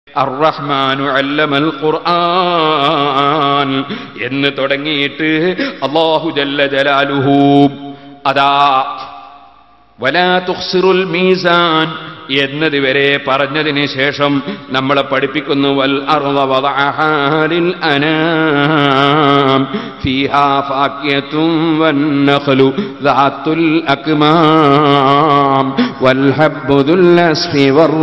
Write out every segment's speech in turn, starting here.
അർറഹ്മാനു അല്ലമൽ ഖുർആൻ എന്ന് തുടങ്ങിയിട്ട് അല്ലാഹു ജല്ല ജലാലുഹു അതാ വലാ തുഖ്സിറുൽ മീസാൻ എന്നത് വരെ പറഞ്ഞതിന് ശേഷം നമ്മളെ പഠിപ്പിക്കുന്നു വൽ അർള വദഅഹാ ലിൽ അനാം ഫീഹാ ഫാക്കിയത്തും വന്നഖലു ദാത്തുൽ അക്മാം വൽ ഹബ്ബു ദുൽ അസ്ഫി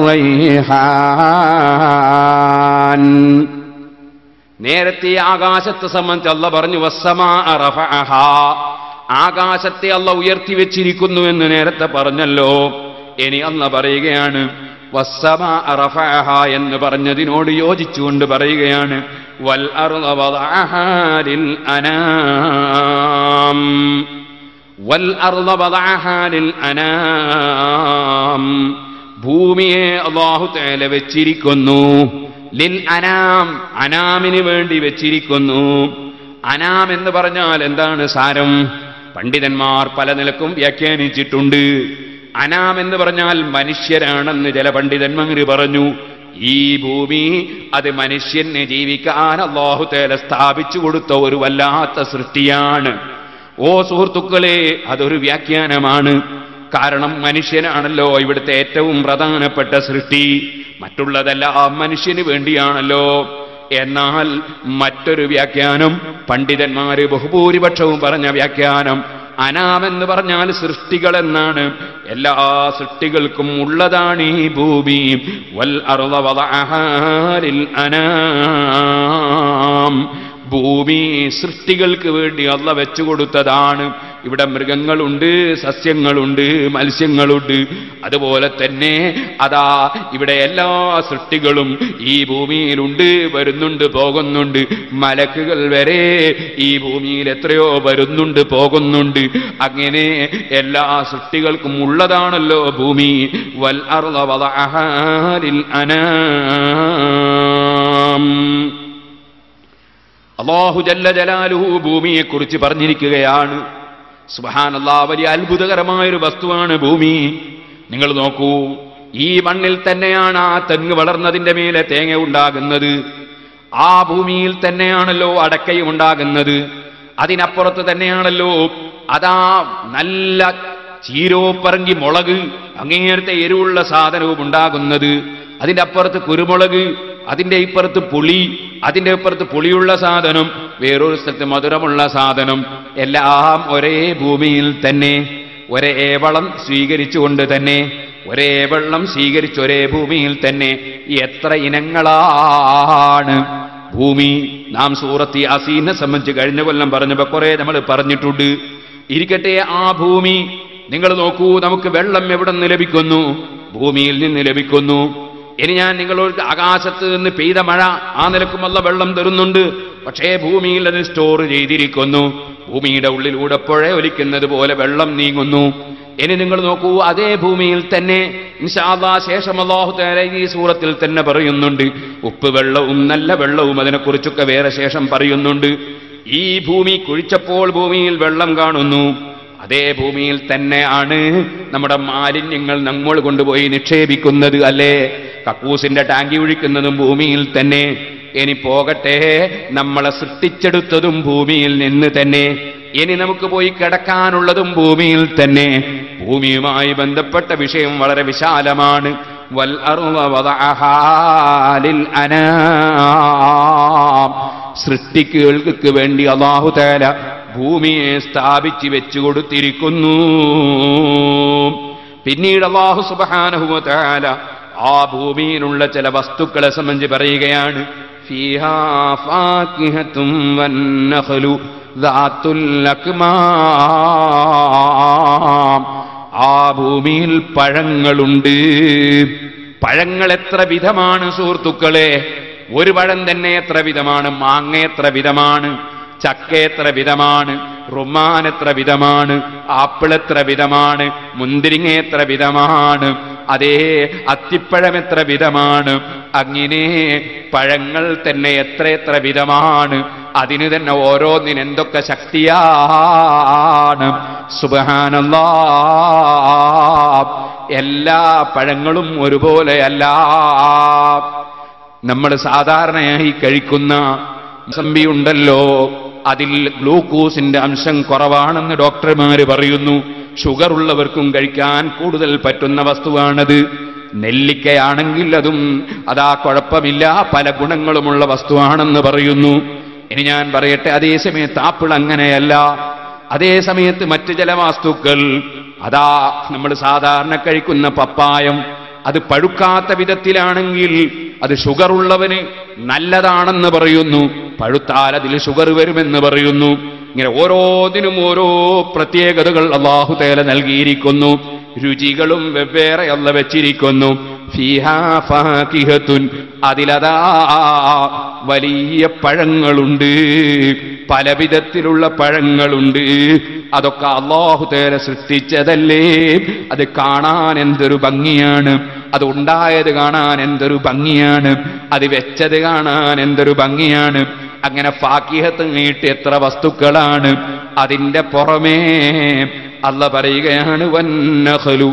വറൈഹാൻ നേരത്തെ ആകാശത്തെ സംബന്ധിച്ച് അല്ല പറഞ്ഞു വസ്സമാ റഫഅഹാ ആകാശത്തെ അല്ല ഉയർത്തി വെച്ചിരിക്കുന്നു എന്ന് നേരത്തെ പറഞ്ഞല്ലോ ഇനി അല്ല പറയുകയാണ് വസ്സമാ റഫഅഹ എന്ന് പറഞ്ഞതിനോട് യോജിച്ചുകൊണ്ട് പറയുകയാണ് വൽ അർള വദഅഹാ ലിൽ അനാം വൽ അർള വദഅഹാ ലിൽ അനാം ഭൂമിയെ അല്ലാഹു തആല വെച്ചിരിക്കുന്നു ലിൽ അനാം അനാമിന് വേണ്ടി വെച്ചിരിക്കുന്നു അനാം എന്ന് പറഞ്ഞാൽ എന്താണ് സാരം പണ്ഡിതന്മാർ പല നിലക്കും വ്യാഖ്യാനിച്ചിട്ടുണ്ട് അനാം എന്ന് പറഞ്ഞാൽ മനുഷ്യരാണെന്ന് ചില പണ്ഡിതന്മാർ പറഞ്ഞു ഈ ഭൂമി അത് മനുഷ്യന് ജീവിക്കാൻ അള്ളാഹു തേല സ്ഥാപിച്ചു കൊടുത്ത ഒരു വല്ലാത്ത സൃഷ്ടിയാണ് ഓ സുഹൃത്തുക്കളെ അതൊരു വ്യാഖ്യാനമാണ് കാരണം മനുഷ്യനാണല്ലോ ഇവിടുത്തെ ഏറ്റവും പ്രധാനപ്പെട്ട സൃഷ്ടി മറ്റുള്ളതെല്ലാം മനുഷ്യന് വേണ്ടിയാണല്ലോ എന്നാൽ മറ്റൊരു വ്യാഖ്യാനം പണ്ഡിതന്മാര് ബഹുഭൂരിപക്ഷവും പറഞ്ഞ വ്യാഖ്യാനം അനാമെന്ന് പറഞ്ഞാൽ സൃഷ്ടികൾ എന്നാണ് എല്ലാ സൃഷ്ടികൾക്കും ഉള്ളതാണ് ഈ ഭൂമി വൽ അർള വദഅഹാ ലിൽ അനാം ഭൂമി സൃഷ്ടികൾക്ക് വേണ്ടി അല്ല വെച്ചു കൊടുത്തതാണ് ഇവിടെ മൃഗങ്ങളുണ്ട് സസ്യങ്ങളുണ്ട് മത്സ്യങ്ങളുണ്ട് അതുപോലെ തന്നെ അതാ ഇവിടെ എല്ലാ സൃഷ്ടികളും ഈ ഭൂമിയിലുണ്ട് വരുന്നുണ്ട് പോകുന്നുണ്ട് മലക്കുകൾ വരെ ഈ ഭൂമിയിൽ എത്രയോ വരുന്നുണ്ട് പോകുന്നുണ്ട് അങ്ങനെ എല്ലാ സൃഷ്ടികൾക്കും ഉള്ളതാണല്ലോ ഭൂമി വൽ അർള വദഅഹാ ലിൽ അനാം അള്ളാഹു ജല്ല ജലാലുഹു ഭൂമിയെ കുറിച്ച് പറഞ്ഞിരിക്കുകയാണ് സുബഹാനല്ലാ വലിയ അത്ഭുതകരമായൊരു വസ്തുവാണ് ഭൂമി നിങ്ങൾ നോക്കൂ ഈ മണ്ണിൽ തന്നെയാണ് ആ തെങ്ങ് വളർന്നതിന്റെ മേലെ തേങ്ങ ഉണ്ടാകുന്നത് ആ ഭൂമിയിൽ തന്നെയാണല്ലോ അടക്കയും ഉണ്ടാകുന്നത് അതിനപ്പുറത്ത് തന്നെയാണല്ലോ അതാ നല്ല ചീരോപ്പറങ്കി മുളക് അങ്ങേരത്തെ എരിവുള്ള സാധനവും ഉണ്ടാകുന്നത് അതിന്റെ അപ്പുറത്ത് കുരുമുളക് അതിന്റെ ഇപ്പുറത്ത് പുളി അതിന്റെ ഇപ്പുറത്ത് പുളിയുള്ള സാധനം വേറൊരു സ്ഥലത്ത് മധുരമുള്ള സാധനം എല്ലാം ഒരേ ഭൂമിയിൽ തന്നെ ഒരേ വളം സ്വീകരിച്ചുകൊണ്ട് തന്നെ ഒരേ വെള്ളം സ്വീകരിച്ച് ഒരേ ഭൂമിയിൽ തന്നെ എത്ര ഇനങ്ങളാണ് ഭൂമി നാം സൂറത്തി അസീനെ സംബന്ധിച്ച് കഴിഞ്ഞ കൊല്ലം പറഞ്ഞപ്പോ കുറെ നമ്മൾ പറഞ്ഞിട്ടുണ്ട് ഇരിക്കട്ടെ ആ ഭൂമി നിങ്ങൾ നോക്കൂ നമുക്ക് വെള്ളം എവിടെ നിന്ന് ലഭിക്കുന്നു ഭൂമിയിൽ നിന്ന് ലഭിക്കുന്നു ഇനി ഞാൻ നിങ്ങളോട് ആകാശത്ത് നിന്ന് പെയ്ത മഴ ആ നിലക്കുമല്ല വെള്ളം തരുന്നുണ്ട് പക്ഷേ ഭൂമിയിൽ അത് സ്റ്റോർ ചെയ്തിരിക്കുന്നു ഭൂമിയുടെ ഉള്ളിലൂടെ പുഴ ഒലിക്കുന്നത് പോലെ വെള്ളം നീങ്ങുന്നു ഇനി നിങ്ങൾ നോക്കൂ അതേ ഭൂമിയിൽ തന്നെ ഇൻഷാല്ലാ ശേഷം അള്ളാഹു തആല ഈ സൂറത്തിൽ തന്നെ പറയുന്നുണ്ട് ഉപ്പ് വെള്ളവും നല്ല വെള്ളവും അതിനെക്കുറിച്ചൊക്കെ വേറെ ശേഷം പറയുന്നുണ്ട് ഈ ഭൂമി കുഴിച്ചപ്പോൾ ഭൂമിയിൽ വെള്ളം കാണുന്നു അതേ ഭൂമിയിൽ തന്നെയാണ് നമ്മുടെ മാലിന്യങ്ങൾ നമ്മൾ കൊണ്ടുപോയി നിക്ഷേപിക്കുന്നത് അല്ലേ കക്കൂസിന്റെ ടാങ്കി ഒഴിക്കുന്നതും ഭൂമിയിൽ തന്നെ ഇനി പോകട്ടെ നമ്മളെ സൃഷ്ടിച്ചെടുത്തതും ഭൂമിയിൽ നിന്ന് തന്നെ ഇനി നമുക്ക് പോയി കിടക്കാനുള്ളതും ഭൂമിയിൽ തന്നെ ഭൂമിയുമായി ബന്ധപ്പെട്ട വിഷയം വളരെ വിശാലമാണ് വൽ അർള വദഅഹാ ലിൽ അനാം സൃഷ്ടിക്കുകൾക്ക് വേണ്ടി അള്ളാഹു തആല ഭൂമിയെ സ്ഥാപിച്ച് വെച്ചു കൊടുത്തിരിക്കുന്നു പിന്നീട് അള്ളാഹു സുബ്ഹാനഹു വ തആല ആ ഭൂമിയിലുള്ള ചില വസ്തുക്കളെ സംബന്ധിച്ച് പറയുകയാണ് ഫീഹാ ഫാക്കിഹത്തും വന്നഖലു ദാത്തുൽ അക്മാം ആ ഭൂമിയിൽ പഴങ്ങളുണ്ട് പഴങ്ങൾ എത്ര വിധമാണ് സുഹൃത്തുക്കളെ ഒരു പഴം തന്നെ എത്ര വിധമാണ് മാങ്ങ എത്ര വിധമാണ് ചക്ക എത്ര വിധമാണ് റുമാൻ എത്ര വിധമാണ് ആപ്പിൾ എത്ര വിധമാണ് മുന്തിരിങ്ങ എത്ര വിധമാണ് അതേ അത്തിപ്പഴം എത്ര വിധമാണ് അങ്ങനെ പഴങ്ങൾ തന്നെ എത്ര എത്ര വിധമാണ് അതിന് തന്നെ ഓരോന്നിന് എന്തൊക്കെ ശക്തിയാണ് സുബഹാനല്ലാ എല്ലാ പഴങ്ങളും ഒരുപോലെയല്ല നമ്മൾ സാധാരണയായി കഴിക്കുന്ന സമ്പി ഉണ്ടല്ലോ അതിൽ ഗ്ലൂക്കോസിന്റെ അംശം കുറവാണെന്ന് ഡോക്ടർമാര് പറയുന്നു ഷുഗർ ഉള്ളവർക്കും കഴിക്കാൻ കൂടുതൽ പറ്റുന്ന വസ്തുവാണത് നെല്ലിക്കയാണെങ്കിൽ അതും അതാ കുഴപ്പമില്ല പല ഗുണങ്ങളുമുള്ള വസ്തുവാണെന്ന് പറയുന്നു ഇനി ഞാൻ പറയട്ടെ അതേ സമയത്ത് ആപ്പിൾ അങ്ങനെയല്ല അതേ സമയത്ത് മറ്റ് ചില വസ്തുക്കൾ അതാ നമ്മൾ സാധാരണ കഴിക്കുന്ന പപ്പായം അത് പഴുക്കാത്ത വിധത്തിലാണെങ്കിൽ അത് ഷുഗർ ഉള്ളവന് നല്ലതാണെന്ന് പറയുന്നു പഴുത്താൽ അതിൽ ഷുഗർ വരുമെന്ന് പറയുന്നു ഇങ്ങനെ ഓരോന്നിനും ഓരോ പ്രത്യേകതകൾ അള്ളാഹു തേല നൽകിയിരിക്കുന്നു രുചികളും വെവ്വേറെ അല്ല വെച്ചിരിക്കുന്നു ഫീഹാ ഫാകിഹത്തുൻ അതിലതാ വലിയ പഴങ്ങളുണ്ട് പല വിധത്തിലുള്ള പഴങ്ങളുണ്ട് അതൊക്കെ അള്ളാഹു തേല സൃഷ്ടിച്ചതല്ലേ അത് കാണാൻ എന്തൊരു ഭംഗിയാണ് അത് ഉണ്ടായത് കാണാൻ എന്തൊരു ഭംഗിയാണ് അത് വെച്ചത് കാണാൻ എന്തൊരു ഭംഗിയാണ് അങ്ങനെ ഫാക്കിഹത്ത് നീട്ടി എത്ര വസ്തുക്കളാണ് അതിന്റെ പുറമേ അല്ല പറയുകയാണ് വന്നഹലു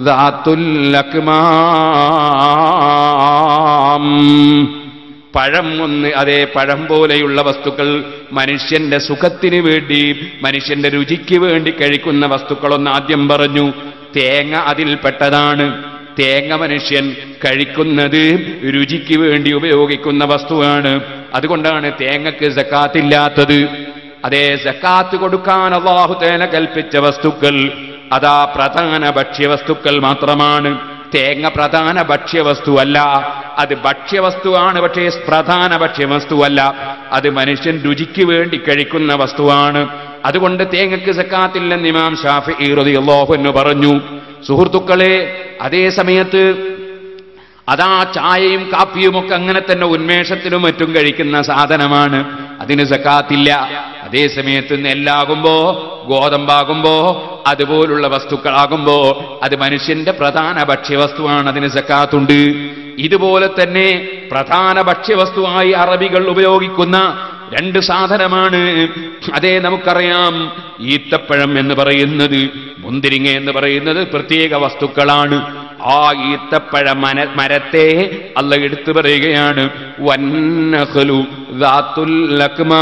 പഴം ഒന്ന് അതേ പഴം പോലെയുള്ള വസ്തുക്കൾ മനുഷ്യന്റെ സുഖത്തിന് വേണ്ടി മനുഷ്യന്റെ രുചിക്ക് വേണ്ടി കഴിക്കുന്ന വസ്തുക്കളൊന്ന് ആദ്യം പറഞ്ഞു തേങ്ങ അതിൽപ്പെട്ടതാണ് തേങ്ങ മനുഷ്യൻ കഴിക്കുന്നത് രുചിക്ക് വേണ്ടി ഉപയോഗിക്കുന്ന വസ്തുവാണ് അതുകൊണ്ടാണ് തേങ്ങക്ക് സക്കാത്തില്ലാത്തത് അതേ സക്കാത്ത് കൊടുക്കാൻ അള്ളാഹു തേന കൽപ്പിച്ച വസ്തുക്കൾ അതാ പ്രധാന ഭക്ഷ്യവസ്തുക്കൾ മാത്രമാണ് തേങ്ങ പ്രധാന ഭക്ഷ്യവസ്തുവല്ല അത് ഭക്ഷ്യവസ്തുവാണ് പക്ഷേ പ്രധാന ഭക്ഷ്യവസ്തുവല്ല അത് മനുഷ്യൻ രുചിക്ക് വേണ്ടി കഴിക്കുന്ന വസ്തുവാണ് അതുകൊണ്ട് തേങ്ങക്ക് സക്കാത്തില്ലെന്ന് ഇമാം ഷാഫി റളിയല്ലാഹു എന്ന് പറഞ്ഞു സുഹൃത്തുക്കളെ അതേ സമയത്ത് അതാ ചായയും കാപ്പിയും ഒക്കെ അങ്ങനെ തന്നെ ഉന്മേഷത്തിനും മറ്റും കഴിക്കുന്ന സാധനമാണ് അതിന് സക്കാത്തില്ല അതേ സമയത്ത് നെല്ലാകുമ്പോ ഗോതമ്പാകുമ്പോ അതുപോലുള്ള വസ്തുക്കളാകുമ്പോ അത് മനുഷ്യന്റെ പ്രധാന ഭക്ഷ്യവസ്തുവാണ് അതിന് സക്കാത്തുണ്ട് ഇതുപോലെ തന്നെ പ്രധാന ഭക്ഷ്യവസ്തുവായി അറബികൾ ഉപയോഗിക്കുന്ന രണ്ട് സാധനമാണ് അതേ നമുക്കറിയാം ഈത്തപ്പഴം എന്ന് പറയുന്നത് മുന്തിരിങ്ങ എന്ന് പറയുന്നത് പ്രത്യേക വസ്തുക്കളാണ് ആ ഈത്തപ്പഴ മന മരത്തെ അല്ല എടുത്തു പറയുകയാണ് വന്നഹലു ദാത്തുല്ലക്മാ.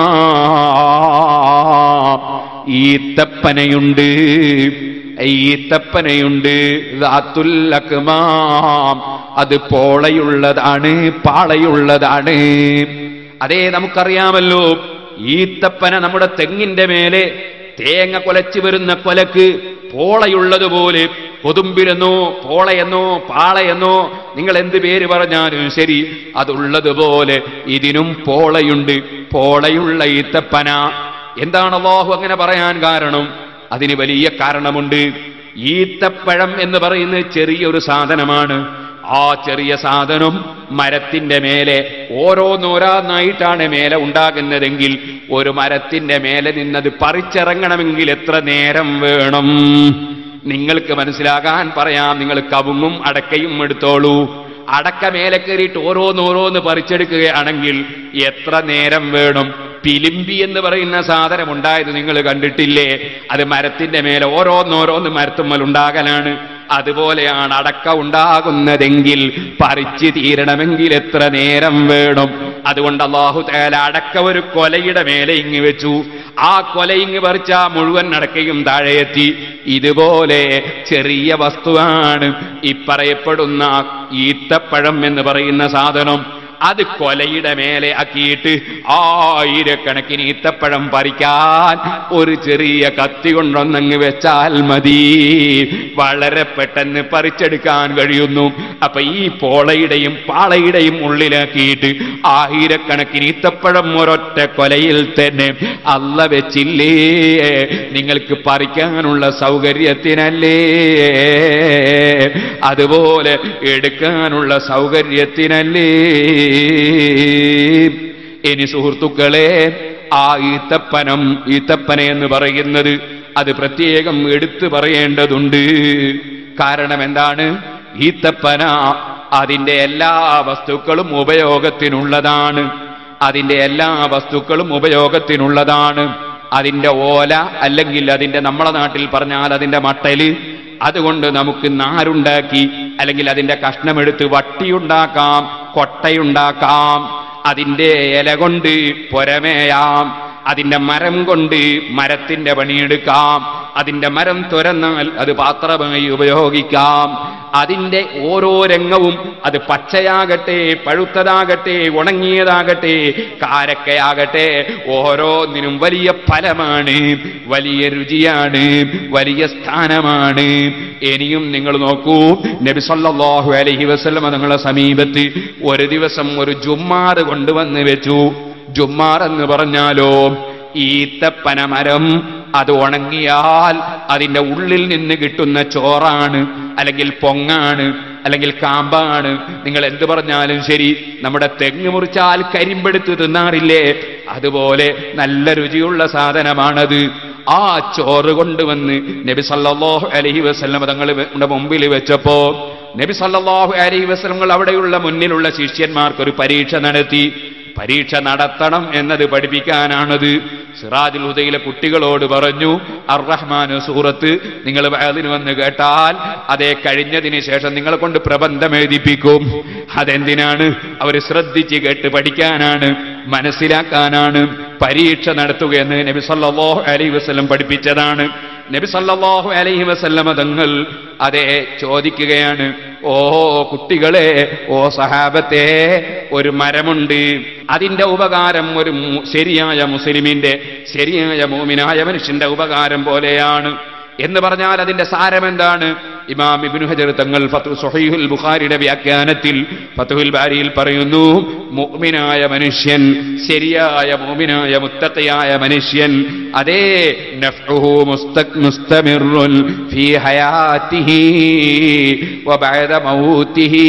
ഈത്തപ്പനയുണ്ട് ഈത്തപ്പനയുണ്ട് ദാത്തുല്ലക്മാ. അത് പോളയുള്ളതാണ് പാളയുള്ളതാണ് അതേ നമുക്കറിയാമല്ലോ ഈത്തപ്പന നമ്മുടെ തെങ്ങിന്റെ മേലെ തേങ്ങ കൊലച്ചു വരുന്ന കൊലക്ക് പോളയുള്ളതുപോലെ കൊതുമ്പിലെന്നോ പോളയെന്നോ പാളയെന്നോ നിങ്ങൾ എന്ത് പേര് പറഞ്ഞാലും ശരി അതുള്ളതുപോലെ ഇതിനും പോളയുണ്ട് പോളയുള്ള ഈത്തപ്പന എന്താണ് അള്ളാഹു അങ്ങനെ പറയാൻ കാരണം അതിന് വലിയ കാരണമുണ്ട് ഈത്തപ്പഴം എന്ന് പറയുന്നത് ചെറിയൊരു സാധനമാണ് ആ ചെറിയ സാധനം മരത്തിന്റെ മേലെ ഓരോന്നോരോന്നായിട്ടാണ് മേലെ ഉണ്ടാകുന്നതെങ്കിൽ ഒരു മരത്തിന്റെ മേലെ നിന്നത് പറിച്ചിറങ്ങണമെങ്കിൽ എത്ര നേരം വേണം നിങ്ങൾക്ക് മനസ്സിലാകാൻ പറയാം നിങ്ങൾ കവുങ്ങും അടക്കയും എടുത്തോളൂ അടക്ക മേലെ കയറിയിട്ട് ഓരോന്നോരോന്ന് പറിച്ചെടുക്കുകയാണെങ്കിൽ എത്ര നേരം വേണം പിലിമ്പി എന്ന് പറയുന്ന സാധനം ഉണ്ടായത് നിങ്ങൾ കണ്ടിട്ടില്ലേ അത് മരത്തിന്റെ മേലെ ഓരോന്നോരോന്ന് മരത്തുമ്മൽ ഉണ്ടാകലാണ് അതുപോലെയാണ് അടക്ക ഉണ്ടാകുന്നതെങ്കിൽ പറിച്ചു തീരണമെങ്കിൽ എത്ര നേരം വേണം അതുകൊണ്ട് അള്ളാഹു തേല അടക്ക ഒരു കൊലയുടെ മേലെ ഇങ്ങ് വെച്ചു ആ കൊല ഇങ്ങ് പറിച്ച മുഴുവൻ അടക്കയും താഴെ എത്തി ഇതുപോലെ ചെറിയ വസ്തുവാണ് ഈ പറയപ്പെടുന്ന ഈത്തപ്പഴം എന്ന് പറയുന്ന സാധനം അത് കൊലയുടെ മേലെ ആക്കിയിട്ട് ആയിരക്കണക്കിന് ഈത്തപ്പഴം പറിക്കാൻ ഒരു ചെറിയ കത്തി കൊണ്ടൊന്നങ്ങ് വെച്ചാൽ മതി വളരെ പെട്ടെന്ന് പറിച്ചെടുക്കാൻ കഴിയുന്നു അപ്പൊ ഈ പോളയുടെയും പാളയുടെയും ഉള്ളിലാക്കിയിട്ട് ആയിരക്കണക്കിന് ഈത്തപ്പഴം ഒരൊറ്റ കൊലയിൽ തന്നെ അല്ല വെച്ചില്ലേ നിങ്ങൾക്ക് പറിക്കാനുള്ള സൗകര്യത്തിനല്ലേ അതുപോലെ എടുക്കാനുള്ള സൗകര്യത്തിനല്ലേ ഇനി സുഹൃത്തുക്കളെ ആ ഈത്തപ്പനം ഈത്തപ്പന എന്ന് പറയുന്നത് അത് പ്രത്യേകം എടുത്തു പറയേണ്ടതുണ്ട് കാരണം എന്താണ് ഈത്തപ്പന അതിന്റെ എല്ലാ വസ്തുക്കളും ഉപയോഗത്തിനുള്ളതാണ് അതിന്റെ എല്ലാ വസ്തുക്കളും ഉപയോഗത്തിനുള്ളതാണ് അതിന്റെ ഓല അല്ലെങ്കിൽ അതിന്റെ നമ്മളെ നാട്ടിൽ പറഞ്ഞാൽ അതിന്റെ മട്ടല് അതുകൊണ്ട് നമുക്ക് നാരുണ്ടാക്കി അല്ലെങ്കിൽ അതിന്റെ കഷ്ണമെടുത്ത് വട്ടിയുണ്ടാക്കാം കൊട്ടയുണ്ടാക്കാം അതിന്റെ ഇല കൊണ്ട് പുരമേയാം അതിന്റെ മരം കൊണ്ട് മരത്തിന്റെ പണിയെടുക്കാം അതിന്റെ മരം തുരന്നാൽ അത് പാത്രമായി ഉപയോഗിക്കാം അതിന്റെ ഓരോ രംഗവും അത് പച്ചയാകട്ടെ പഴുത്തതാകട്ടെ ഉണങ്ങിയതാകട്ടെ കാരക്കയാകട്ടെ ഓരോന്നിനും വലിയ ഫലമാണ് വലിയ രുചിയാണ് വലിയ സ്ഥാനമാണ് ഇനിയും നിങ്ങൾ നോക്കൂ നബി സല്ലല്ലാഹു അലൈഹി വസല്ലം നിങ്ങളെ സമീപത്ത് ഒരു ദിവസം ഒരു ജുമ്മാറ് കൊണ്ടുവന്ന് വെച്ചു ജുമ്മാർ എന്ന് പറഞ്ഞാലോ ഈത്തപ്പന മരം അത് ഉണങ്ങിയാൽ അതിന്റെ ഉള്ളിൽ നിന്ന് കിട്ടുന്ന ചോറാണ് അല്ലെങ്കിൽ പൊങ്ങാണ് അല്ലെങ്കിൽ കാമ്പാണ് നിങ്ങൾ എന്ത് പറഞ്ഞാലും ശരി നമ്മുടെ തെങ്ങ് മുറിച്ചാൽ കരിമ്പെടുത്ത് തിന്നാറില്ലേ അതുപോലെ നല്ല രുചിയുള്ള സാധനമാണത് ആ ചോറ് കൊണ്ടുവന്ന് നബി സല്ലല്ലാഹു അലൈഹി വസല്ലം തങ്ങളുടെ മുമ്പിൽ വെച്ചപ്പോ നബി സല്ലല്ലാഹു അലൈഹി വസല്ലങ്ങൾ അവിടെയുള്ള മുന്നിലുള്ള ശിഷ്യന്മാർക്ക് ഒരു പരീക്ഷ നടത്തി പരീക്ഷ നടത്തണം എന്നത് പഠിപ്പിക്കാനാണത് സിറാജുൽ ഹുദയിലെ കുട്ടികളോട് പറഞ്ഞു അർ റഹ്മാൻ സൂറത്ത് നിങ്ങൾ അതിന് വന്ന് കേട്ടാൽ അതേ കഴിഞ്ഞതിന് ശേഷം നിങ്ങളെ കൊണ്ട് പ്രബന്ധം എഴുതിപ്പിക്കും അതെന്തിനാണ് അവർ ശ്രദ്ധിച്ച് കേട്ട് പഠിക്കാനാണ് മനസ്സിലാക്കാനാണ് പരീക്ഷ നടത്തുകയെന്ന് നബി സല്ലല്ലാഹു അലൈഹി വസല്ലം പഠിപ്പിച്ചതാണ് നബി സല്ലല്ലാഹു അലൈഹി വസല്ലമ തങ്ങൾ അതെ ചോദിക്കുകയാണ് ഓ കുട്ടികളെ ഓ സഹാബത്തെ ഒരു മരമുണ്ട് അതിന്റെ ഉപകാരം ഒരു മു- ശരിയായ മുസ്ലിമിന്റെ ശരിയായ മൂമിനായ മനുഷ്യന്റെ ഉപകാരം പോലെയാണ് എന്ന് പറഞ്ഞാൽ അതിന്റെ സാരം എന്താണ് ഇമാം ഇബ്നു ഹജർ തങ്ങൾ ഫത്ഹു സുഹൈഹുൽ ബുഖാരിയുടെ വ്യാഖ്യാനത്തിൽ ഫത്ഹുൽ ബാരിയിൽ പറയുന്നു മുഅ്മിനായ മനുഷ്യൻ ശരിയായ മുഅ്മിനായ മുത്തഖിയായ മനുഷ്യൻ അതേ നഫ്ഉഹു മുസ്തഖ് മുസ്തമിറുൻ ഫീ ഹയാത്തിഹി വബഅദ മൗതിഹി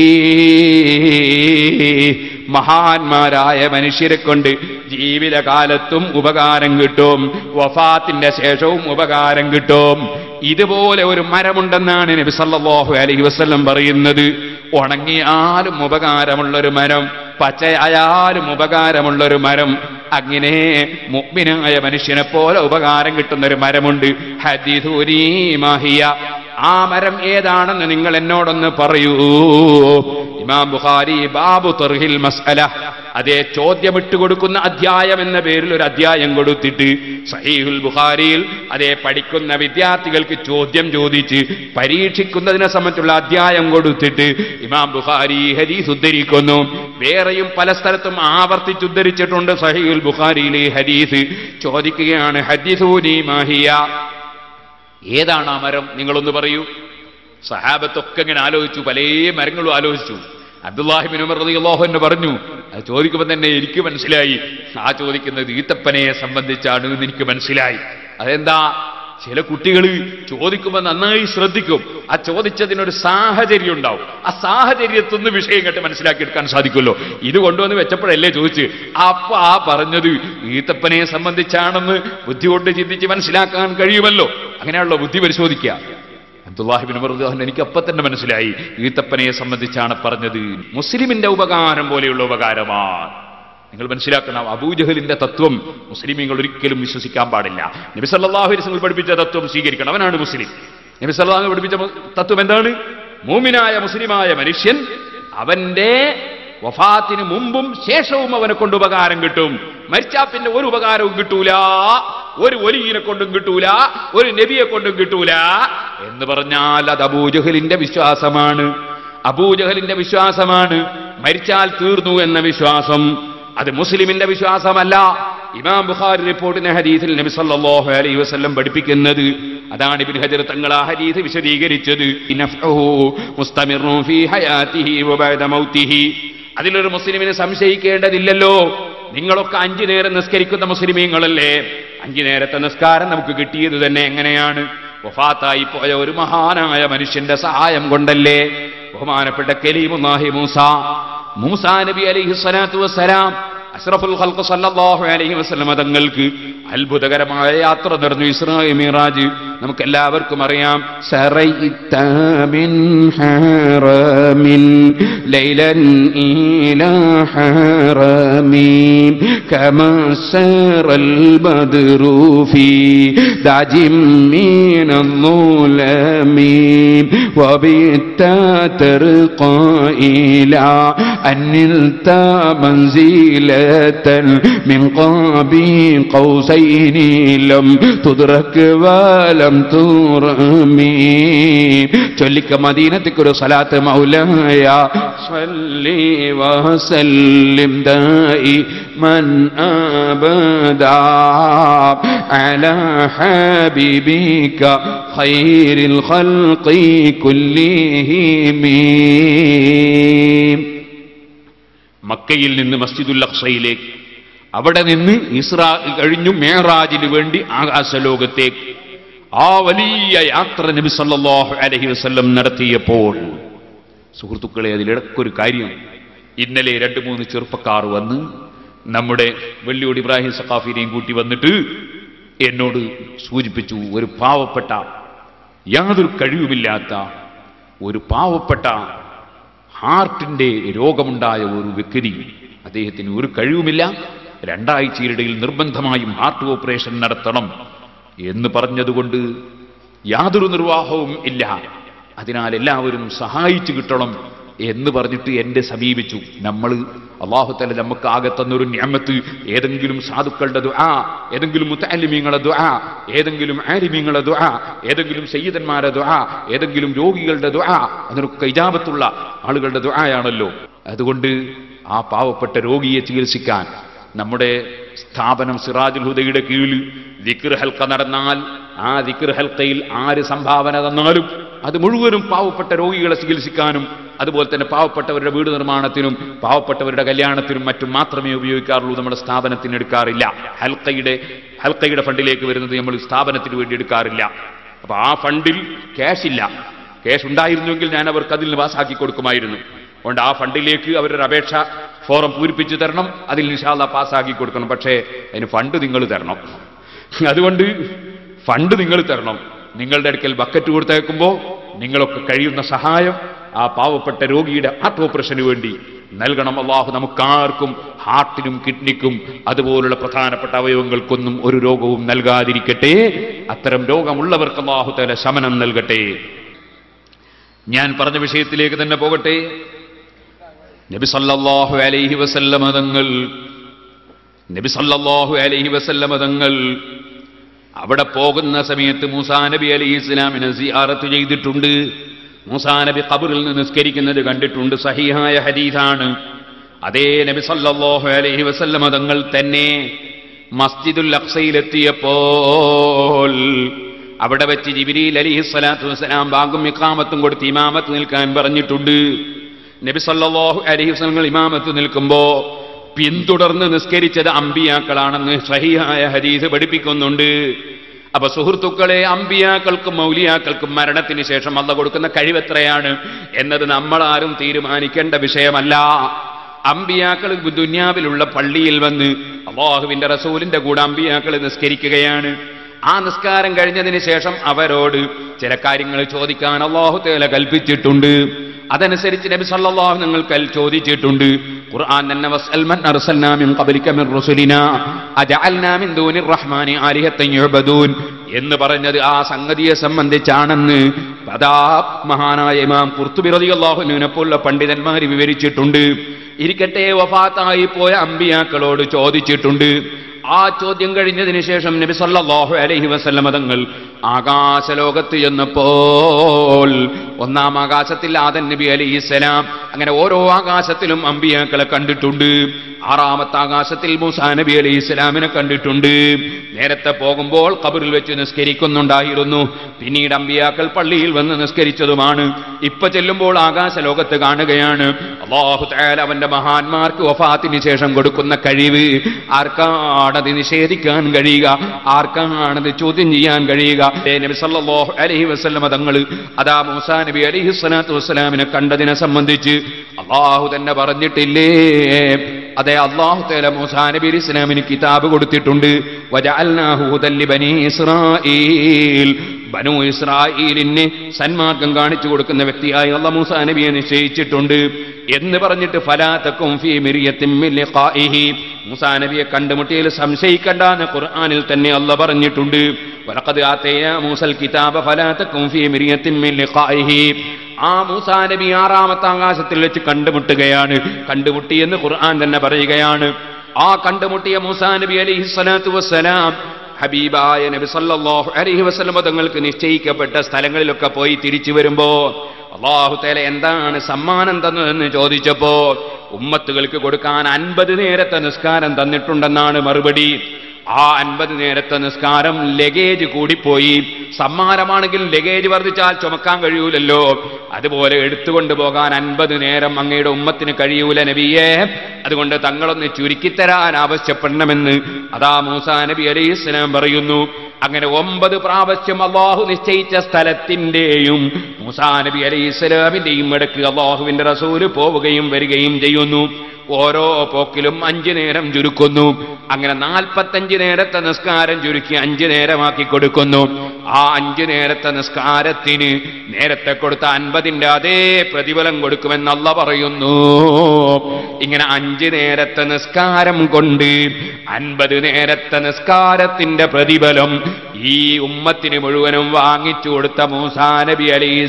മഹാന്മാരായ മനുഷ്യരെ കൊണ്ട് ജീവിതകാലത്തും ഉപകാരം കിട്ടും വഫാത്തിന്റെ ശേഷവും ഉപകാരം കിട്ടും ഇതുപോലെ ഒരു മരമുണ്ടെന്നാണ് നബി സല്ലല്ലാഹു അലൈഹി വസല്ലം പറയുന്നത് ഉണങ്ങിയാലും ഉപകാരമുള്ള ഒരു മരം പച്ചയായാലും ഉപകാരമുള്ള ഒരു മരം അങ്ങനെ മുഗ്മിനായ മനുഷ്യനെ പോലെ ഉപകാരം കിട്ടുന്ന ഒരു മരമുണ്ട് ഹദീഥൂരീ മാഹിയ ആ മരം ഏതാണെന്ന് നിങ്ങൾ എന്നോടൊന്ന് പറയൂ ഇമാം ബുഖാരി ബാബു തർഹിൽ മസ്അല അതേ ചോദ്യമിട്ട് കൊടുക്കുന്ന അധ്യായം എന്ന പേരിൽ ഒരു അധ്യായം കൊടുത്തിട്ട് സഹീഹുൽ ബുഖാരിയിൽ അതേ പഠിക്കുന്ന വിദ്യാർത്ഥികൾക്ക് ചോദ്യം ചോദിച്ച് പരീക്ഷിക്കുന്നതിനെ സംബന്ധിച്ചുള്ള അധ്യായം കൊടുത്തിട്ട് ഇമാം ബുഖാരി ഈ ഹദീസ് ഉദ്ധരിക്കുന്നു വേറെയും പല സ്ഥലത്തും ആവർത്തിച്ച് ഉദ്ധരിച്ചിട്ടുണ്ട് സഹീഹുൽ ബുഖാരിയിലെ ഈ ഹദീസ് ചോദിക്കുകയാണ് ഹദീസൂനി മാഹിയ ഏതാണ് ആ മരം നിങ്ങളൊന്ന് പറയൂ സഹാബത്തൊക്കെ ഇങ്ങനെ ആലോചിച്ചു പല മരങ്ങളും ആലോചിച്ചു അബ്ദുല്ലാഹിബിൻ ഉമർ റളിയല്ലാഹു അൻഹു പറഞ്ഞു അത് ചോദിക്കുമ്പോൾ തന്നെ എനിക്ക് മനസ്സിലായി ആ ചോദിക്കുന്നത് ഈത്തപ്പനയെ സംബന്ധിച്ചാണ് എന്ന് എനിക്ക് മനസ്സിലായി അതെന്താ ചില കുട്ടികൾ ചോദിക്കുമ്പോൾ നന്നായി ശ്രദ്ധിക്കും ആ ചോദിച്ചതിനൊരു സാഹചര്യം ഉണ്ടാവും ആ സാഹചര്യത്തിൽ നിന്ന് വിഷയം കേട്ട് മനസ്സിലാക്കിയെടുക്കാൻ സാധിക്കുമല്ലോ ഇത് കൊണ്ടുവന്ന് വെച്ചപ്പോഴല്ലേ ചോദിച്ച് അപ്പൊ ആ പറഞ്ഞത് ഈത്തപ്പനയെ സംബന്ധിച്ചാണെന്ന് ബുദ്ധി കൊണ്ട് ചിന്തിച്ച് മനസ്സിലാക്കാൻ കഴിയുമല്ലോ അങ്ങനെയാണല്ലോ ബുദ്ധി പരിശോധിക്കുക അബ്ദുല്ലാഹിബിൻ മറുദാഹൻ എനിക്ക് അപ്പൊ തന്നെ മനസ്സിലായി ഈത്തപ്പനയെ സംബന്ധിച്ചാണ് പറഞ്ഞത് മുസ്ലിമിന്റെ ഉപകാരം പോലെയുള്ള ഉപകാരമാണ് നിങ്ങൾ മനസ്സിലാക്കണം അബൂജഹലിന്റെ തത്വം മുസ്ലിമീങ്ങൾ ഒരിക്കലും വിശ്വസിക്കാൻ പാടില്ല നബി സല്ലല്ലാഹു അലൈഹി വസല്ലം പഠിപ്പിച്ച തത്വം സ്വീകരിക്കണം അവനാണ് മുസ്ലിം നബി സല്ലല്ലാഹു പഠിപ്പിച്ച മു- തത്വം എന്താണ് മൂമിനായ മുസ്ലിമായ മനുഷ്യൻ അവന്റെ വഫാത്തിന് മുമ്പും ശേഷവും അവനെ കൊണ്ട് ഉപകാരം കിട്ടും മരിച്ചാ പിന്നെ ഒരു ഉപകാരവും കിട്ടൂല ഒരു ഒലിയിനെ കൊണ്ടും കിട്ടൂല ഒരു നബിയെ കൊണ്ടും കിട്ടൂല എന്ന് പറഞ്ഞാൽ അത് അബൂജഹലിന്റെ വിശ്വാസമാണ് അബൂജഹലിന്റെ വിശ്വാസമാണ് മരിച്ചാൽ തീർന്നു എന്ന വിശ്വാസം അത് മുസ്ലിമിന്റെ വിശ്വാസമല്ല ഇമാം ബുഖാരി റിപ്പോർട്ടിന്റെ ഹദീസിൽ നബി സല്ലല്ലാഹു അലൈഹി വസല്ലം പഠിപ്പിക്കുന്നത് അതാണ് ഇബ്നു ഹജർ തങ്ങൾ ആ ഹദീസ് വിശദീകരിച്ചത് നഫ്ഉഹു മുസ്തമിറുൻ ഫീ ഹയാതിഹി വബഅദ മൗതിഹി അതിലൊരു മുസ്ലിമിനെ സംശയിക്കേണ്ടതില്ലല്ലോ നിങ്ങളൊക്കെ അഞ്ചു നേരം നിസ്കരിക്കുന്ന മുസ്ലിമീങ്ങളല്ലേ അഞ്ചു നേരത്തെ നിസ്കാരം നമുക്ക് കിട്ടിയത് തന്നെ എങ്ങനെയാണ് വഫാത്തായി പോയ ഒരു മഹാനായ മനുഷ്യന്റെ സഹായം കൊണ്ടല്ലേ ബഹുമാനപ്പെട്ട കലീമുല്ലാഹി മൂസ മൂസ നബി അലൈഹി സ്വലാത്തു വസ്സലാം അഷ്റഫുൽ ഖൽഖ് സല്ലല്ലാഹു അലൈഹി വസല്ലം തങ്ങൾക്ക് അത്ഭുതകരമായ യാത്ര നടന്നു ഇസ്രാ മിറാജ് നമുക്ക് എല്ലാവർക്കും അറിയാം സറൈത്ത മിൻ ഹറമിൻ ലൈലൻ ഇലാ ഹറമി കമാ സറൽ ബദ്റു ഫീ ദാജിം من الظلم وبت ترقى إلى أن نلت منزلة من قاب قوسين لم تدرك ولم ترمي ചൊല്ലിക്ക മദീനത്തേക്ക് ഒരു സലാത്ത് മൗലായ صلي وسلم دائما أبدا على حبيبك خير الخلق كلهم മക്കയിൽ നിന്ന് മസ്ജിദുൽ അഖ്സയിലേക്ക് അവിടെ നിന്ന് ഇസ്രാ കഴിഞ്ഞു മേറാജിന് വേണ്ടി ആകാശലോകത്തേക്ക് ആ വലിയ യാത്ര നബി സല്ലല്ലാഹു അലൈഹി വസല്ലം നടത്തിയപ്പോൾ സുഹൃത്തുക്കളെ അതിലിടക്കൊരു കാര്യം ഇന്നലെ രണ്ട് മൂന്ന് ചെറുപ്പക്കാർ വന്ന് നമ്മുടെ വെള്ളിയോട് ഇബ്രാഹിം സഖാഫിനെയും കൂട്ടി വന്നിട്ട് എന്നോട് സൂചിപ്പിച്ചു ഒരു പാവപ്പെട്ട യാതൊരു കഴിവുമില്ലാത്ത ഒരു പാവപ്പെട്ട ഹാർട്ടിന്റെ രോഗമുണ്ടായ ഒരു വ്യക്തി അദ്ദേഹത്തിന് ഒരു കഴിവുമില്ല രണ്ടാഴ്ചയിലിടയിൽ നിർബന്ധമായും ഹാർട്ട് ഓപ്പറേഷൻ നടത്തണം എന്ന് പറഞ്ഞതുകൊണ്ട് യാതൊരു നിർവാഹവും ഇല്ല അതിനാൽ എല്ലാവരും സഹായിച്ചു കിട്ടണം എന്ന് പറഞ്ഞിട്ട് എന്നെ സമീപിച്ചു നമ്മൾ അള്ളാഹുത്തല നമുക്ക് ആകെ തന്നൊരു ഞാമത്ത് ഏതെങ്കിലും സാധുക്കളുടെ ദുആ ഏതെങ്കിലും മുത്തലിമീങ്ങളെ ദുആ ഏതെങ്കിലും ആലിമീങ്ങളെ ദുആ ഏതെങ്കിലും സയ്യിദന്മാരെ ദുആ ഏതെങ്കിലും രോഗികളുടെ ദുആ അതിനൊക്കെ ഇജാബത്തുള്ള ആളുകളുടെ ദുആയാണല്ലോ അതുകൊണ്ട് ആ പാവപ്പെട്ട രോഗിയെ ചികിത്സിക്കാൻ നമ്മുടെ സ്ഥാപനം സിറാജുൽ ഹുദയുടെ കീഴിൽ ദിക്ർ ഹൽക്ക നടന്നാൽ ആ ദിക്ർ ഹൽക്കയിൽ ആര് സംഭാവന തന്നാലും അത് മുഴുവനും പാവപ്പെട്ട രോഗികളെ ചികിത്സിക്കാനും അതുപോലെ തന്നെ പാവപ്പെട്ടവരുടെ വീട് നിർമ്മാണത്തിനും പാവപ്പെട്ടവരുടെ കല്യാണത്തിനും മറ്റും മാത്രമേ ഉപയോഗിക്കാറുള്ളൂ നമ്മുടെ സ്ഥാപനത്തിന് എടുക്കാറില്ല ഹൽക്കയുടെ ഹൽക്കയുടെ ഫണ്ടിലേക്ക് വരുന്നത് നമ്മൾ സ്ഥാപനത്തിന് വേണ്ടി എടുക്കാറില്ല അപ്പൊ ആ ഫണ്ടിൽ ക്യാഷ് ഇല്ല ക്യാഷ് ഉണ്ടായിരുന്നുവെങ്കിൽ ഞാൻ അവർക്ക് അതിൽ പാസ്സാക്കി കൊടുക്കുമായിരുന്നു അതുകൊണ്ട് ആ ഫണ്ടിലേക്ക് അവരൊരു അപേക്ഷ ഫോറം പൂരിപ്പിച്ചു തരണം അതിൽ നിഷാദ പാസ്സാക്കി കൊടുക്കണം പക്ഷേ അതിന് ഫണ്ട് നിങ്ങൾ തരണം അതുകൊണ്ട് ഫണ്ട് നിങ്ങൾ തരണം നിങ്ങളുടെ അടുക്കൽ ബക്കറ്റ് കൊടുത്തേക്കുമ്പോൾ നിങ്ങളൊക്കെ കഴിയുന്ന സഹായം ആ പാവപ്പെട്ട രോഗിയുടെ ഹാർട്ട് ഓപ്പറേഷന് വേണ്ടി നൽകണം അള്ളാഹു നമുക്കാർക്കും ഹാർട്ടിനും കിഡ്നിക്കും അതുപോലുള്ള പ്രധാനപ്പെട്ട അവയവങ്ങൾക്കൊന്നും ഒരു രോഗവും നൽകാതിരിക്കട്ടെ അത്തരം രോഗമുള്ളവർക്ക് അള്ളാഹു തല ശമനം നൽകട്ടെ ഞാൻ പറഞ്ഞ വിഷയത്തിലേക്ക് തന്നെ പോകട്ടെ നബി സല്ലല്ലാഹു അലൈഹി വസല്ലമ തങ്ങൾ നബി സല്ലല്ലാഹു അലൈഹി വസല്ലമ തങ്ങൾ അവിടെ പോകുന്ന സമയത്ത് മൂസാ നബി അലൈഹി ഇസ്ലാമിനെ സിയാറത്ത് ചെയ്തിട്ടുണ്ട് മൂസാ നബി ഖബറിൽ നിന്ന് നിസ്കരിക്കുന്നത് കണ്ടിട്ടുണ്ട് സഹിഹായ ഹദീസാണ് അതേ നബി സല്ലല്ലാഹു അലൈഹി വസല്ലമ തങ്ങൾ തന്നെ മസ്ജിദുൽ അക്സയിലെത്തിയപ്പോൾ അവിടെ വെച്ച് ജിബിരിൽ അലിഹി സ്വലാത്തു വസ്സലാം ബാഗും ഇഖാമത്തും കൊടുത്ത് ഇമാമത്ത് നിൽക്കാൻ പറഞ്ഞിട്ടുണ്ട് നബി സല്ലല്ലാഹു അലൈഹി വസല്ലം ഇമാമത്ത് നിൽക്കുമ്പോ പിന്തുടർന്ന് നിസ്കരിച്ചത് അമ്പിയാക്കളാണെന്ന് സഹിയായ ഹദീസ് പഠിപ്പിക്കുന്നുണ്ട് അപ്പൊ സുഹൃത്തുക്കളെ അമ്പിയാക്കൾക്കും മൗലിയാക്കൾക്കും മരണത്തിന് ശേഷം അല്ല കൊടുക്കുന്ന കഴിവെത്രയാണ് എന്നത് നമ്മളാരും തീരുമാനിക്കേണ്ട വിഷയമല്ല അമ്പിയാക്കൾ ദുന്യാവിലുള്ള പള്ളിയിൽ വന്ന് അള്ളാഹുവിന്റെ റസൂലിന്റെ കൂടെ അമ്പിയാക്കൾ നിസ്കരിക്കുകയാണ് ആ നിസ്കാരം കഴിഞ്ഞതിന് ശേഷം അവരോട് ചില കാര്യങ്ങൾ ചോദിക്കാൻ അള്ളാഹു തേല കൽപ്പിച്ചിട്ടുണ്ട് അതനുസരിച്ച് നബി സല്ലല്ലാഹു നിങ്ങൾ കൽ ചോദിച്ചിട്ടുണ്ട് ഖുർആൻ തന്നെ വസ്അൽമൻ അർസൽനാ മിൻ ഖബ്ലിക മിൻ റുസുലിനാ അജഅൽനാ മിൻ ദൂനിർ റഹ്മാനി ആലിഹത്തൻ യുഅബദൂൻ എന്ന് പറഞ്ഞത് ആ സംഗതിയെ സംബന്ധിച്ചാണെന്ന് അതാ മഹാനായ ഇമാം ഖുർത്തുബി റളിയല്ലാഹു അൻഹുവിനെ പോലുള്ള പണ്ഡിതന്മാർ വിവരിച്ചിട്ടുണ്ട് ഇരിക്കട്ടെ വഫാത്തായി പോയ അമ്പിയാക്കളോട് ചോദിച്ചിട്ടുണ്ട് ആ ചോദ്യം കഴിഞ്ഞതിന് ശേഷം നബി സല്ലല്ലാഹു അലൈഹി വസല്ലമ തങ്ങൾ ആകാശലോകത്ത് ചെന്നപ്പോൾ ഒന്നാം ആകാശത്തിൽ ആദൻ നബി അലൈഹിസ്സലാം അങ്ങനെ ഓരോ ആകാശത്തിലും അമ്പിയാക്കളെ കണ്ടിട്ടുണ്ട് ആറാമത്തെ ആകാശത്തിൽ മൂസാ നബി അലൈഹി ഇസ്ലാമിനെ കണ്ടിട്ടുണ്ട് നേരത്തെ പോകുമ്പോൾ കബറിൽ വെച്ച് നിസ്കരിക്കുന്നുണ്ടായിരുന്നു പിന്നീട് അമ്പിയാക്കൾ പള്ളിയിൽ വന്ന് നിസ്കരിച്ചതുമാണ് ഇപ്പൊ ചെല്ലുമ്പോൾ ആകാശ ലോകത്ത് കാണുകയാണ് അള്ളാഹു തആല അവന്റെ മഹാന്മാർക്ക് വഫാത്തിന് ശേഷം കൊടുക്കുന്ന കഴിവ് ആർക്കാണത് നിഷേധിക്കാൻ കഴിയുക ആർക്കാണത് ചോദ്യം ചെയ്യാൻ കഴിയുക ഏ നബി സല്ലല്ലാഹു അലൈഹി വസല്ലമ തങ്ങൾ അതാ മൂസാ നബി അലൈഹി സ്വലാത്തു വസ്സലാമിനെ കണ്ടതിനെ സംബന്ധിച്ച് അള്ളാഹു തന്നെ പറഞ്ഞിട്ടില്ലേ അതെ അള്ളാഹു തേല മൂസാ നബി അലൈഹി ഇസ്ലാമിന് കിതാബ് കൊടുത്തിട്ടുണ്ട് വജഅൽനാഹു ഹുദൻ ലിബനി ഇസ്രായീൽ ബനു ഇസ്രായേലിന് സന്മാർഗം കാണിച്ചു കൊടുക്കുന്ന വ്യക്തിയായി അള്ള മൂസാ നബിയെ നിശ്ചയിച്ചിട്ടുണ്ട് എന്ന് പറഞ്ഞിട്ട് ഫലാത്തക്കും ഫീ മിരിയത്തിൻ മിൻ ലിഖാഇഹി മൂസാ നബിയെ കണ്ടുമുട്ടിയതിൽ സംശയിക്കണ്ടെന്ന് ഖുർആനിൽ തന്നെ അല്ല പറഞ്ഞിട്ടുണ്ട് വലഖദ് ആതൈനാ മൂസൽ കിതാബ ഫലാത്തക്കും ഫീ മിരിയത്തിൻ മിൻ ലിഖാഇഹി ആ മൂസാ നബി ആറാമത്തെ ആകാശത്തിൽ വെച്ച് കണ്ടുമുട്ടുകയാണ് കണ്ടുമുട്ടി എന്ന് ഖുർആൻ തന്നെ പറയുകയാണ് ആ കണ്ടുമുട്ടിയ മൂസാ നബി അലൈഹി സ്വലാത്തു വസ്സലാം ഹബീബായ നബി സല്ലല്ലാഹു അലൈഹി വസല്ലം തങ്ങൾക്ക് നിശ്ചയിക്കപ്പെട്ട സ്ഥലങ്ങളിലൊക്കെ പോയി തിരിച്ചു വരുമ്പോ അള്ളാഹു തേല എന്താണ് സമ്മാനം തന്നതെന്ന് ചോദിച്ചപ്പോ ഉമ്മത്തുകൾക്ക് കൊടുക്കാൻ അൻപത് നേരത്തെ നിസ്കാരം തന്നിട്ടുണ്ടെന്നാണ് മറുപടി ആ അൻപത് നേരത്തെ നിസ്കാരം ലഗേജ് കൂടിപ്പോയി സമ്മാനമാണെങ്കിൽ ലഗേജ് വർദ്ധിച്ചാൽ ചുമക്കാൻ കഴിയൂലല്ലോ അതുപോലെ എടുത്തുകൊണ്ട് പോകാൻ അൻപത് നേരം അങ്ങയുടെ ഉമ്മത്തിന് കഴിയൂല നബിയെ അതുകൊണ്ട് തങ്ങളൊന്ന് ചുരുക്കിത്തരാൻ ആവശ്യപ്പെടണമെന്ന് അതാ മൂസാ നബി അലൈഹി ഇസ്ലാം പറയുന്നു അങ്ങനെ ഒമ്പത് പ്രാവശ്യം അള്ളാഹു നിശ്ചയിച്ച സ്ഥലത്തിന്റെയും മൂസാ നബി അലൈഹി ഇസ്ലാമിന്റെയും ഇടയ്ക്ക് അള്ളാഹുവിന്റെ റസൂല് പോവുകയും വരികയും ചെയ്യുന്നു ഓരോ പോക്കിലും അഞ്ചു നേരം ചുരുക്കുന്നു അങ്ങനെ നാൽപ്പത്തഞ്ച് നേരത്തെ നിസ്കാരം ചുരുക്കി അഞ്ചു നേരമാക്കി കൊടുക്കുന്നു ആ അഞ്ചു നേരത്തെ നിസ്കാരത്തിന് നേരത്തെ കൊടുത്ത അൻപതിന്റെ അതേ പ്രതിഫലം കൊടുക്കുമെന്ന് അല്ല പറയുന്നു ഇങ്ങനെ അഞ്ചു നേരത്തെ നിസ്കാരം കൊണ്ട് അൻപത് നേരത്തെ നിസ്കാരത്തിന്റെ പ്രതിഫലം ഈ ഉമ്മത്തിന് മുഴുവനും വാങ്ങിച്ചു കൊടുത്ത മൂസാ നബി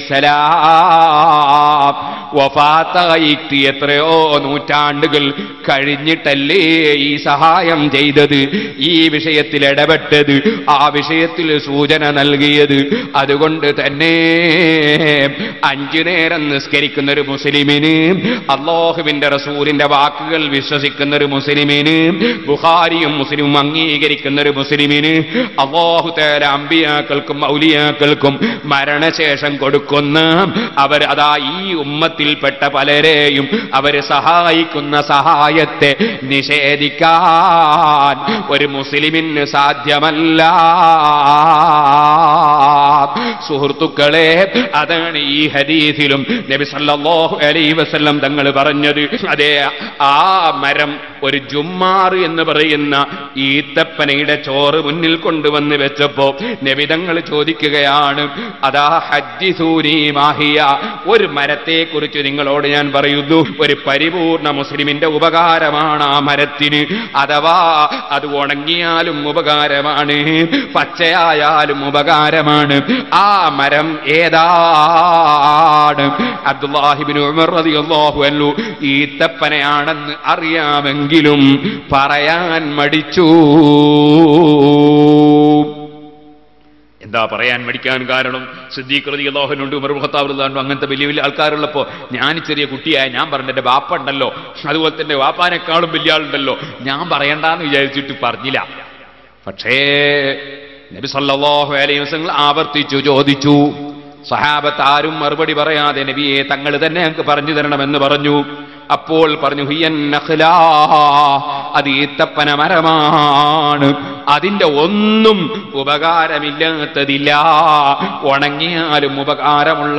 അലൈസലാം വഫാത്തായിട്ട് എത്രയോ നൂറ്റാണ്ടുകൾ കഴിഞ്ഞിട്ടല്ലേ ഈ സഹായം ചെയ്തത് ഈ വിഷയത്തിൽ ഇടപെട്ടത് ആ വിഷയത്തിൽ സൂചന നൽകിയത് അതുകൊണ്ട് തന്നെ അഞ്ചു നേരം നിസ്കരിക്കുന്ന ഒരു മുസ്ലിമിന് അള്ളാഹുവിന്റെ റസൂലിന്റെ വാക്കുകൾ വിശ്വസിക്കുന്ന ഒരു മുസ്ലിമിന് ബുഖാരിയും മുസ്ലിമും അംഗീകരിക്കുന്ന ഒരു മുസ്ലിമിന് അള്ളാഹു തേല അമ്പിയാക്കൾക്കും ഔലിയാക്കൾക്കും മരണശേഷം കൊടുക്കുന്ന അവർ അതാ ഈ ഉമ്മത്തിൽപ്പെട്ട പലരെയും അവര് സഹായിക്കുന്ന സഹായത്തെ നിഷേധിക്കാൻ ഒരു മുസ്ലിമിന് സാധ്യമല്ല സുഹൃത്തുക്കളെ അതാണ് ഈ ഹദീസിലും നബി സല്ലല്ലാഹു അലൈഹി വസല്ലം തങ്ങൾ പറഞ്ഞത് അതെ ആ മരം ഒരു ജുമ്മാർ എന്ന് പറയുന്ന ഈത്തപ്പനയുടെ ചോറ് മുന്നിൽ കൊണ്ടുവന്ന് വെച്ചപ്പോ നബിതങ്ങൾ ചോദിക്കുകയാണ് അതാ ഹജ്ജി സൂരി മാഹിയ ഒരു മരത്തെ കുറിച്ച് നിങ്ങളോട് ഞാൻ പറയുന്നു ഒരു പരിപൂർണ മുസ്ലിമിന്റെ ഉപകാരമാണ് ആ മരത്തിന് അഥവാ അത് ഉണങ്ങിയാലും ഉപകാരമാണ് പച്ചയായാലും ഉപകാരമാണ് ആ മരം ഏതാണ് അബ്ദുല്ലാഹിബിൻ ഉമർ റളിയല്ലാഹു അൻഹു ഈത്തപ്പനയാണെന്ന് അറിയാമെങ്കിലും പറയാൻ മടിച്ചു എന്താ പറയാൻ മടിക്കാൻ കാരണം സിദ്ദീഖ് റതി അള്ളാഹുനുണ്ട് ഉമർ മുഖത്താബ് റളിയല്ലാഹു അങ്ങനത്തെ വലിയ വലിയ ആൾക്കാരുള്ളപ്പോ ഞാൻ ചെറിയ കുട്ടിയായ ഞാൻ പറഞ്ഞ എന്റെ വാപ്പ ഉണ്ടല്ലോ അതുപോലെ തന്നെ വാപ്പാനേക്കാളും വലിയ ആളുണ്ടല്ലോ ഞാൻ പറയണ്ടെന്ന് വിചാരിച്ചിട്ട് പറഞ്ഞില്ല പക്ഷേ നബി സല്ലല്ലാഹു അലൈഹി വസല്ലം ആവർത്തിച്ചു ചോദിച്ചു സഹാബത്ത് ആരും മറുപടി പറയാതെ നബിയെ തങ്ങൾ തന്നെ ഞങ്ങൾക്ക് പറഞ്ഞു തരണമെന്ന് പറഞ്ഞു അപ്പോൾ പറഞ്ഞു ഹിയൻ നഖ്ലാ. അത് ഈത്തപ്പന മരമാണ് അതിന്റെ ഒന്നും ഉപകാരമില്ലാത്തതില്ല ഉണങ്ങിയാലും ഉപകാരമുള്ള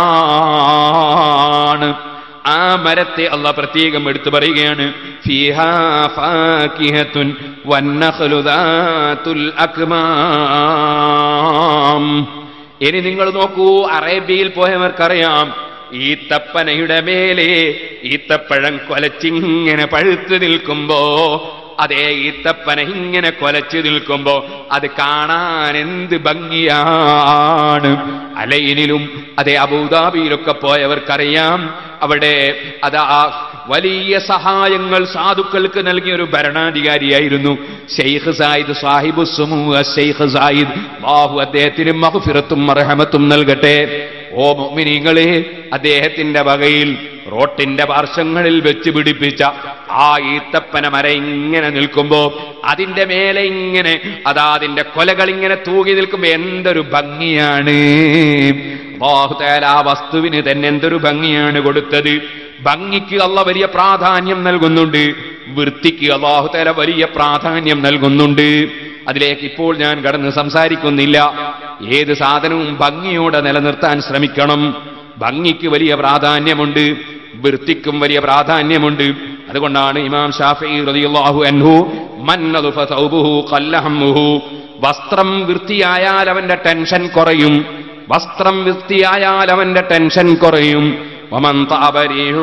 മരമാണ് ആ മരത്തെ അല്ല പ്രത്യേകം എടുത്തു പറയുകയാണ് ഫീഹാ ഫാകിഹത്തുൻ വന്നഖ്ലു ദാതുൽ അക്മാം ഇനി നിങ്ങൾ നോക്കൂ അറേബ്യയിൽ പോയവർക്കറിയാം ഈത്തപ്പനയുടെ മേലെ ഈത്തപ്പഴം കൊലച്ചിങ്ങനെ പഴുത്തു നിൽക്കുമ്പോ അതേ ഈത്തപ്പന ഇങ്ങനെ കൊലച്ചു നിൽക്കുമ്പോ അത് കാണാൻ എന്ത് ഭംഗിയാണ് അലയിനിലും അതേ അബൂദാബിയിലൊക്കെ പോയവർക്കറിയാം അവിടെ അതാ വലിയ സഹായങ്ങൾ സാധുക്കൾക്ക് നൽകിയ ഒരു ഭരണാധികാരിയായിരുന്നു ഷെയ്ഖ് സായിദ് സാഹിബു സുമൂഹ ഷെയ്ഖ് സായിദ് ബാഹു അദ്ദേഹത്തിന് മഹഫിറത്തും മർഹമത്തും നൽകട്ടെ ഓ മോമിനിങ്ങളെ അദ്ദേഹത്തിന്റെ വകയിൽ റോട്ടിന്റെ പാർശ്വങ്ങളിൽ വെച്ച് പിടിപ്പിച്ച ആ ഈത്തപ്പന മര ഇങ്ങനെ നിൽക്കുമ്പോ അതിന്റെ മേലെ ഇങ്ങനെ അതാ അതിന്റെ കൊലകൾ ഇങ്ങനെ തൂകി നിൽക്കുമ്പോ എന്തൊരു ഭംഗിയാണ് അല്ലാഹുതആല ആ വസ്തുവിന് തന്നെ എന്തൊരു ഭംഗിയാണ് കൊടുത്തത് ഭംഗിക്ക് അള്ള വലിയ പ്രാധാന്യം നൽകുന്നുണ്ട് വൃത്തിക്ക് അള്ളാഹുതല വലിയ പ്രാധാന്യം നൽകുന്നുണ്ട് അതിലേക്ക് ഇപ്പോൾ ഞാൻ കടന്ന് സംസാരിക്കുന്നില്ല ഏത് സാധനവും ഭംഗിയോടെ നിലനിർത്താൻ ശ്രമിക്കണം ഭംഗിക്ക് വലിയ പ്രാധാന്യമുണ്ട് വൃത്തിക്കും വലിയ പ്രാധാന്യമുണ്ട് അതുകൊണ്ടാണ് ഇമാം ഷാഫി റളിയല്ലാഹു അൻഹു മൻ നദുഫ തൗബുഹു ഖല്ല ഹമ്മുഹു വസ്ത്രം വൃത്തിയായാൽ അവന്റെ ടെൻഷൻ കുറയും വസ്ത്രം വൃത്തിയായാൽ അവന്റെ ടെൻഷൻ കുറയും വമൻ താബ റീഹു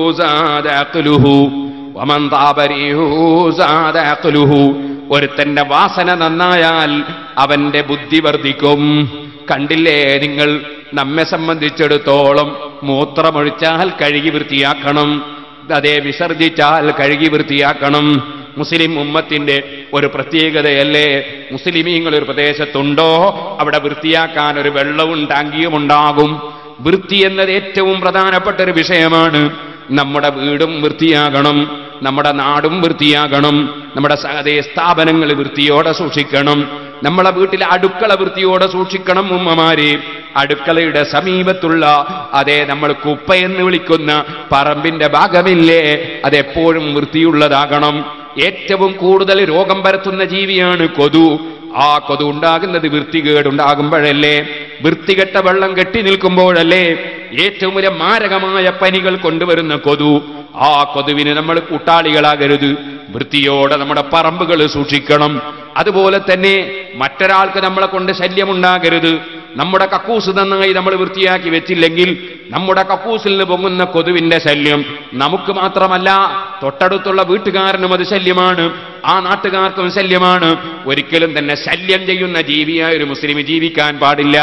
സാദ അഖ്ലുഹു വമൻ താബ റീഹു സാദ അഖ്ലുഹു ഒരുത്തന്റെ വാസന നന്നായാൽ അവന്റെ ബുദ്ധി വർദ്ധിക്കും കണ്ടില്ലേ നിങ്ങൾ നമ്മെ സംബന്ധിച്ചിടത്തോളം മൂത്രമൊഴിച്ചാൽ കഴുകി വൃത്തിയാക്കണം അതേ വിസർജിച്ചാൽ കഴുകി വൃത്തിയാക്കണം മുസ്ലിം ഉമ്മത്തിന്റെ ഒരു പ്രത്യേകതയല്ലേ മുസ്ലിമീങ്ങൾ ഒരു പ്രദേശത്തുണ്ടോ അവിടെ വൃത്തിയാക്കാൻ ഒരു വെള്ളവും ടാങ്കിയും ഉണ്ടാകും വൃത്തി എന്നത് ഏറ്റവും പ്രധാനപ്പെട്ട ഒരു വിഷയമാണ് നമ്മുടെ വീടും വൃത്തിയാകണം നമ്മുടെ നാടും വൃത്തിയാകണം നമ്മുടെ അതേ സ്ഥാപനങ്ങൾ വൃത്തിയോടെ സൂക്ഷിക്കണം നമ്മളെ വീട്ടിലെ അടുക്കള വൃത്തിയോടെ സൂക്ഷിക്കണം ഉമ്മമാരെ അടുക്കളയുടെ സമീപത്തുള്ള അതേ നമ്മൾ കുപ്പയെന്ന് വിളിക്കുന്ന പറമ്പിന്റെ ഭാഗമില്ലേ അതെപ്പോഴും വൃത്തിയുള്ളതാകണം ഏറ്റവും കൂടുതൽ രോഗം പരത്തുന്ന ജീവിയാണ് കൊതു ആ കൊതു ഉണ്ടാകുന്നത് വൃത്തികേടുണ്ടാകുമ്പോഴല്ലേ വൃത്തികെട്ട വെള്ളം കെട്ടി നിൽക്കുമ്പോഴല്ലേ ഏറ്റവും വലിയ മാരകമായ പനികൾ കൊണ്ടുവരുന്ന കൊതു ആ കൊതുവിന് നമ്മൾ കൂട്ടാളികളാകരുത് വൃത്തിയോടെ നമ്മുടെ പറമ്പുകൾ സൂക്ഷിക്കണം അതുപോലെ തന്നെ മറ്റൊരാൾക്ക് നമ്മളെ കൊണ്ട് ശല്യമുണ്ടാകരുത് നമ്മുടെ കക്കൂസ് നന്നായി നമ്മൾ വൃത്തിയാക്കി വെച്ചില്ലെങ്കിൽ നമ്മുടെ കക്കൂസിൽ നിന്ന് പൊങ്ങുന്ന കൊതുവിന്റെ ശല്യം നമുക്ക് മാത്രമല്ല തൊട്ടടുത്തുള്ള വീട്ടുകാരനും അത് ശല്യമാണ് ആ നാട്ടുകാർക്കും ശല്യമാണ് ഒരിക്കലും തന്നെ ശല്യം ചെയ്യുന്ന ജീവിയായ ഒരു മുസ്ലിം ജീവിക്കാൻ പാടില്ല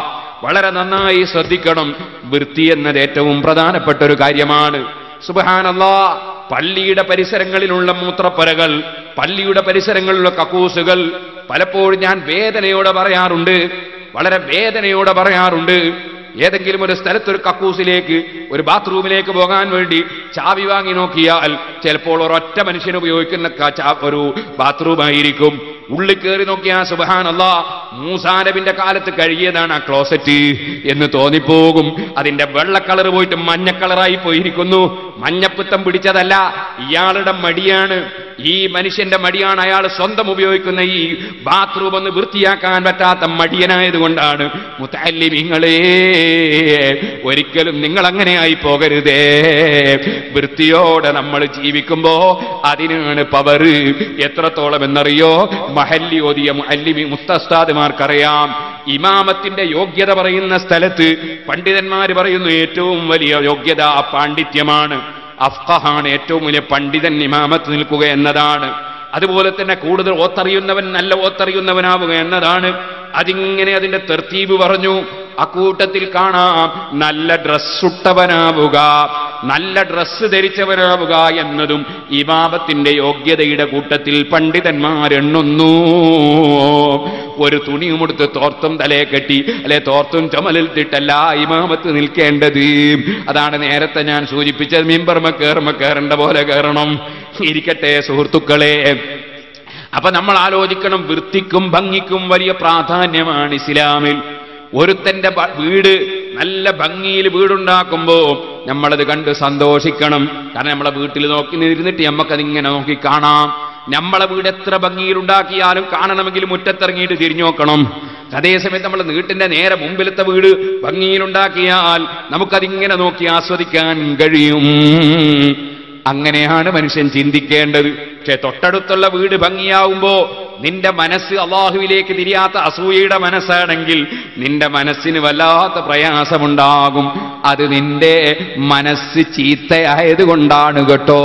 വളരെ നന്നായി ശ്രദ്ധിക്കണം വൃത്തി എന്നത് ഏറ്റവും പ്രധാനപ്പെട്ട ഒരു കാര്യമാണ് സുബഹാനല്ലാ പള്ളിയുടെ പരിസരങ്ങളിലുള്ള മൂത്രപ്പരകൾ പള്ളിയുടെ പരിസരങ്ങളിലുള്ള കക്കൂസുകൾ പലപ്പോഴും ഞാൻ വേദനയോടെ പറയാറുണ്ട് വളരെ വേദനയോടെ പറയാറുണ്ട് ഏതെങ്കിലും ഒരു സ്ഥലത്തൊരു കക്കൂസിലേക്ക് ഒരു ബാത്റൂമിലേക്ക് പോകാൻ വേണ്ടി ചാവി വാങ്ങി നോക്കിയാൽ ചിലപ്പോൾ ഒരൊറ്റ മനുഷ്യൻ ഉപയോഗിക്കുന്ന ക- ചാ- ഒരു ബാത്റൂമായിരിക്കും ഉള്ളിൽ കയറി നോക്കിയാൽ സുബഹാനല്ല മൂസാനബിന്റെ കാലത്ത് കഴുകിയതാണ് ആ ക്ലോസറ്റ് എന്ന് തോന്നിപ്പോകും അതിന്റെ വെള്ള കളർ പോയിട്ട് മഞ്ഞ കളറായി പോയിരിക്കുന്നു മഞ്ഞപ്പിത്തം പിടിച്ചതല്ല ഇയാളുടെ മടിയാണ് ഈ മനുഷ്യന്റെ മടിയാണ് അയാൾ സ്വന്തം ഉപയോഗിക്കുന്ന ഈ ബാത്റൂം ഒന്ന് വൃത്തിയാക്കാൻ പറ്റാത്ത മടിയനായതുകൊണ്ടാണ് മുത്തല്ലിമിങ്ങളെ ഒരിക്കലും നിങ്ങൾ അങ്ങനെ ആയി പോകരുതേ വൃത്തിയോടെ നമ്മൾ ജീവിക്കുമ്പോ അതിനാണ് പവർ എത്രത്തോളം എന്നറിയോ മഹല്ലി ഓതിയ മുഹല്ലിമി മുസ്തസ്താദുമാർക്കറിയാം ഇമാമത്തിന്റെ യോഗ്യത പറയുന്ന സ്ഥലത്ത് പണ്ഡിതന്മാർ പറയുന്നു ഏറ്റവും വലിയ യോഗ്യത പാണ്ഡിത്യമാണ് അഫ്ഖഹാണ് ഏറ്റവും വലിയ പണ്ഡിതൻ ഇമാമത്ത് നിൽക്കുക എന്നതാണ് അതുപോലെ തന്നെ കൂടുതൽ ഓത്തറിയുന്നവൻ നല്ല ഓത്തറിയുന്നവനാവുക എന്നതാണ് അതിങ്ങനെ അതിന്റെ തെർത്തീബ് പറഞ്ഞു അക്കൂട്ടത്തിൽ കാണാം നല്ല ഡ്രസ്സുട്ടവനാവുക നല്ല ഡ്രസ്സ് ധരിച്ചവനാവുക എന്നതും ഇമാമത്തിന്റെ യോഗ്യതയുടെ കൂട്ടത്തിൽ പണ്ഡിതന്മാരെണ്ണുന്നു ഒരു തുണിയുമെടുത്ത് തോർത്തും തലയെ കെട്ടി അല്ലെ തോർത്തും ചുമലിട്ടിട്ടല്ല ഇമാമത്ത് നിൽക്കേണ്ടത് അതാണ് നേരത്തെ ഞാൻ സൂചിപ്പിച്ചത് മിമ്പർമ കയറുമ്പോ കയറേണ്ട പോലെ കയറണം ഇരിക്കട്ടെ സുഹൃത്തുക്കളെ അപ്പൊ നമ്മൾ ആലോചിക്കണം വൃത്തിക്കും ഭംഗിക്കും വലിയ പ്രാധാന്യമാണ് ഇസ്ലാമിൽ ഒരുത്തന്റെ ബ- വീട് നല്ല ഭംഗിയിൽ വീടുണ്ടാക്കുമ്പോ നമ്മളത് കണ്ട് സന്തോഷിക്കണം കാരണം നമ്മളെ വീട്ടിൽ നോക്കി ഇരുന്നിട്ട് നമുക്കതിങ്ങനെ നോക്കി കാണാം നമ്മളെ വീട് എത്ര ഭംഗിയിൽ ഉണ്ടാക്കിയാലും കാണണമെങ്കിൽ മുറ്റത്തിറങ്ങിയിട്ട് തിരിഞ്ഞു നോക്കണം അതേസമയത്ത് നമ്മൾ വീട്ടിന്റെ നേരെ മുമ്പിലത്തെ വീട് ഭംഗിയിലുണ്ടാക്കിയാൽ നമുക്കതിങ്ങനെ നോക്കി ആസ്വദിക്കാൻ കഴിയും അങ്ങനെയാണ് മനുഷ്യൻ ചിന്തിക്കേണ്ടത് പക്ഷെ തൊട്ടടുത്തുള്ള വീട് ഭംഗിയാവുമ്പോ നിന്റെ മനസ്സ് അള്ളാഹുവിലേക്ക് തിരിയാത്ത അസൂയയുടെ മനസ്സാണെങ്കിൽ നിന്റെ മനസ്സിന് വല്ലാത്ത പ്രയാസമുണ്ടാകും അത് നിന്റെ മനസ്സ് ചീത്തയായതുകൊണ്ടാണ് കേട്ടോ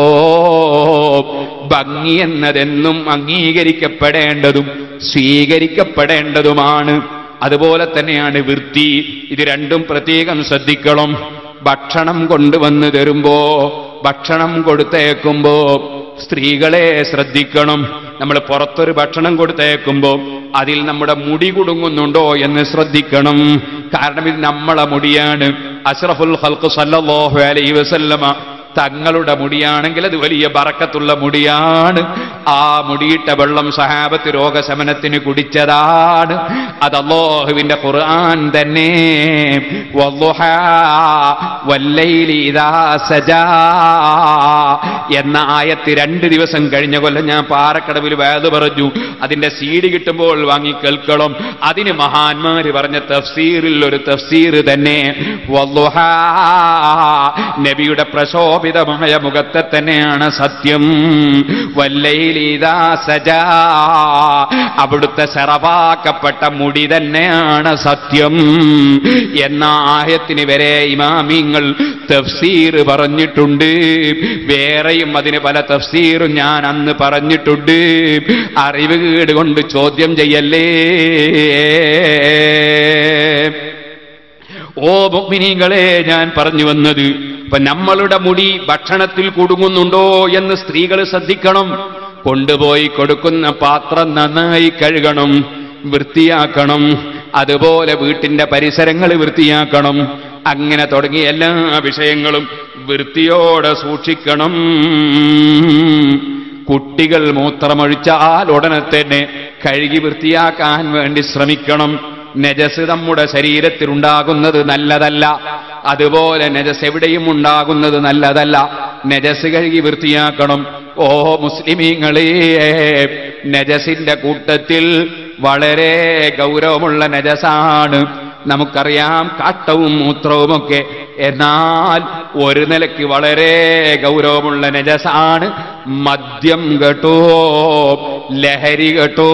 ഭംഗി എന്നതെന്നും അംഗീകരിക്കപ്പെടേണ്ടതും സ്വീകരിക്കപ്പെടേണ്ടതുമാണ് അതുപോലെ തന്നെയാണ് വൃത്തി ഇത് രണ്ടും പ്രത്യേകം ശ്രദ്ധിക്കണം ഭക്ഷണം കൊണ്ടുവന്ന് തരുമ്പോ ഭക്ഷണം കൊടുത്തേക്കുമ്പോ സ്ത്രീകളെ ശ്രദ്ധിക്കണം നമ്മൾ പുറത്തൊരു ഭക്ഷണം കൊടുത്തേക്കുമ്പോ അതിൽ നമ്മുടെ മുടി കുടുങ്ങുന്നുണ്ടോ എന്ന് ശ്രദ്ധിക്കണം കാരണം ഇത് നമ്മളെ മുടിയാണ് അഷ്റഫുൽ ഹൽക്ക് സല്ലല്ലാഹു അലൈഹി വസല്ലമ തങ്ങളുടെ മുടിയാണെങ്കിൽ അത് വലിയ ബറക്കത്തുള്ള മുടിയാണ് ആ മുടിയിട്ട വെള്ളം സഹാബത്ത് രോഗശമനത്തിന് കുടിച്ചതാണ് അത് അല്ലാഹുവിന്റെ ഖുർആൻ തന്നെ വദ്ദുഹാ വല്ലൈലി ഇദാ സജാ എന്ന ആയത്ത് രണ്ട് ദിവസം കഴിഞ്ഞ കൊല്ലം ഞാൻ പാറക്കടവിൽ വേദ പറഞ്ഞു അതിന്റെ സീഡ് കിട്ടുമ്പോൾ വാങ്ങി കേൾക്കണം അതിന് മഹാന്മാര് പറഞ്ഞ തഫ്സീറിൽ ഒരു തഫ്സീർ തന്നെ വദ്ദുഹാ നബിയുടെ പ്രശോഭിതമായ മുഖത്തെ തന്നെയാണ് സത്യം വല്ലയിലീതാ സജാ അവിടുത്തെ ശറവാക്കപ്പെട്ട മുടി തന്നെയാണ് സത്യം എന്ന ആയത്തിന് വരെ ഇമാമിങ്ങൾ തഫ്സീർ പറഞ്ഞിട്ടുണ്ട് വേറെയും അതിന് പല തഫ്സീറും ഞാൻ അന്ന് പറഞ്ഞിട്ടുണ്ട് അറിവ് കേട് കൊണ്ട് ചോദ്യം ചെയ്യല്ലേ ഓ മുഗ്മിനീകളെ ഞാൻ പറഞ്ഞു വന്നത് ഇപ്പൊ നമ്മളുടെ മുടി ഭക്ഷണത്തിൽ കുടുങ്ങുന്നുണ്ടോ എന്ന് സ്ത്രീകൾ ശ്രദ്ധിക്കണം കൊണ്ടുപോയി കൊടുക്കുന്ന പാത്രം നന്നായി കഴുകണം വൃത്തിയാക്കണം അതുപോലെ വീട്ടിന്റെ പരിസരങ്ങൾ വൃത്തിയാക്കണം അങ്ങനെ തുടങ്ങിയ എല്ലാ വിഷയങ്ങളും വൃത്തിയോടെ സൂക്ഷിക്കണം കുട്ടികൾ മൂത്രമൊഴിച്ചാൽ ഉടനെ തന്നെ കഴുകി വൃത്തിയാക്കാൻ വേണ്ടി ശ്രമിക്കണം നജസ് നമ്മുടെ ശരീരത്തിൽ ഉണ്ടാകുന്നത് നല്ലതല്ല അതുപോലെ നജസ് എവിടെയും ഉണ്ടാകുന്നത് നല്ലതല്ല നജസ് കഴുകി വൃത്തിയാക്കണം ഓ മുസ്ലിമീങ്ങളെ നജസിന്റെ കൂട്ടത്തിൽ വളരെ ഗൗരവമുള്ള നജസാണ് നമുക്കറിയാം കാട്ടവും മൂത്രവുമൊക്കെ എന്നാൽ ഒരു നിലയ്ക്ക് വളരെ ഗൗരവമുള്ള നജസാണ് മദ്യം കേട്ടോ ലഹരി കേട്ടോ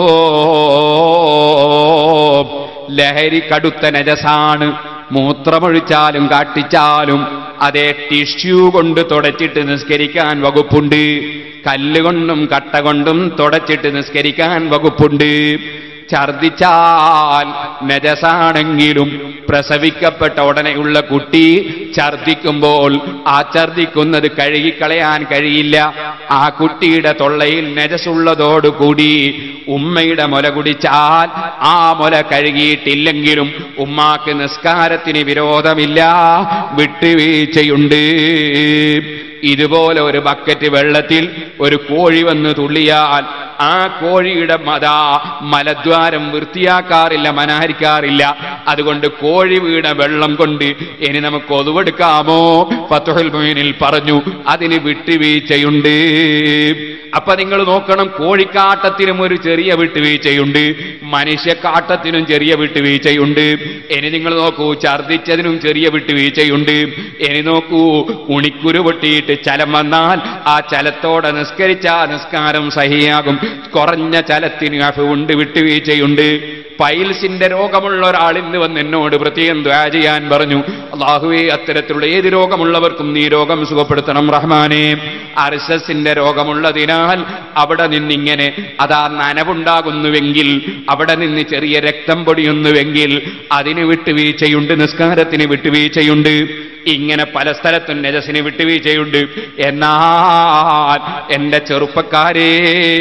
ലഹരി കടുത്ത നജസാണ് മൂത്രമൊഴിച്ചാലും കാട്ടിച്ചാലും അതേ ടിഷ്യൂ കൊണ്ട് തുടച്ചിട്ട് നിസ്കരിക്കാൻ വകുപ്പുണ്ട് കല്ലുകൊണ്ടും കട്ട കൊണ്ടും തുടച്ചിട്ട് നിസ്കരിക്കാൻ വകുപ്പുണ്ട് ഛർദിച്ചാൽ നജസാണെങ്കിലും പ്രസവിക്കപ്പെട്ട ഉടനെയുള്ള കുട്ടി ഛർദിക്കുമ്പോൾ ആ ഛർദിക്കുന്നത് കഴുകിക്കളയാൻ കഴിയില്ല ആ കുട്ടിയുടെ തൊള്ളയിൽ നജസുള്ളതോടുകൂടി ഉമ്മയുടെ മുല കുടിച്ചാൽ ആ മുല കഴുകിയിട്ടില്ലെങ്കിലും ഉമ്മാക്ക് നിസ്കാരത്തിന് വിരോധമില്ല വിട്ടുവീഴ്ചയുണ്ട് ഇതുപോലെ ഒരു ബക്കറ്റ് വെള്ളത്തിൽ ഒരു കോഴി വന്ന് തുള്ളിയാൽ ആ കോഴിയുടെ മത മലദ്വാരം വൃത്തിയാക്കാറില്ല മനാരിക്കാറില്ല അതുകൊണ്ട് കോഴി വീണ വെള്ളം കൊണ്ട് ഇനി നമുക്ക് ഒതുവെടുക്കാമോ ഫത്തുഹുൽ മൊയിനിൽ പറഞ്ഞു അതിന് വിട്ടുവീഴ്ചയുണ്ട് അപ്പൊ നിങ്ങൾ നോക്കണം കോഴിക്കാട്ടത്തിനും ഒരു ചെറിയ വിട്ടുവീഴ്ചയുണ്ട് മനുഷ്യക്കാട്ടത്തിനും ചെറിയ വിട്ടുവീഴ്ചയുണ്ട് ഇനി നിങ്ങൾ നോക്കൂ ഛർദിച്ചതിനും ചെറിയ വിട്ടുവീഴ്ചയുണ്ട് ഇനി നോക്കൂ ഉണിക്കുരു പൊട്ടിയിട്ട് ചലം വന്നാൽ ആ ചലത്തോടെ നിസ്കരിച്ച ആ നിസ്കാരം സഹിയാകും കുറഞ്ഞ ചലത്തിന് അഫുണ്ട് വിട്ടുവീഴ്ചയുണ്ട് പൈൽസിന്റെ രോഗമുള്ള ഒരാൾ ഇന്ന് വന്ന് എന്നോട് പ്രത്യേകം ദ്വാ ചെയ്യാൻ പറഞ്ഞു അള്ളാഹുവെ അത്തരത്തിലുള്ള ഏത് രോഗമുള്ളവർക്കും നീ രോഗം സുഖപ്പെടുത്തണം റഹ്മാനെ അർസസിന്റെ രോഗമുള്ളതിനാൽ അവിടെ നിന്നിങ്ങനെ അതാ നനവുണ്ടാകുന്നുവെങ്കിൽ അവിടെ നിന്ന് ചെറിയ രക്തം പൊടിയുന്നുവെങ്കിൽ അതിന് വിട്ടുവീഴ്ചയുണ്ട് നിസ്കാരത്തിന് വിട്ടുവീഴ്ചയുണ്ട് ഇങ്ങനെ പല സ്ഥലത്തും നജസിന് വിട്ടുവീഴ്ചയുണ്ട് എന്നാൽ എന്റെ ചെറുപ്പക്കാരെ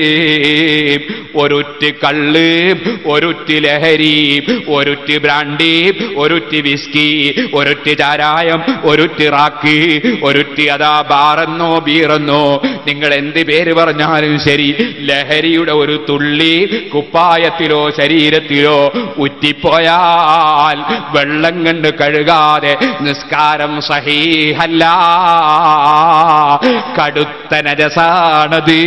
ഒരുറ്റ് കള്ള് ഒരുറ്റ് ലഹരി ഒരുറ്റ് ബ്രാൻഡി ഒരുറ്റ് വിസ്കി ഒരുറ്റ് ചാരായം ഒരുറ്റ് റാക്ക് ഒരുറ്റ് അതാ ബാറെന്നോ ബീറെന്നോ നിങ്ങൾ എന്ത് പേര് പറഞ്ഞാലും ശരി ലഹരിയുടെ ഒരു തുള്ളി കുപ്പായത്തിലോ ശരീരത്തിലോ ഉറ്റിപ്പോയാൽ വെള്ളം കണ്ട് കഴുകാതെ നിസ്കാരം സഹീഹല്ല കടുത്ത നജസാണത്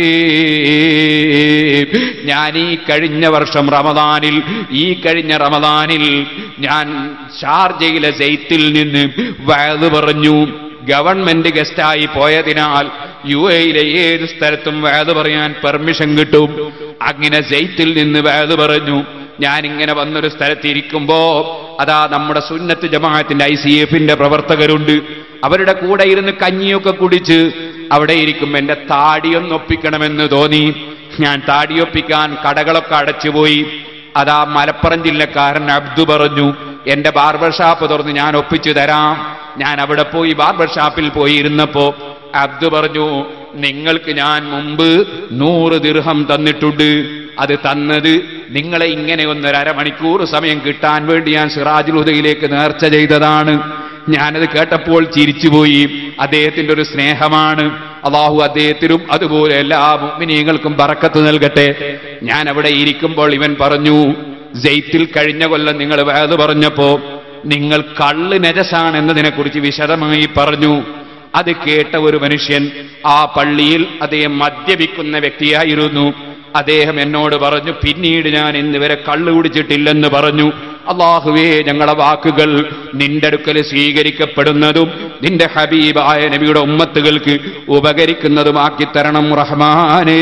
ഞാൻ ഈ കഴിഞ്ഞ വർഷം റമദാനിൽ ഈ കഴിഞ്ഞ റമദാനിൽ ഞാൻ ഷാർജയിലെ ജെയ്ത്തിൽ നിന്ന് വയത് പറഞ്ഞു ഗവൺമെന്റ് ഗസ്റ്റായി പോയതിനാൽ യു എയിലെ ഏത് സ്ഥലത്തും വേദ പറയാൻ പെർമിഷൻ കിട്ടും അങ്ങനെ ജെയ്ത്തിൽ നിന്ന് വേദ പറഞ്ഞു ഞാൻ ഇങ്ങനെ വന്നൊരു സ്ഥലത്ത് ഇരിക്കുമ്പോ അതാ നമ്മുടെ സുന്നത്ത് ജമാഅത്തിന്റെ ഐ സി എഫിന്റെ പ്രവർത്തകരുണ്ട് അവരുടെ കൂടെ ഇരുന്ന് കഞ്ഞിയൊക്കെ കുടിച്ച് അവിടെ ഇരിക്കും എന്റെ താടിയൊന്നൊപ്പിക്കണമെന്ന് തോന്നി ഞാൻ താടിയൊപ്പിക്കാൻ കടകളൊക്കെ അടച്ചുപോയി അതാ മലപ്പുറം ജില്ലക്കാരൻ അബ്ദു പറഞ്ഞു എന്റെ ബാർബർ ഷാപ്പ് തുറന്ന് ഞാൻ ഒപ്പിച്ചു തരാം ഞാൻ അവിടെ പോയി ബാർബർ ഷാപ്പിൽ പോയി ഇരുന്നപ്പോ അബ്ദു പറഞ്ഞു നിങ്ങൾക്ക് ഞാൻ മുമ്പ് നൂറ് ദിർഹം തന്നിട്ടുണ്ട് അത് തന്നത് നിങ്ങളെ ഇങ്ങനെ ഒന്നൊരു അരമണിക്കൂർ സമയം കിട്ടാൻ വേണ്ടി ഞാൻ സിറാജുൽ ഹുദയിലേക്ക് നേർച്ച ചെയ്തതാണ് ഞാനത് കേട്ടപ്പോൾ ചിരിച്ചുപോയി അദ്ദേഹത്തിന്റെ ഒരു സ്നേഹമാണ് അള്ളാഹു അദ്ദേഹത്തിനും അതുപോലെ എല്ലാ മുഗ്മിനീങ്ങൾക്കും ബറക്കത്ത് നൽകട്ടെ ഞാൻ അവിടെ ഇരിക്കുമ്പോൾ ഇവൻ പറഞ്ഞു ജെയ്ത്തിൽ കഴിഞ്ഞ കൊല്ലം നിങ്ങൾ വേത് പറഞ്ഞപ്പോ നിങ്ങൾ കള്ള് നജസാണ് എന്നതിനെ കുറിച്ച് വിശദമായി പറഞ്ഞു അത് കേട്ട ഒരു മനുഷ്യൻ ആ പള്ളിയിൽ അദ്ദേഹം മദ്യപിക്കുന്ന വ്യക്തിയായിരുന്നു അദ്ദേഹം എന്നോട് പറഞ്ഞു പിന്നീട് ഞാൻ ഇന്നുവരെ കള്ളു കുടിച്ചിട്ടില്ലെന്ന് പറഞ്ഞു അള്ളാഹുവേ ഞങ്ങളുടെ വാക്കുകൾ നിന്റെ അടുക്കൽ സ്വീകരിക്കപ്പെടുന്നതും നിന്റെ ഹബീബായ നബിയുടെ ഉമ്മത്തുകൾക്ക് ഉപകരിക്കുന്നതുമാക്കി തരണം റഹ്മാനേ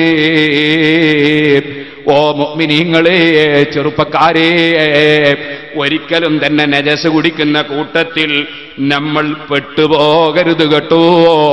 ഓ മുഅ്മിനീങ്ങളെ ചെറുപ്പക്കാരെ ഒരിക്കലും തന്നെ നജസ് കുടിക്കുന്ന കൂട്ടത്തിൽ നമ്മൾ പെട്ടുപോകരുത് കേട്ടോ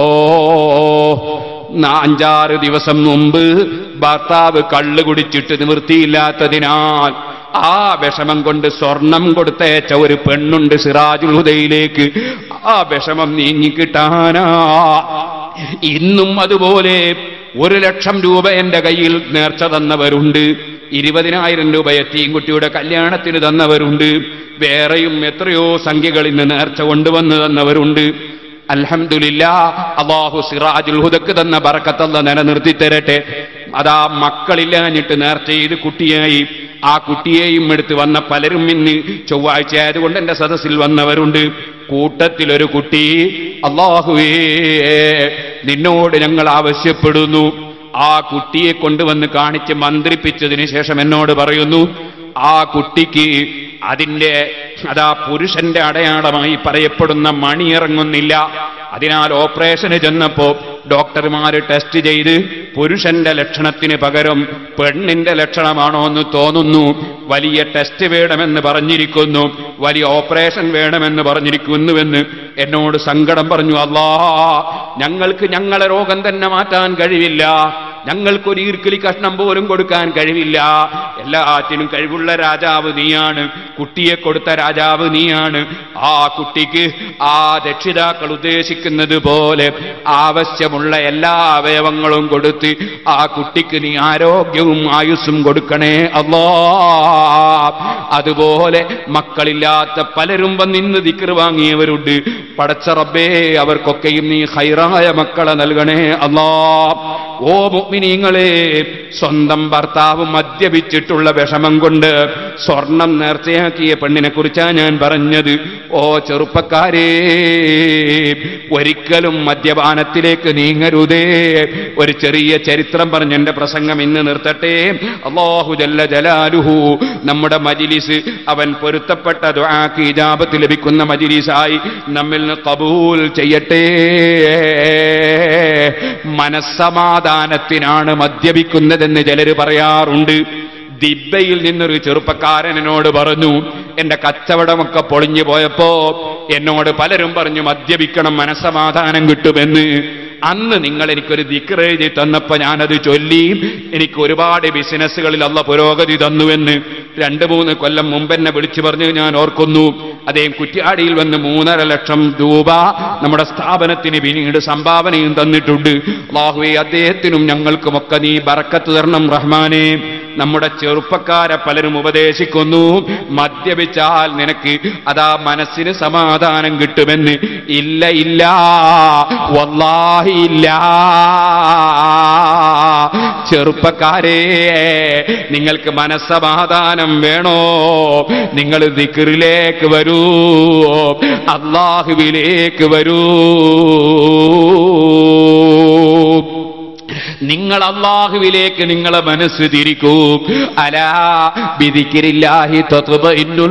നാ- അഞ്ചാറ് ദിവസം മുമ്പ് ഭർത്താവ് കള്ള് കുടിച്ചിട്ട് നിവൃത്തിയില്ലാത്തതിനാൽ ആ വിഷമം കൊണ്ട് സ്വർണം കൊടുത്തയച്ച ഒരു പെണ്ണുണ്ട് സിറാജുൽ ഹുദയിലേക്ക് ആ വിഷമം നീങ്ങിക്കിട്ടാനാ ഇന്നും അതുപോലെ ഒരു ലക്ഷം രൂപ എന്റെ കയ്യിൽ നേർച്ച തന്നവരുണ്ട് ഇരുപതിനായിരം രൂപ എത്തിയും കല്യാണത്തിന് തന്നവരുണ്ട് വേറെയും എത്രയോ സംഖ്യകൾ ഇന്ന് നേർച്ച കൊണ്ടുവന്ന് തന്നവരുണ്ട് അൽഹംദുലില്ല അള്ളാഹു സിറാജുൽ ഹുദക്ക് തന്ന ബറക്കത്തല്ല നിലനിർത്തി തരട്ടെ അതാ മക്കളില്ലാഞ്ഞിട്ട് നേർച്ച ചെയ്ത് കുട്ടിയായി ആ കുട്ടിയെയും എടുത്ത് വന്ന പലരും ഇന്ന് ചൊവ്വാഴ്ച ആയതുകൊണ്ട് എന്റെ സദസ്സിൽ വന്നവരുണ്ട് കൂട്ടത്തിലൊരു കുട്ടി അള്ളാഹുവേ നിന്നോട് ഞങ്ങൾ ആവശ്യപ്പെടുന്നു ആ കുട്ടിയെ കൊണ്ടുവന്ന് കാണിച്ച് മന്ത്രിപ്പിച്ചതിന് ശേഷം എന്നോട് പറയുന്നു ആ കുട്ടിക്ക് അതിന്റെ അതാ പുരുഷന്റെ അടയാളമായി പറയപ്പെടുന്ന മണി ഇറങ്ങുന്നില്ല അതിനാൽ ഓപ്പറേഷന് ചെന്നപ്പോ ഡോക്ടർമാര് ടെസ്റ്റ് ചെയ്ത് പുരുഷന്റെ ലക്ഷണത്തിന് പകരം പെണ്ണിന്റെ ലക്ഷണമാണോ എന്ന് തോന്നുന്നു വലിയ ടെസ്റ്റ് വേണമെന്ന് പറഞ്ഞിരിക്കുന്നു വലിയ ഓപ്പറേഷൻ വേണമെന്ന് പറഞ്ഞിരിക്കുന്നുവെന്ന് എന്നോട് സങ്കടം പറഞ്ഞു അല്ലാ ഞങ്ങൾക്ക് ഞങ്ങളെ രോഗം തന്നെ മാറ്റാൻ കഴിവില്ല ഞങ്ങൾക്കൊരു ഈർക്കിലി കഷ്ണം പോലും കൊടുക്കാൻ കഴിവില്ല എല്ലാറ്റിനും കഴിവുള്ള രാജാവ് നീയാണ് കുട്ടിയെ കൊടുത്ത രാജാവ് നീയാണ് ആ കുട്ടിക്ക് ആ രക്ഷിതാക്കൾ ഉദ്ദേശിക്കുന്നത് പോലെ ആവശ്യമുള്ള എല്ലാ അവയവങ്ങളും കൊടുത്ത് ആ കുട്ടിക്ക് നീ ആരോഗ്യവും ആയുസ്സും കൊടുക്കണേ അല്ലാ അതുപോലെ മക്കളില്ലാത്ത പലരും വന്നിന്ന് ദിക്കർ വാങ്ങിയവരുണ്ട് പടച്ച റബ്ബേ അവർക്കൊക്കെയും നീ ഹൈറായ മക്കളെ നൽകണേ അല്ലാ ഓ മുഅ്മിനീങ്ങളെ സ്വന്തം ഭർത്താവ് മദ്യപിച്ചിട്ടുള്ള വിഷമം കൊണ്ട് സ്വർണം നേർച്ചയാക്കിയ പെണ്ണിനെ കുറിച്ചാണ് ഞാൻ പറഞ്ഞത് ഓ ചെറുപ്പക്കാരേ ഒരിക്കലും മദ്യപാനത്തിലേക്ക് നീങ്ങരുതേ ഒരു ചെറിയ ചരിത്രം പറഞ്ഞ് എന്റെ പ്രസംഗം ഇന്ന് നിർത്തട്ടെ അള്ളാഹു ജല്ല ജലാലുഹു നമ്മുടെ മജിലിസ് അവൻ പൊരുത്തപ്പെട്ട ദുആക്ക് ഇജാബത്ത് ലഭിക്കുന്ന മജിലിസായി നമ്മിൽ നിന്ന് കബൂൽ ചെയ്യട്ടെ മനസ്സമാധാനത്തിനാണ് മദ്യപിക്കുന്നതെന്ന് ചിലര് പറയാറുണ്ട് ദിബയിൽ നിന്നൊരു ചെറുപ്പക്കാരൻ എന്നോട് പറഞ്ഞു എന്റെ കച്ചവടമൊക്കെ പൊളിഞ്ഞു പോയപ്പോ എന്നോട് പലരും പറഞ്ഞു മദ്യപിക്കണം മനസ്സമാധാനം കിട്ടുമെന്ന് അന്ന് നിങ്ങൾ എനിക്കൊരു ദിക്ർ എഴുതി തന്നപ്പോ ഞാനത് ചൊല്ലി എനിക്ക് ഒരുപാട് ബിസിനസ്സുകളിൽ അല്ല പുരോഗതി തന്നുവെന്ന് രണ്ട് മൂന്ന് കൊല്ലം മുമ്പ് എന്നെ വിളിച്ചു പറഞ്ഞു ഞാൻ ഓർക്കുന്നു അദ്ദേഹം കുറ്റ്യാടിയിൽ വന്ന് മൂന്നര ലക്ഷം രൂപ നമ്മുടെ സ്ഥാപനത്തിന് പിന്നീട് സംഭാവനയും തന്നിട്ടുണ്ട് അള്ളാഹുവെ അദ്ദേഹത്തിനും ഞങ്ങൾക്കുമൊക്കെ നീ ബറക്കത്ത് തരണം റഹ്മാനെ നമ്മുടെ ചെറുപ്പക്കാരെ പലരും ഉപദേശിക്കുന്നു മദ്യപിച്ചാൽ നിനക്ക് അതാ മനസ്സിന് സമാധാനം കിട്ടുമെന്ന് ഇല്ല ഇല്ല വല്ലാഹി ഇല്ല ചെറുപ്പക്കാരെ നിങ്ങൾക്ക് മനസ്സമാധാനം വേണോ നിങ്ങൾ ദിക്റിലേക്ക് വരൂ അള്ളാഹുവിലേക്ക് വരൂ നിങ്ങൾ അള്ളാഹുവിലേക്ക് നിങ്ങളെ മനസ്സ് തിരിക്കൂ അലാ ബിദിക്കിരില്ലാഹി തത്വഇന്നുൽ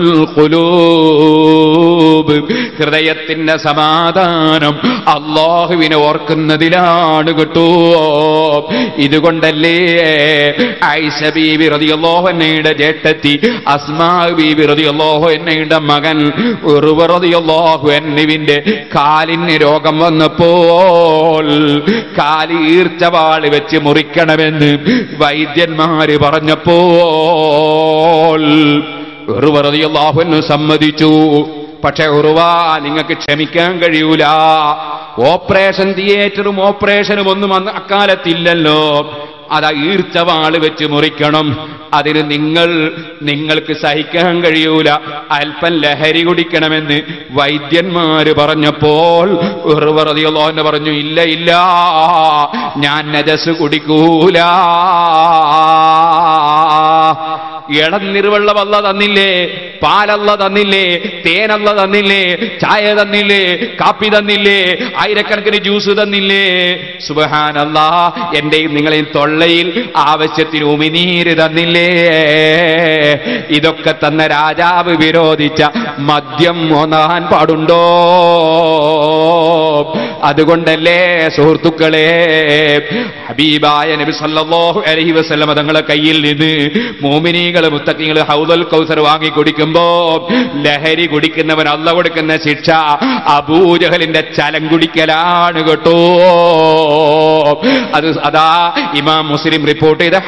ഖുലൂബ് ഹൃദയത്തിന്റെ സമാധാനം അള്ളാഹുവിനെ ഓർക്കുന്നതിലാണ് കേട്ടോ ഇതുകൊണ്ടല്ലേ ഐഷ ബീബി റളിയല്ലാഹു അൻഹയുടെ ജേട്ടത്തി അസ്മാ ബീബി റളിയല്ലാഹു അൻഹയുടെ മകൻ ഉറുവ റളിയല്ലാഹു അൻഹുവിന്റെ കാലിന് രോഗം വന്നപ്പോൾ കാല് ഈർച്ചവാള് വെച്ച് മുറിക്കണമെന്ന് വൈദ്യന്മാര് പറഞ്ഞപ്പോൾ ഉറുവ റളിയല്ലാഹു അൻഹു സമ്മതിച്ചു പക്ഷെ ഉറുവ നിങ്ങൾക്ക് ക്ഷമിക്കാൻ കഴിയൂല ഓപ്പറേഷൻ തിയേറ്ററും ഓപ്പറേഷനും ഒന്നും അന്ന് അക്കാലത്തില്ലല്ലോ അതാ ഈർച്ചവാള് വെച്ച് മുറിക്കണം അതിന് നിങ്ങൾ നിങ്ങൾക്ക് സഹിക്കാൻ കഴിയൂല അല്പം ലഹരി കുടിക്കണമെന്ന് വൈദ്യന്മാര് പറഞ്ഞപ്പോൾ ഉറുവറതിയുള്ളവന് പറഞ്ഞു ഇല്ല ഇല്ല ഞാൻ നജസ് കുടിക്കൂല ഇളന്നിരുവെള്ളം അല്ല തന്നില്ലേ പാലല്ല തന്നില്ലേ തേനല്ല തന്നില്ലേ ചായ തന്നില്ലേ കാപ്പി തന്നില്ലേ ആയിരക്കണക്കിന് ജ്യൂസ് തന്നില്ലേ സുബഹാനല്ല എന്റെയും നിങ്ങളെയും തൊള്ളയിൽ ആവശ്യത്തിന് ഉമിനീര് തന്നില്ലേ ഇതൊക്കെ തന്ന രാജാവ് വിരോധിച്ച മദ്യം ഒന്നാൻ പാടുണ്ടോ അതുകൊണ്ടല്ലേ സുഹൃത്തുക്കളെ ഹബീബായ നബി സല്ലല്ലാഹു അലൈഹി വസല്ലമ തങ്ങളെ കയ്യിൽ നിന്ന് മോമിനീകൾ മുത്തക്കിങ്ങൾ ഹൗദൽ കൗസർ വാങ്ങി കുടിക്കുമ്പോ ലഹരി കുടിക്കുന്നവൻ അല്ല കൊടുക്കുന്ന ശിക്ഷ അബൂജഹലിന്റെ ചലം കുടിക്കലാണ് കേട്ടോ അത് അതാ ഇമാം മുസ്ലിം റിപ്പോർട്ട് ചെയ്ത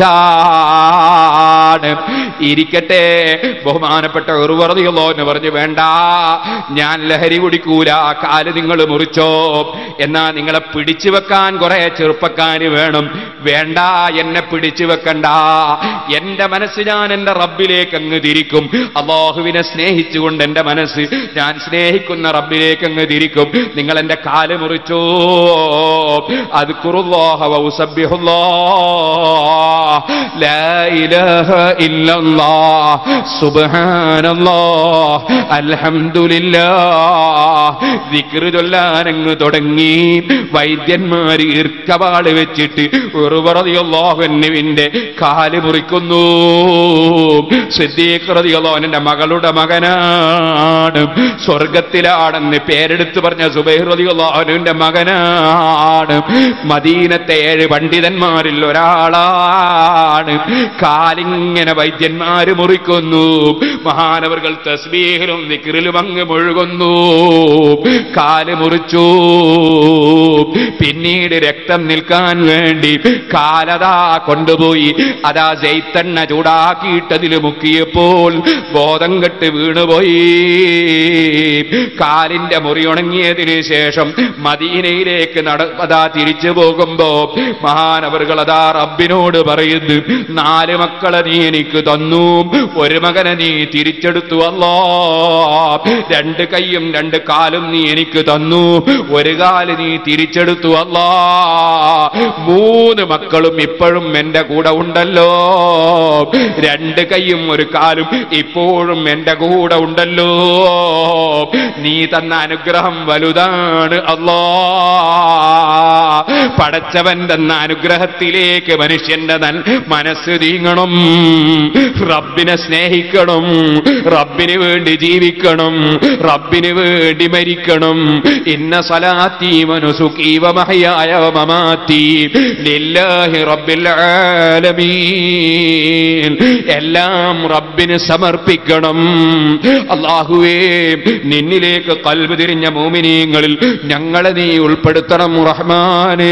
ഹദീസാണ് ഇരിക്കട്ടെ ബഹുമാനപ്പെട്ട ഉറുവറതിയുള്ളോ എന്ന് പറഞ്ഞു വേണ്ട ഞാൻ ലഹരി കുടിക്കൂല കാല് നിങ്ങൾ മുറിച്ചോ എന്നാ നിങ്ങളെ പിടിച്ചു വെക്കാൻ കുറെ ചെറുപ്പക്കാര് വേണം വേണ്ട എന്നെ പിടിച്ചു വെക്കണ്ട എന്റെ മനസ്സ് ഞാൻ എന്റെ റബ്ബിലേക്ക് അങ്ങ് തിരിക്കും അള്ളാഹുവിനെ സ്നേഹിച്ചുകൊണ്ട് എന്റെ മനസ്സ് ഞാൻ സ്നേഹിക്കുന്ന റബ്ബിലേക്ക് അങ്ങ് തിരിക്കും നിങ്ങൾ എന്റെ കാല് മുറിച്ചോ അത് കുറുല്ലാഹ ലാ ഇലാഹ ഇല്ലല്ലാഹ് സുബ്ഹാനല്ലാഹ് അൽഹംദുലില്ലാഹ് ദിക്റ് ചൊല്ലാനങ്ങ് തുടങ്ങി വൈദ്യന്മാര് ഇർക്കവാള് വെച്ചിട്ട് ഉറുവറതിയുള്ളാഹുവിന്റെ കാല് മുറിക്കുന്നു സിദ്ദീഖ്റതിയുള്ളവന്റെ മകളുടെ മകനാണ് സ്വർഗത്തിലാണെന്ന് പേരെടുത്ത് പറഞ്ഞ സുബൈറതിയുള്ളാഹുവിന്റെ മകനാണ് മദീനത്തെ ഏഴ് പണ്ഡിതന്മാരിൽ ഒരാളാണ് കാലിങ്ങനെ വൈദ്യന്മാര് മുറിക്കുന്നു മഹാനവറുകൾ തസ്ബീഹിലും നിക്കിറിലും അങ്ങ് മുഴുകുന്നു കാല് മുറിച്ചു പിന്നീട് രക്തം നിൽക്കാൻ വേണ്ടി കാലതാ കൊണ്ടുപോയി അതാ ജൈത്തെണ്ണ ചൂടാക്കിയിട്ടതിൽ മുക്കിയപ്പോൾ ബോധം കെട്ട് വീണുപോയി കാലിന്റെ മുറി ഉണങ്ങിയതിനു ശേഷം മദീനയിലേക്ക് നട അതാ തിരിച്ചു പോകുമ്പോ മഹാനവറുകൾ അതാ റബ്ബിനോട് പറയുന്നു നാല് മക്കളെ നീ എനിക്ക് തന്നു ഒരു മകനെ നീ തിരിച്ചെടുത്തു അല്ലോ രണ്ട് കൈയും രണ്ട് കാലും നീ എനിക്ക് തന്നു ഒരു കാല് നീ തിരിച്ചെടുത്തു അല്ലാ മൂന്ന് മക്കളും ഇപ്പോഴും എന്റെ കൂടെ ഉണ്ടല്ലോ രണ്ട് കൈയും ഒരു കാലും ഇപ്പോഴും എന്റെ കൂടെ ഉണ്ടല്ലോ നീ തന്ന അനുഗ്രഹം വലുതാണ് അല്ലോ പടച്ചവൻ തന്ന അനുഗ്രഹത്തിലേക്ക് മനുഷ്യന്റെ നൻ മനസ്സ് നീങ്ങണം റബ്ബിനെ സ്നേഹിക്കണം റബ്ബിന് വേണ്ടി ജീവിക്കണം റബ്ബിന് വേണ്ടി മരിക്കണം ഇന്ന സലാത്തി മനുസുഖി വമഹയായ വമമാത്തി ലില്ലാഹി റബ്ബിൽ ആലമീൻ എല്ലാം റബ്ബിന് സമർപ്പിക്കണം അള്ളാഹുവേ നിന്നിലേക്ക് കൽബ് തിരിഞ്ഞ മോമിനീങ്ങളിൽ ഞങ്ങളെ നീ ഉൾപ്പെടുത്തണം റഹ്മാനേ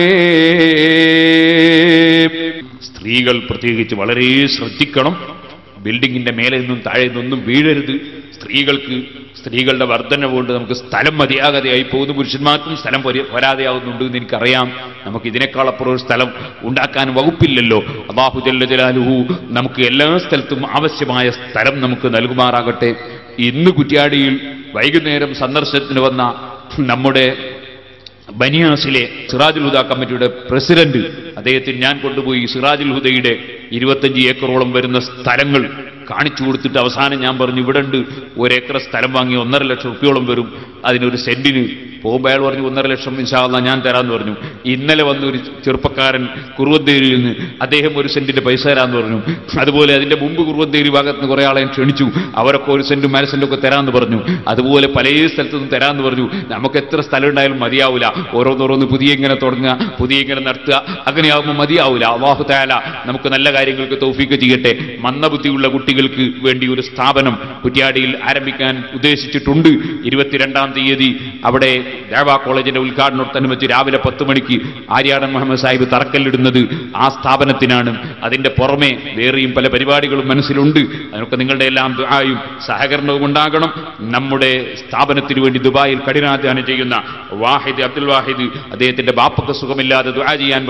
സ്ത്രീകൾ പ്രത്യേകിച്ച് വളരെ ശ്രദ്ധിക്കണം ബിൽഡിങ്ങിന്റെ മേലെ നിന്നും താഴെ നിന്നൊന്നും വീഴരുത് സ്ത്രീകൾക്ക് സ്ത്രീകളുടെ വർധന കൊണ്ട് നമുക്ക് സ്ഥലം മതിയാകാതെയായി പോകുന്നു പുരുഷന്മാർക്കും സ്ഥലം പോരി- പോരാതെയാവുന്നുണ്ട് എന്ന് എനിക്കറിയാം നമുക്ക് ഇതിനേക്കാൾ അപ്പുറം ഒരു സ്ഥലം ഉണ്ടാക്കാൻ വകുപ്പില്ലല്ലോ അള്ളാഹു ജല്ല ജലാലുഹു നമുക്ക് എല്ലാ സ്ഥലത്തും ആവശ്യമായ സ്ഥലം നമുക്ക് നൽകുമാറാകട്ടെ ഇന്ന് കുറ്റ്യാടിയിൽ വൈകുന്നേരം സന്ദർശനത്തിന് വന്ന നമ്മുടെ ബനിയാസിലെ സിറാജുൽ ഹുദ കമ്മിറ്റിയുടെ പ്രസിഡന്റ് അദ്ദേഹത്തിന് ഞാൻ കൊണ്ടുപോയി സിറാജുൽ ഹുദയുടെ ഇരുപത്തഞ്ച് ഏക്കറോളം വരുന്ന സ്ഥലങ്ങൾ കാണിച്ചു കൊടുത്തിട്ട് അവസാനം ഞാൻ പറഞ്ഞു ഇവിടെ ഉണ്ട് ഒരേക്കർ സ്ഥലം വാങ്ങി ഒന്നര ലക്ഷം റുപ്യോളം വരും അതിനൊരു സെന്റിന് പോകുമ്പോൾ അയാൾ പറഞ്ഞു ഒന്നര ലക്ഷം ഇൻഷാല്ല ഞാൻ തരാമെന്ന് പറഞ്ഞു ഇന്നലെ വന്ന ഒരു ചെറുപ്പക്കാരൻ കുറുവന്തേരിയിൽ നിന്ന് അദ്ദേഹം ഒരു സെന്റിന്റെ പൈസ തരാമെന്ന് പറഞ്ഞു അതുപോലെ അതിന്റെ മുമ്പ് കുറുവന്തേരി ഭാഗത്ത് നിന്ന് കുറെ ആളെ ഞാൻ ക്ഷണിച്ചു അവരൊക്കെ ഒരു സെന്റും അര സെന്റും ഒക്കെ തരാമെന്ന് പറഞ്ഞു അതുപോലെ പല സ്ഥലത്തു നിന്നും തരാമെന്ന് പറഞ്ഞു നമുക്ക് എത്ര സ്ഥലം ഉണ്ടായാലും മതിയാവില്ല ഓരോന്നോരോന്ന് പുതിയ ഇങ്ങനെ തുടങ്ങുക പുതിയ ഇങ്ങനെ നടത്തുക അങ്ങനെയാകുമ്പോൾ മതിയാവില്ല അള്ളാഹു താല നമുക്ക് നല്ല കാര്യങ്ങൾക്ക് തൗഫീക്ക് ചെയ്യട്ടെ മന്ദബുദ്ധിയുള്ള കുട്ടികൾക്ക് വേണ്ടി ഒരു സ്ഥാപനം കുറ്റ്യാടിയിൽ ആരംഭിക്കാൻ ഉദ്ദേശിച്ചിട്ടുണ്ട് ഇരുപത്തിരണ്ടാം തീയതി അവിടെ ദേവാ കോളേജിന്റെ ഉദ്ഘാടനത്തോടനുബന്ധിച്ച് രാവിലെ പത്ത് മണിക്ക് ആര്യാടൻ മുഹമ്മദ് സാഹിബ് തറക്കല്ലിടുന്നത് ആ സ്ഥാപനത്തിനാണ് അതിന്റെ പുറമെ വേറെയും പല പരിപാടികളും മനസ്സിലുണ്ട് അതിനൊക്കെ നിങ്ങളുടെ എല്ലാം ദുആയും സഹകരണവും ഉണ്ടാകണം നമ്മുടെ സ്ഥാപനത്തിന് വേണ്ടി ദുബായിൽ കഠിനാധ്വാനം ചെയ്യുന്ന വാഹിദ് അബ്ദുൽ വാഹിദ് അദ്ദേഹത്തിന്റെ ബാപ്പക്ക് സുഖമില്ലാതെ ദുആ ചെയ്യാൻ പറഞ്ഞ് ഈ സദസ്സ്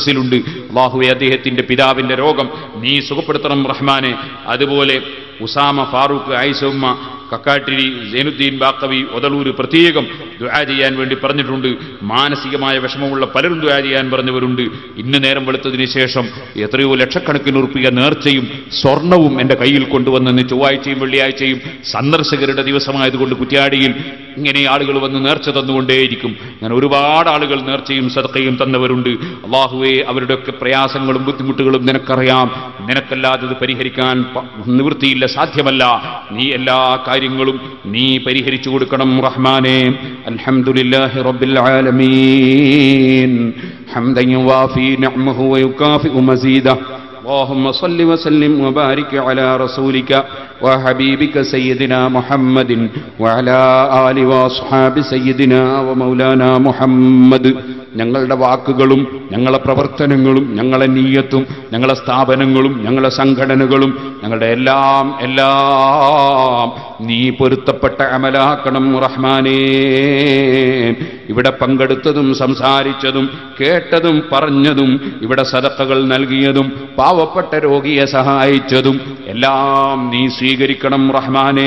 സദസ്സിലുണ്ട് അള്ളാഹുവെ അദ്ദേഹത്തിന്റെ പിതാവിന്റെ രോഗം നീ സുഖപ്പെടുത്തണം റഹ്മാനെ അതുപോലെ ഉസാമ ഫാറൂഖ് ഐസമ്മ കക്കാട്ടിരി സൈനുദ്ദീൻ ബാക്കവി ഒതളൂര് പ്രത്യേകം ദുആ ചെയ്യാൻ വേണ്ടി പറഞ്ഞിട്ടുണ്ട് മാനസികമായ വിഷമമുള്ള പലരും ദുആ ചെയ്യാൻ പറഞ്ഞവരുണ്ട് ഇന്ന് നേരം വെളുത്തതിന് ശേഷം എത്രയോ ലക്ഷക്കണക്കിന് ഉറുപ്പിക നേർച്ചയും സ്വർണവും എൻ്റെ കയ്യിൽ കൊണ്ടുവന്നെന്ന് ചൊവ്വാഴ്ചയും വെള്ളിയാഴ്ചയും സന്ദർശകരുടെ ദിവസമായതുകൊണ്ട് കുറ്റ്യാടിയിൽ ഇങ്ങനെ ആളുകൾ വന്ന് നേർച്ച തന്നുകൊണ്ടേയിരിക്കും അങ്ങനെ ഒരുപാട് ആളുകൾ നേർച്ചയും സദക്കയും തന്നവരുണ്ട് അള്ളാഹുവെ അവരുടെയൊക്കെ പ്രയാസങ്ങളും ബുദ്ധിമുട്ടുകളും നിനക്കറിയാം നിനക്കല്ലാതെ ഇത് പരിഹരിക്കാൻ പ- നിവൃത്തിയില്ല സാധ്യമല്ല നീ എല്ലാ കാര്യങ്ങളും നീ പരിഹരിച്ചു കൊടുക്കണം റഹ്മാനെ അൽഹംദുലില്ലാഹി റബ്ബിൽ ആലമീൻ ഹംദൻ യുവാഫി നിഅമഹു വയുകാഫിഉ മസീദഹു اللهم صل وسلم وبارك على رسولك وحبيبك سيدنا محمد وعلى آل واصحاب سيدنا ومولانا محمد ഞങ്ങളുടെ വാക്കുകളും ഞങ്ങളെ പ്രവർത്തനങ്ങളും ഞങ്ങളെ നീയത്തും ഞങ്ങളെ സ്ഥാപനങ്ങളും ഞങ്ങളെ സംഘടനകളും ഞങ്ങളുടെ എല്ലാം എല്ലാം നീ പൊരുത്തപ്പെട്ട അമലാക്കണം റഹ്മാനേ ഇവിടെ പങ്കെടുത്തതും സംസാരിച്ചതും കേട്ടതും പറഞ്ഞതും ഇവിടെ സദക്കകൾ നൽകിയതും പാവപ്പെട്ട രോഗിയെ സഹായിച്ചതും എല്ലാം നീ സ്വീകരിക്കണം റഹ്മാനേ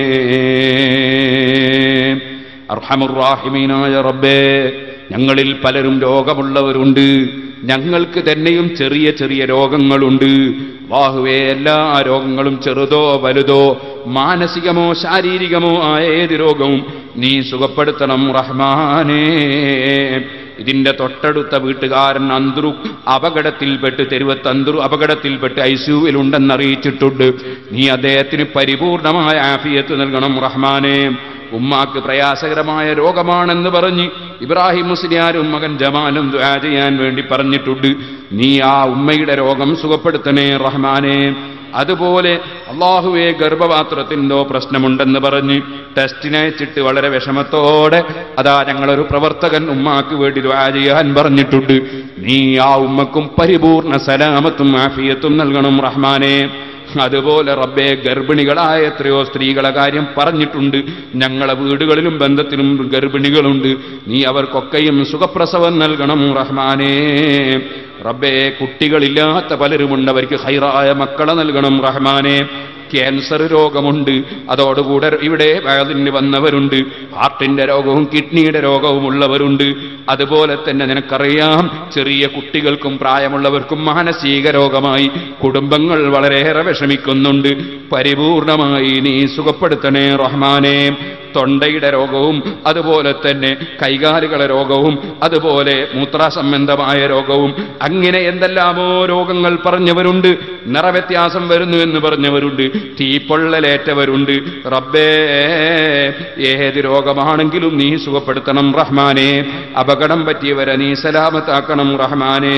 അർഹമുറാഹിമീനായ റബ്ബേ ഞങ്ങളിൽ പലരും രോഗമുള്ളവരുണ്ട് ഞങ്ങൾക്ക് തന്നെയും ചെറിയ ചെറിയ രോഗങ്ങളുണ്ട് വാഹുവേ എല്ലാ രോഗങ്ങളും ചെറുതോ വലുതോ മാനസികമോ ശാരീരികമോ ആയ ഏത് രോഗവും നീ സുഖപ്പെടുത്തണം റഹ്മാനേ ഇതിന്റെ തൊട്ടടുത്ത വീട്ടുകാരൻ അന്തരു അപകടത്തിൽപ്പെട്ട് തെരുവത്ത് അന്തരു അപകടത്തിൽപ്പെട്ട് ഐസിയുവിലുണ്ടെന്ന് അറിയിച്ചിട്ടുണ്ട് നീ അദ്ദേഹത്തിന് പരിപൂർണമായ ആഫിയത്ത് നൽകണം റഹ്മാനെ ഉമ്മാക്ക് പ്രയാസകരമായ രോഗമാണെന്ന് പറഞ്ഞ് ഇബ്രാഹിം മുസ്ലിയാരും മകൻ ജമാലും ദുആ ചെയ്യാൻ വേണ്ടി പറഞ്ഞിട്ടുണ്ട് നീ ആ ഉമ്മയുടെ രോഗം സുഖപ്പെടുത്തണേ റഹ്മാനെ അതുപോലെ അള്ളാഹുവെ ഗർഭപാത്രത്തിൻ്റോ പ്രശ്നമുണ്ടെന്ന് പറഞ്ഞ് ടെസ്റ്റിനയച്ചിട്ട് വളരെ വിഷമത്തോടെ അതാ ഞങ്ങളൊരു പ്രവർത്തകൻ ഉമ്മാക്ക് വേണ്ടി ദുആ ചെയ്യാൻ പറഞ്ഞിട്ടുണ്ട് നീ ആ ഉമ്മക്കും പരിപൂർണ സലാമത്തും ആഫിയത്തും നൽകണം റഹ്മാനെ അതുപോലെ റബ്ബെ ഗർഭിണികളായ എത്രയോ സ്ത്രീകളെ കാര്യം പറഞ്ഞിട്ടുണ്ട് ഞങ്ങളെ വീടുകളിലും ബന്ധത്തിലും ഗർഭിണികളുണ്ട് നീ അവർക്കൊക്കെയും സുഖപ്രസവം നൽകണം റഹ്മാനേ റബ്ബെ കുട്ടികളില്ലാത്ത പലരുമുണ്ട് അവർക്ക് ഹൈറായ മക്കളെ നൽകണം റഹ്മാനെ ക്യാൻസർ രോഗമുണ്ട് അതോടുകൂടെ ഇവിടെ വയലിന് വന്നവരുണ്ട് ഹാർട്ടിന്റെ രോഗവും കിഡ്നിയുടെ രോഗവും ഉള്ളവരുണ്ട് അതുപോലെ തന്നെ നിനക്കറിയാം ചെറിയ കുട്ടികൾക്കും പ്രായമുള്ളവർക്കും മാനസിക രോഗമായി കുടുംബങ്ങൾ വളരെയേറെ വിഷമിക്കുന്നുണ്ട് പരിപൂർണമായി നീ സുഖപ്പെടുത്തണേ റഹ്മാനെ തൊണ്ടയുടെ രോഗവും അതുപോലെ തന്നെ കൈകാലുകളെ രോഗവും അതുപോലെ മൂത്രാസംബന്ധമായ രോഗവും അങ്ങനെ എന്തെല്ലാമോ രോഗങ്ങൾ പറഞ്ഞവരുണ്ട് നിറവ്യത്യാസം വരുന്നു എന്ന് പറഞ്ഞവരുണ്ട് തീപ്പൊള്ളലേറ്റവരുണ്ട് റബ്ബേ ഏത് രോഗമാണെങ്കിലും നീ സുഖപ്പെടുത്തണം റഹ്മാനെ അപകടം പറ്റിയവരെ നീ സലാമത്താക്കണം റഹ്മാനേ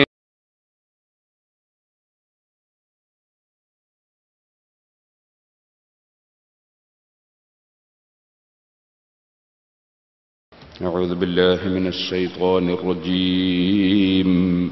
أعوذ بالله من الشيطان الرجيم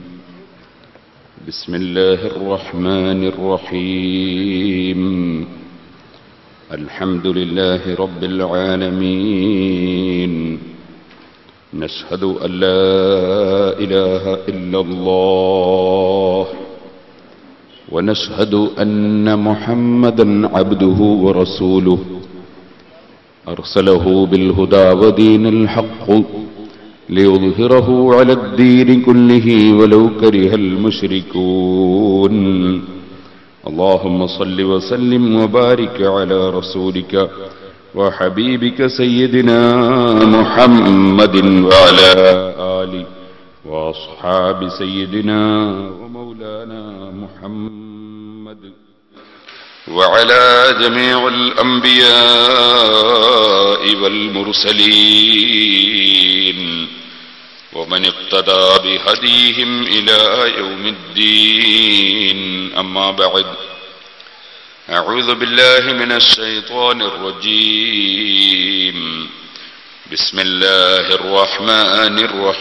بسم الله الرحمن الرحيم الحمد لله رب العالمين نشهد أن لا إله إلا الله ونشهد أن محمدا عبده ورسوله أرسله بالهدى ودين الحق ليظهره على الدين كله ولو كره المشركون اللهم صل وسلم وبارك على رسولك وحبيبك سيدنا محمد وعلى آله وأصحاب سيدنا ومولانا محمد وعلى جميع الأنبياء والمرسلين ومن اقتدى بهديهم إلى يوم الدين أما بعد أعوذ بالله من الشيطان الرجيم بسم الله الرحمن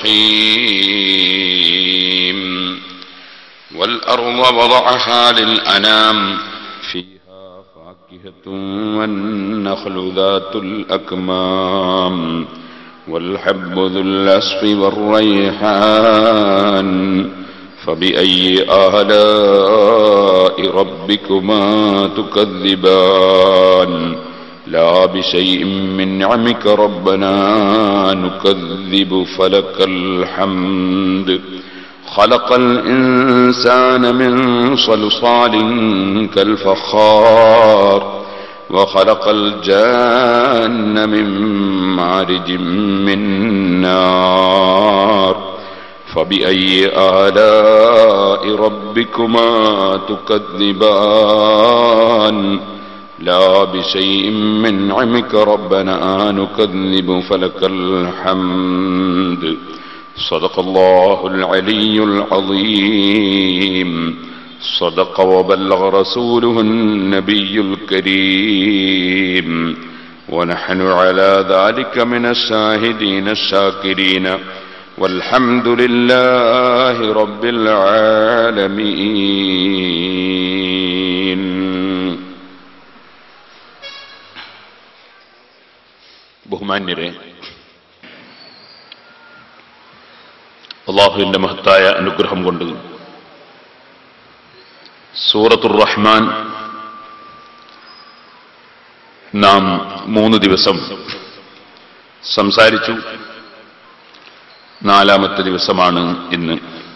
الرحيم والأرض وضعها للأنام فيها فاكهة والنخل ذات الأكمام والحب ذو العصف والريحان فبأي آلاء ربكما تكذبان لا بشيء من نعمك ربنا نكذب فلك الحمد خلق الإنسان من صلصال كالفخار وخلق الجان من مارج من نار فبأي آلاء ربكما تكذبان لا بشيء من نعمك ربنا نكذب فلك الحمد صدق الله العلي العظيم صدق وبلغ رسوله النبي الكريم ونحن على ذلك من الشاهدين الشاكرين والحمد لله رب العالمين ബഹുമാന്യരെ അള്ളാഹുവിന്റെ മഹത്തായ അനുഗ്രഹം കൊണ്ട് സൂറത്തുർ റഹ്മാൻ നാം മൂന്ന് ദിവസം സംസാരിച്ചു നാലാമത്തെ ദിവസമാണ് ഇന്ന്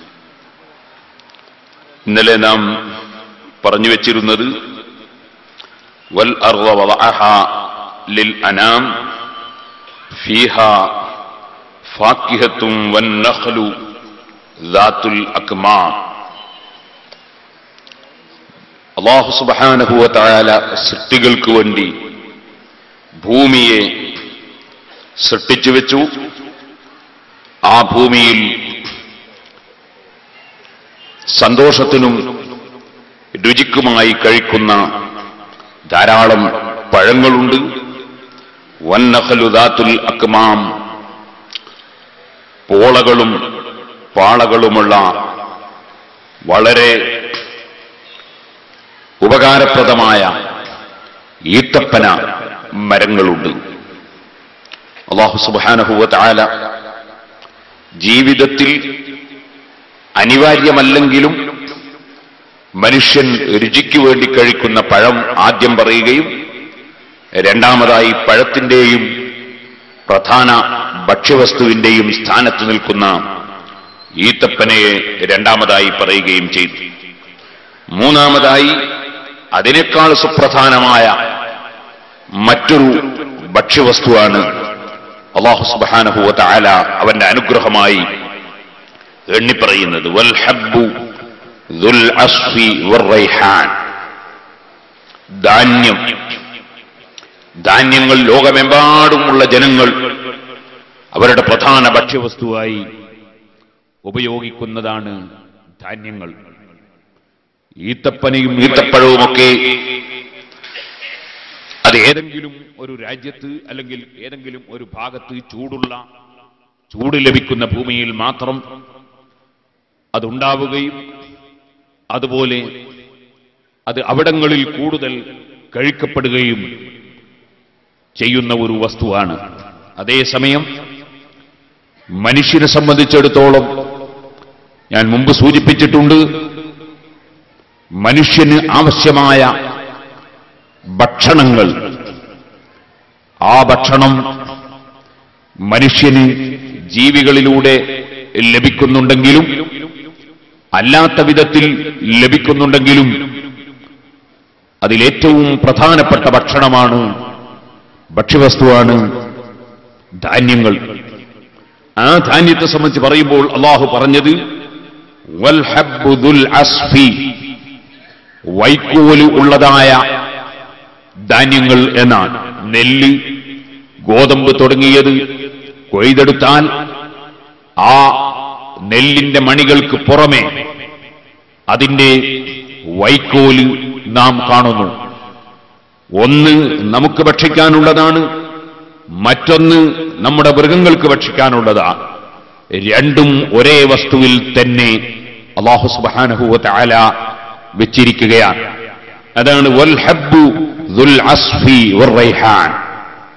ഇന്നലെ നാം പറഞ്ഞു വെച്ചിരുന്നത് വൽ അർള വളഅഹ ലിൽ അനാം ഫീഹ ഫാക്കിഹത്തും വൻ നഖ്ലു ദാത്തുൽ അക്മാം അള്ളാഹു സുബ്ഹാനഹു വ തആല സൃഷ്ടികൾക്ക് വേണ്ടി ഭൂമിയെ സൃഷ്ടിച്ചു വെച്ചു ആ ഭൂമിയിൽ സന്തോഷത്തിനും രുചിക്കുമായി കഴിക്കുന്ന ധാരാളം പഴങ്ങളുണ്ട് വന്നഹലുദാത്തുൽ അക്മാം പോളകളും പാളകളുമുള്ള വളരെ ഉപകാരപ്രദമായ ഈത്തപ്പന മരങ്ങളുണ്ട് അള്ളാഹു സുബാനഹുവ താല ജീവിതത്തിൽ അനിവാര്യമല്ലെങ്കിലും മനുഷ്യൻ രുചിക്ക് വേണ്ടി കഴിക്കുന്ന പഴം ആദ്യം പറയുകയും രണ്ടാമതായി പഴത്തിന്റെയും പ്രധാന ഭക്ഷ്യവസ്തുവിന്റെയും സ്ഥാനത്ത് നിൽക്കുന്ന ഈത്തപ്പനയെ രണ്ടാമതായി പറയുകയും ചെയ്തു മൂന്നാമതായി അതിനേക്കാൾ സുപ്രധാനമായ മറ്റൊരു ഭക്ഷ്യവസ്തുവാണ് അള്ളാഹു സുബാനഹുവ താല അവന്റെ അനുഗ്രഹമായി എണ്ണിപ്പറയുന്നത് വൽ ഹബ്ബു ദുൽ അസ്ഫി വറൈഹാൻ ധാന്യം ധാന്യങ്ങൾ ലോകമെമ്പാടുമുള്ള ജനങ്ങൾ അവരുടെ പ്രധാന ഭക്ഷ്യവസ്തുവായി ഉപയോഗിക്കുന്നതാണ് ധാന്യങ്ങൾ ഈത്തപ്പനയും ഈത്തപ്പഴവുമൊക്കെ അത് ഏതെങ്കിലും ഒരു രാജ്യത്ത് അല്ലെങ്കിൽ ഏതെങ്കിലും ഒരു ഭാഗത്ത് ചൂടുള്ള ചൂട് ലഭിക്കുന്ന ഭൂമിയിൽ മാത്രം അതുണ്ടാവുകയും അതുപോലെ അത് അവിടങ്ങളിൽ കൂടുതൽ കഴിക്കപ്പെടുകയും ചെയ്യുന്ന ഒരു വസ്തുവാണ് അതേസമയം മനുഷ്യനെ സംബന്ധിച്ചിടത്തോളം ഞാൻ മുമ്പ് സൂചിപ്പിച്ചിട്ടുണ്ട് മനുഷ്യന് ആവശ്യമായ ഭക്ഷണങ്ങൾ ആ ഭക്ഷണം മനുഷ്യന് ജീവികളിലൂടെ ലഭിക്കുന്നുണ്ടെങ്കിലും അല്ലാത്ത വിധത്തിൽ ലഭിക്കുന്നുണ്ടെങ്കിലും അതിലേറ്റവും പ്രധാനപ്പെട്ട ഭക്ഷണമാണ് ഭക്ഷ്യവസ്തുവാണ് ധാന്യങ്ങൾ ആ ധാന്യത്തെ സംബന്ധിച്ച് പറയുമ്പോൾ അള്ളാഹു പറഞ്ഞത് വൽ ഹബ്ബുദുൽ അസ്ഫി വൈക്കോല് ഉള്ളതായ ധാന്യങ്ങൾ എന്നാണ് നെല്ല് ഗോതമ്പ് തുടങ്ങിയത് കൊയ്തെടുത്താൽ ആ നെല്ലിന്റെ മണികൾക്ക് പുറമെ അതിന്റെ വൈക്കോല് നാം കാണുന്നു ഒന്ന് നമുക്ക് ഭക്ഷിക്കാനുള്ളതാണ് മറ്റൊന്ന് നമ്മുടെ മൃഗങ്ങൾക്ക് ഭക്ഷിക്കാനുള്ളതാണ് രണ്ടും ഒരേ വസ്തുവിൽ തന്നെ അള്ളാഹു സുബാനഹുവ ആല വെച്ചിരിക്കുകയാണ് അതാണ് വൽ ഹബ്ബു ദുൽ അസ്ഫി വറൈഹാൻ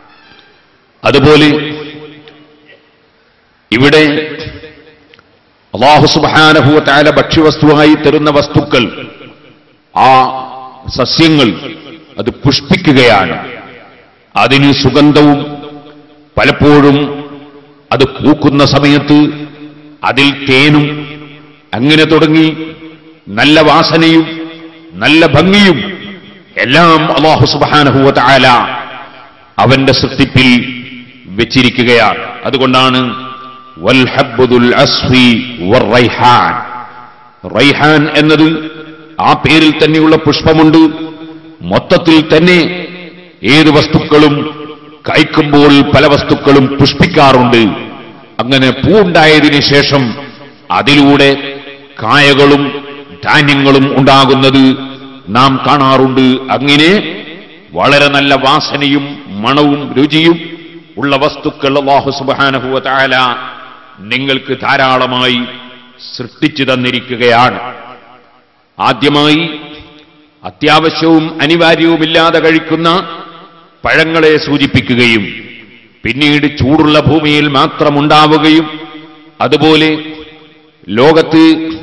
അതുപോലെ ഇവിടെ അള്ളാഹു സുബാനഹുവത്തായ ഭക്ഷ്യവസ്തുവായി തരുന്ന വസ്തുക്കൾ ആ സസ്യങ്ങൾ അത് പുഷ്പിക്കുകയാണ് അതിന് സുഗന്ധവും പലപ്പോഴും അത് പൂക്കുന്ന സമയത്ത് അതിൽ തേനും അങ്ങനെ തുടങ്ങി നല്ല വാസനയും നല്ല ഭംഗിയും എല്ലാം അള്ളാഹു സുബാനഹുവല അവന്റെ സൃഷ്ടിപ്പിൽ വെച്ചിരിക്കുകയാണ് അതുകൊണ്ടാണ് വൽഹബ്ബുദുൽ അസ്ഫി വറൈഹാൻ റൈഹാൻ എന്നത് ആ പേരിൽ തന്നെയുള്ള പുഷ്പമുണ്ട് മൊത്തത്തിൽ തന്നെ ഏത് വസ്തുക്കളും കഴിക്കുമ്പോൾ പല വസ്തുക്കളും പുഷ്പിക്കാറുണ്ട് അങ്ങനെ പൂണ്ടായതിനു ശേഷം അതിലൂടെ കായകളും ധാന്യങ്ങളും ഉണ്ടാകുന്നത് നാം കാണാറുണ്ട് അങ്ങനെ വളരെ നല്ല വാസനയും മണവും രുചിയും ഉള്ള വസ്തുക്കൾ അള്ളാഹു സുബാനഹുവ താല നിങ്ങൾക്ക് ധാരാളമായി സൃഷ്ടിച്ചു തന്നിരിക്കുകയാണ് ആദ്യമായി അത്യാവശ്യവും അനിവാര്യവുമില്ലാതെ കഴിക്കുന്ന പഴങ്ങളെ സൂചിപ്പിക്കുകയും പിന്നീട് ചൂടുള്ള ഭൂമിയിൽ മാത്രമുണ്ടാവുകയും അതുപോലെ ലോകത്ത്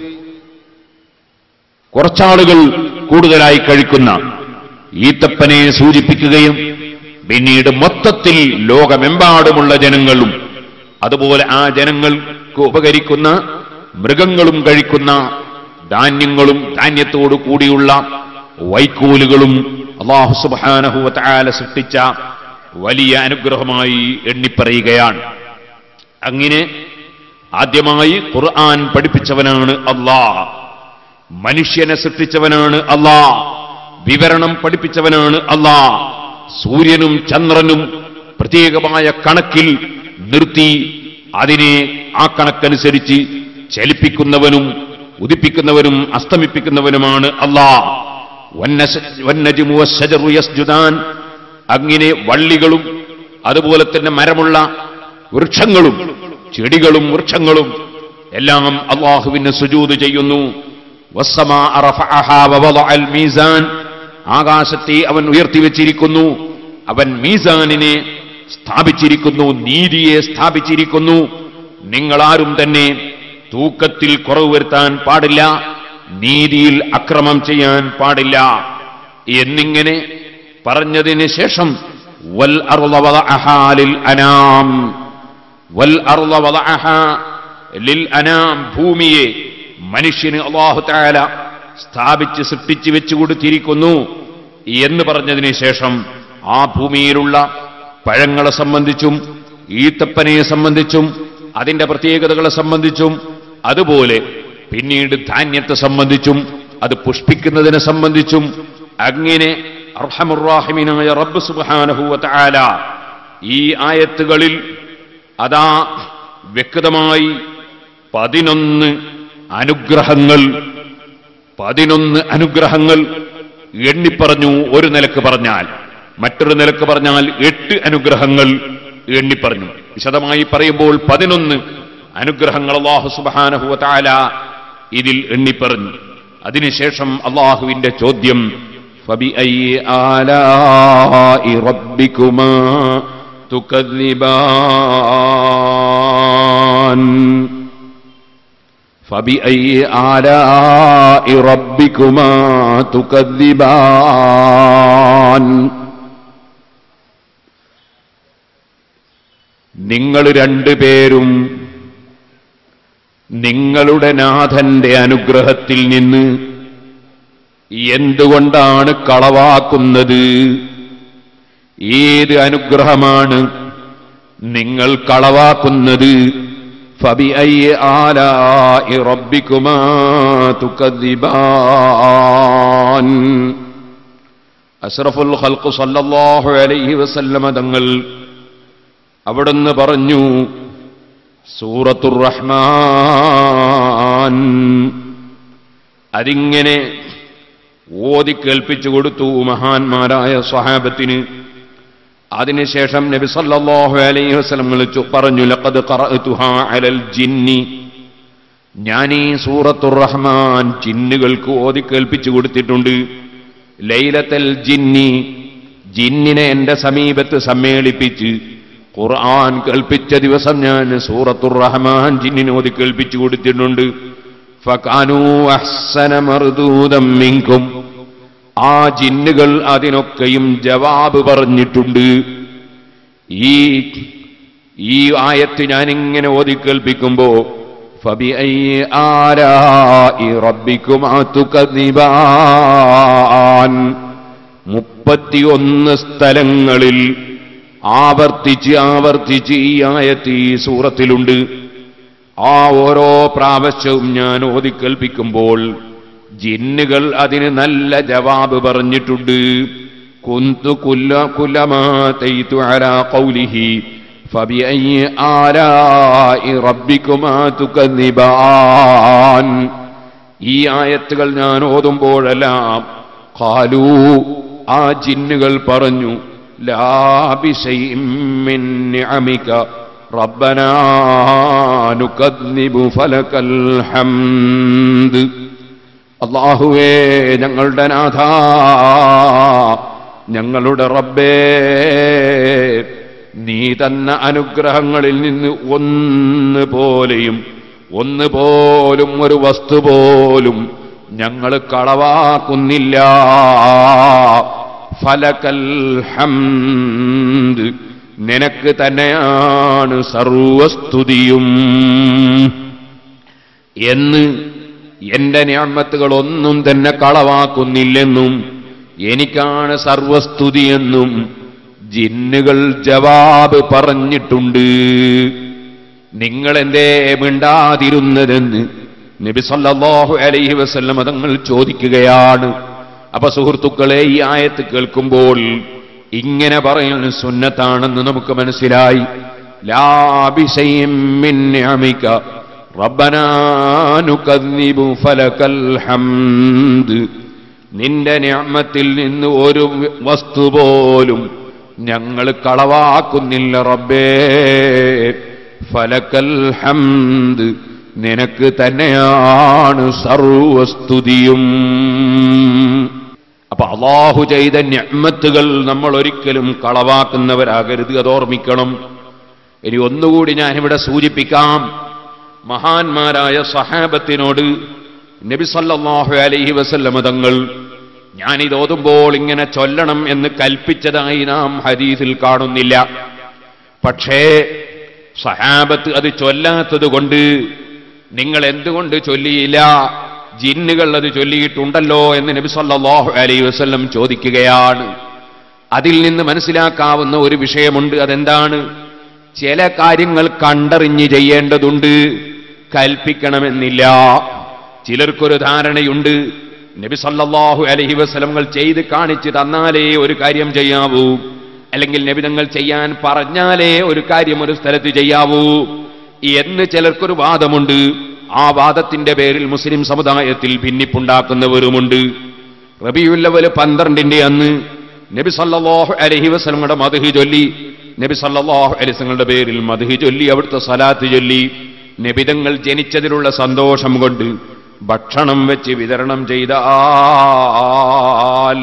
കുറച്ചാളുകൾ കൂടുതലായി കഴിക്കുന്ന ഈത്തപ്പനെ സൂചിപ്പിക്കുകയും പിന്നീട് മൊത്തത്തിൽ ലോകമെമ്പാടുമുള്ള ജനങ്ങളും അതുപോലെ ആ ജനങ്ങൾക്ക് ഉപകരിക്കുന്ന മൃഗങ്ങളും കഴിക്കുന്ന ധാന്യങ്ങളും ധാന്യത്തോടു കൂടിയുള്ള വൈക്കോലുകളും അള്ളാഹു സുബാനഹുവല സൃഷ്ടിച്ച വലിയ അനുഗ്രഹമായി എണ്ണിപ്പറയുകയാണ് അങ്ങനെ ആദ്യമായി ഖുർആൻ പഠിപ്പിച്ചവനാണ് അള്ളാഹ് മനുഷ്യനെ സൃഷ്ടിച്ചവനാണ് അള്ളാഹ് വിവരണം പഠിപ്പിച്ചവനാണ് അള്ളാഹ് സൂര്യനും ചന്ദ്രനും പ്രത്യേകമായ കണക്കിൽ നിർത്തി അതിനെ ആ കണക്കനുസരിച്ച് ചലിപ്പിക്കുന്നവനും ഉദിപ്പിക്കുന്നവനും അസ്തമിപ്പിക്കുന്നവനുമാണ് അള്ളാഹ് വന്നജുമു വശജറു യസ്ജുദാൻ അങ്ങനെ വള്ളികളും അതുപോലെ തന്നെ മരമുള്ള വൃക്ഷങ്ങളും ചെടികളും വൃക്ഷങ്ങളും എല്ലാം അള്ളാഹുവിന് സുജൂത് ചെയ്യുന്നു വസ്സമാ റഫഅഹാ വവളഅൽ മീസാൻ ആകാശത്തെ അവൻ ഉയർത്തിവെച്ചിരിക്കുന്നു അവൻ മീസാനിനെ സ്ഥാപിച്ചിരിക്കുന്നു നീതിയെ സ്ഥാപിച്ചിരിക്കുന്നു നിങ്ങളാരും തന്നെ തൂക്കത്തിൽ കുറവ് വരുത്താൻ പാടില്ല നീതിയിൽ അക്രമം ചെയ്യാൻ പാടില്ല എന്നിങ്ങനെ പറഞ്ഞതിന് ശേഷം വൽ അർള വദഅഹാ ലിൽ അനാം വൽ അർള വദഅഹാ ലിൽ അനാം ഭൂമിയെ മനുഷ്യന് അള്ളാഹു താല സ്ഥാപിച്ച് സൃഷ്ടിച്ചു വെച്ചു കൊടുത്തിരിക്കുന്നു എന്ന് പറഞ്ഞതിന് ശേഷം ആ ഭൂമിയിലുള്ള പഴങ്ങളെ സംബന്ധിച്ചും ഈത്തപ്പനയെ സംബന്ധിച്ചും അതിന്റെ പ്രത്യേകതകളെ സംബന്ധിച്ചും അതുപോലെ പിന്നീട് ധാന്യത്തെ സംബന്ധിച്ചും അത് പുഷ്പിക്കുന്നതിനെ സംബന്ധിച്ചും അങ്ങനെ അർഹമുറാഹിമിനായ റബ്ബ് സുബാനഹുവ താല ഈ ആയത്തുകളിൽ അതാ വ്യക്തമായി പതിനൊന്ന് അനുഗ്രഹങ്ങൾ പതിനൊന്ന് അനുഗ്രഹങ്ങൾ എണ്ണിപ്പറഞ്ഞു ഒരു നിലക്ക് പറഞ്ഞാൽ മറ്റൊരു നിലക്ക് പറഞ്ഞാൽ എട്ട് അനുഗ്രഹങ്ങൾ എണ്ണിപ്പറഞ്ഞു വിശദമായി പറയുമ്പോൾ പതിനൊന്ന് അനുഗ്രഹങ്ങൾ അള്ളാഹു സുബാനഹുവ താല ഇതിൽ എണ്ണിപ്പറഞ്ഞു അതിനുശേഷം അള്ളാഹുവിന്റെ ചോദ്യം فبأي آلاء ربكما تكذبان فبأي آلاء ربكما تكذبان നിങ്ങൾ രണ്ടുപേരും നിങ്ങളുടെ നാഥന്റെ അനുഗ്രഹത്തിൽ നിന്ന് എന്തുകൊണ്ടാണ് കളവാക്കുന്നത് ഏത് അനുഗ്രഹമാണ് നിങ്ങൾ കളവാക്കുന്നത് فبأي آلاء ربكما تكذبان അഷ്റഫുൽ ഖൽഖ് സല്ലല്ലാഹു അലൈഹി വസല്ലമ തങ്ങൾ അവിടുന്ന് പറഞ്ഞു സൂറത്തുർ റഹ്മാൻ അതിങ്ങനെ ഓതി കേൾപ്പിച്ചു കൊടുത്തു മഹാന്മാരായ സ്വഹാബത്തിന് അതിനുശേഷം നബി സല്ലല്ലാഹു അലൈഹി വസല്ലം വിളിച്ചു പറഞ്ഞു ലഖദ് ഖറഅതുഹാ അലൽ ജിന്നി ഞാൻ ഈ സൂറത്തുർ റഹ്മാൻ ജിന്നുകൾക്ക് ഓതി കേൾപ്പിച്ചു കൊടുത്തിട്ടുണ്ട് ലൈലത്തൽ ജിന്നി ജിന്നിനെ എന്റെ സമീപത്ത് സമ്മേളിപ്പിച്ച് ഖുർആൻ കേൾപ്പിച്ച ദിവസം ഞാൻ സൂറത്തുർ റഹ്മാൻ ജിന്നിന് ഓതി കേൾപ്പിച്ചു കൊടുത്തിട്ടുണ്ട് ഫകാനു അഹ്സന മർദൂദം മിൻകും ആ ജിന്നുകൾ അതിനൊക്കെയും ജവാബ് പറഞ്ഞിട്ടുണ്ട് ഈ ഈ ആയത്ത് ഞാനിങ്ങനെ ഓതി കേൾപ്പിക്കുമ്പോ فبأي آلاء ربكما تكذبان മുപ്പത്തിയൊന്ന് സ്ഥലങ്ങളിൽ ആവർത്തിച്ച് ആവർത്തിച്ച് ഈ ആയത്ത് ഈ സൂറത്തിലുണ്ട് ആ ഓരോ പ്രാവശ്യവും ഞാൻ ഓതി കേൾപ്പിക്കുമ്പോൾ ജിന്നുകൾ അതിന് നല്ല ജവാബ് പറഞ്ഞിട്ടുണ്ട് കുന്തു കുല്ല കുലമാ തയ്തു അലാ ഖൗലിഹി فبأي آلاء ربكما تكذبان ഈ ആയത്തുകൾ ഞാൻ ഓതുമ്പോഴെല്ലാം ഖാലൂ ആ ജിന്നുകൾ പറഞ്ഞു ലാബിശൈമിൻ നിഅമിക റബ്ബനാ നുകദ്ദിബു ഫലകൽ ഹംദ് അള്ളാഹുവേ ഞങ്ങളുടെ നാഥ ഞങ്ങളുടെ റബ്ബേ നീ തന്ന അനുഗ്രഹങ്ങളിൽ നിന്ന് ഒന്ന് പോലെയും ഒന്ന് പോലും ഒരു വസ്തു പോലും ഞങ്ങൾ കളവാക്കുന്നില്ല ഫലകൽ ഹംദ് നിനക്ക് തന്നെയാണ് സർവസ്തുതിയും എന്ന് എന്റെ ഞാമത്തുകൾ ഒന്നും തന്നെ കളവാക്കുന്നില്ലെന്നും എനിക്കാണ് സർവസ്തുതിയെന്നും ജിന്നുകൾ ജവാബ് പറഞ്ഞിട്ടുണ്ട് നിങ്ങൾ എന്തേ മിണ്ടാതിരുന്നതെന്ന് നബി സല്ലല്ലാഹു അലൈഹി വസല്ലം തങ്ങൾ ചോദിക്കുകയാണ് അപ്പൊ സുഹൃത്തുക്കളെ ഈ ആയത്ത് കേൾക്കുമ്പോൾ ഇങ്ങനെ പറയുന്ന സുന്നത്താണെന്ന് നമുക്ക് മനസ്സിലായി ലാബിശയും മിൻ നിഅമിക റബ്ബനാ നുകദ്ദിബു ഫലകൽ ഹംദ് നിന്റെ നിഅമത്തിൽ നിന്ന് ഒരു വസ്തു പോലും ഞങ്ങൾ കളവാക്കുന്നില്ല റബ്ബേ ഫലക്കൽ ഹംദ് നിനക്ക് തന്നെയാണ് സർവസ്തുതിയും അപ്പൊ അള്ളാഹു ചെയ്ത ഞമ്മത്തുകൾ നമ്മൾ ഒരിക്കലും കളവാക്കുന്നവരാകരുത് അത് ഓർമ്മിക്കണം ഇനി ഒന്നുകൂടി ഞാനിവിടെ സൂചിപ്പിക്കാം മഹാന്മാരായ സഹാബത്തിനോട് നബി സല്ലല്ലാഹു അലൈഹി വസല്ലമ തങ്ങൾ ഞാനിത് ഓതുമ്പോൾ ഇങ്ങനെ ചൊല്ലണം എന്ന് കൽപ്പിച്ചതായി നാം ഹദീസിൽ കാണുന്നില്ല പക്ഷേ സഹാബത്ത് അത് ചൊല്ലാത്തത് കൊണ്ട് നിങ്ങൾ എന്തുകൊണ്ട് ചൊല്ലിയില്ല ജിന്നുകൾ അത് ചൊല്ലിയിട്ടുണ്ടല്ലോ എന്ന് നബി സല്ലല്ലാഹു അലൈഹി വസല്ലം ചോദിക്കുകയാണ് അതിൽ നിന്ന് മനസ്സിലാക്കാവുന്ന ഒരു വിഷയമുണ്ട് അതെന്താണ് ചില കാര്യങ്ങൾ കണ്ടറിഞ്ഞ് ചെയ്യേണ്ടതുണ്ട് കൽപ്പിക്കണമെന്നില്ല ചിലർക്കൊരു ധാരണയുണ്ട് നബി സല്ലല്ലാഹു അലൈഹി വസല്ലമകൾ ചെയ്ത് കാണിച്ച് തന്നാലേ ഒരു കാര്യം ചെയ്യാവൂ അല്ലെങ്കിൽ നബി തങ്ങൾ ചെയ്യാൻ പറഞ്ഞാലേ ഒരു കാര്യം ഒരു സ്ഥലത്ത് ചെയ്യാവൂ എന്ന് ചിലർക്കൊരു വാദമുണ്ട് ആ വാദത്തിന്റെ പേരിൽ മുസ്ലിം സമുദായത്തിൽ ഭിന്നിപ്പുണ്ടാക്കുന്നവരുമുണ്ട് റബിയുല്ലവല് പന്ത്രണ്ടിന്റെ അന്ന് നബി സല്ലല്ലാഹു അലൈഹി വസല്ലമയുടെ മദ്ഹ് ചൊല്ലി നബി സല്ലല്ലാഹു അലൈഹി വസല്ലമയുടെ പേരിൽ മദ്ഹ് ചൊല്ലി അവിടുത്തെ സലാത്ത് ചൊല്ലി നബിതങ്ങൾ ജനിച്ചതിലുള്ള സന്തോഷം കൊണ്ട് ഭക്ഷണം വെച്ച് വിതരണം ചെയ്താൽ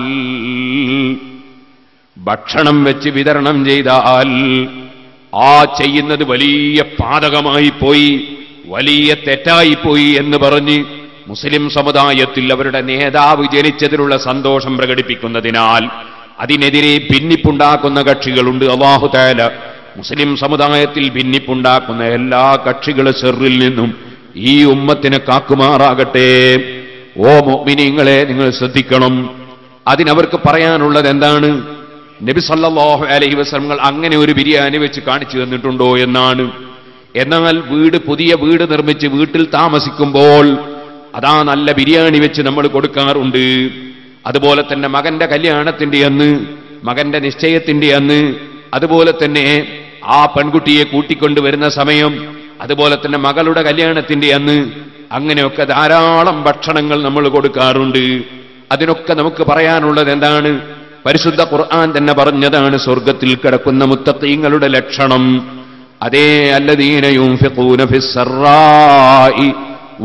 ഭക്ഷണം വെച്ച് വിതരണം ചെയ്താൽ ആ ചെയ്യുന്നത് വലിയ പാതകമായി പോയി വലിയ തെറ്റായി പോയി എന്ന് പറഞ്ഞ് മുസ്ലിം സമുദായത്തിൽ അവരുടെ നേതാവ് ജനിച്ചതിലുള്ള സന്തോഷം പ്രകടിപ്പിക്കുന്നതിനാൽ അതിനെതിരെ ഭിന്നിപ്പുണ്ടാക്കുന്ന കക്ഷികളുണ്ട് അള്ളാഹു താല മുസ്ലിം സമുദായത്തിൽ ഭിന്നിപ്പുണ്ടാക്കുന്ന എല്ലാ കക്ഷികളെ ചെറിൽ നിന്നും ഈ ഉമ്മത്തിനെ കാക്കുമാറാകട്ടെ ഓ മോമിനിങ്ങളെ നിങ്ങൾ ശ്രദ്ധിക്കണം അതിനവർക്ക് പറയാനുള്ളത് എന്താണ് നബി സല്ലല്ലാഹു അലൈഹി വസല്ലമകൾ അങ്ങനെ ഒരു ബിരിയാണി വെച്ച് കാണിച്ചു തന്നിട്ടുണ്ടോ എന്നാണ് എന്നാൽ വീട് പുതിയ വീട് നിർമ്മിച്ച് വീട്ടിൽ താമസിക്കുമ്പോൾ അതാ നല്ല ബിരിയാണി വെച്ച് നമ്മൾ കൊടുക്കാറുണ്ട് അതുപോലെ തന്നെ മകന്റെ കല്യാണത്തിന്റെ അന്ന് മകന്റെ നിശ്ചയത്തിന്റെ അന്ന് അതുപോലെ തന്നെ ആ പെൺകുട്ടിയെ കൂട്ടിക്കൊണ്ടുവരുന്ന സമയം അതുപോലെ തന്നെ മകളുടെ കല്യാണത്തിന്റെ അന്ന് അങ്ങനെയൊക്കെ ധാരാളം ഭക്ഷണങ്ങൾ നമ്മൾ കൊടുക്കാറുണ്ട് അതിനൊക്കെ നമുക്ക് പറയാനുള്ളത് എന്താണ് പരിശുദ്ധ ഖുർആൻ തന്നെ പറഞ്ഞതാണ് സ്വർഗത്തിൽ കിടക്കുന്ന മുത്തഖീങ്ങളുടെ ലക്ഷണം അതേ അല്ലദീന യുൻഫിഖൂന ഫിസ്സറായി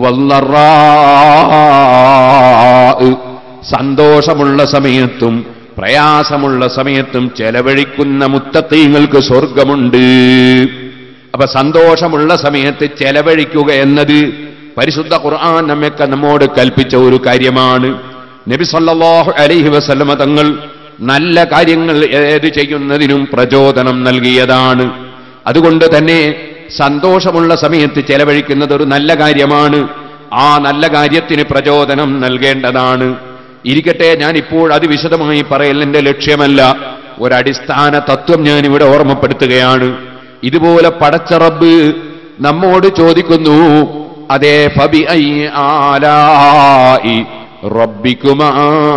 വല്ലറാ സന്തോഷമുള്ള സമയത്തും പ്രയാസമുള്ള സമയത്തും ചെലവഴിക്കുന്ന മുത്തത്തീങ്ങൾക്ക് സ്വർഗമുണ്ട് അപ്പൊ സന്തോഷമുള്ള സമയത്ത് ചെലവഴിക്കുക എന്നത് പരിശുദ്ധ ഖുർആൻ നമ്മയൊക്കെ നമ്മോട് കൽപ്പിച്ച ഒരു കാര്യമാണ് നബി സല്ലല്ലാഹു അലൈഹി വസല്ലമ തങ്ങൾ നല്ല കാര്യങ്ങൾ ഏത് ചെയ്യുന്നതിനും പ്രചോദനം നൽകിയതാണ് അതുകൊണ്ട് തന്നെ സന്തോഷമുള്ള സമയത്ത് ചെലവഴിക്കുന്നത് ഒരു നല്ല കാര്യമാണ് ആ നല്ല കാര്യത്തിന് പ്രചോദനം നൽകേണ്ടതാണ് ഇരിക്കട്ടെ ഞാൻ ഇപ്പോൾ അത് വിശദമായി പറയൽ എന്റെ ലക്ഷ്യമല്ല ഒരടിസ്ഥാന തത്വം ഞാൻ ഇവിടെ ഓർമ്മപ്പെടുത്തുകയാണ് ഇതുപോലെ പടച്ച റബ്ബ് നമ്മോട് ചോദിക്കുന്നു അതേ ഫബി ഐ ആലായി റബ്ബിക്കുമാ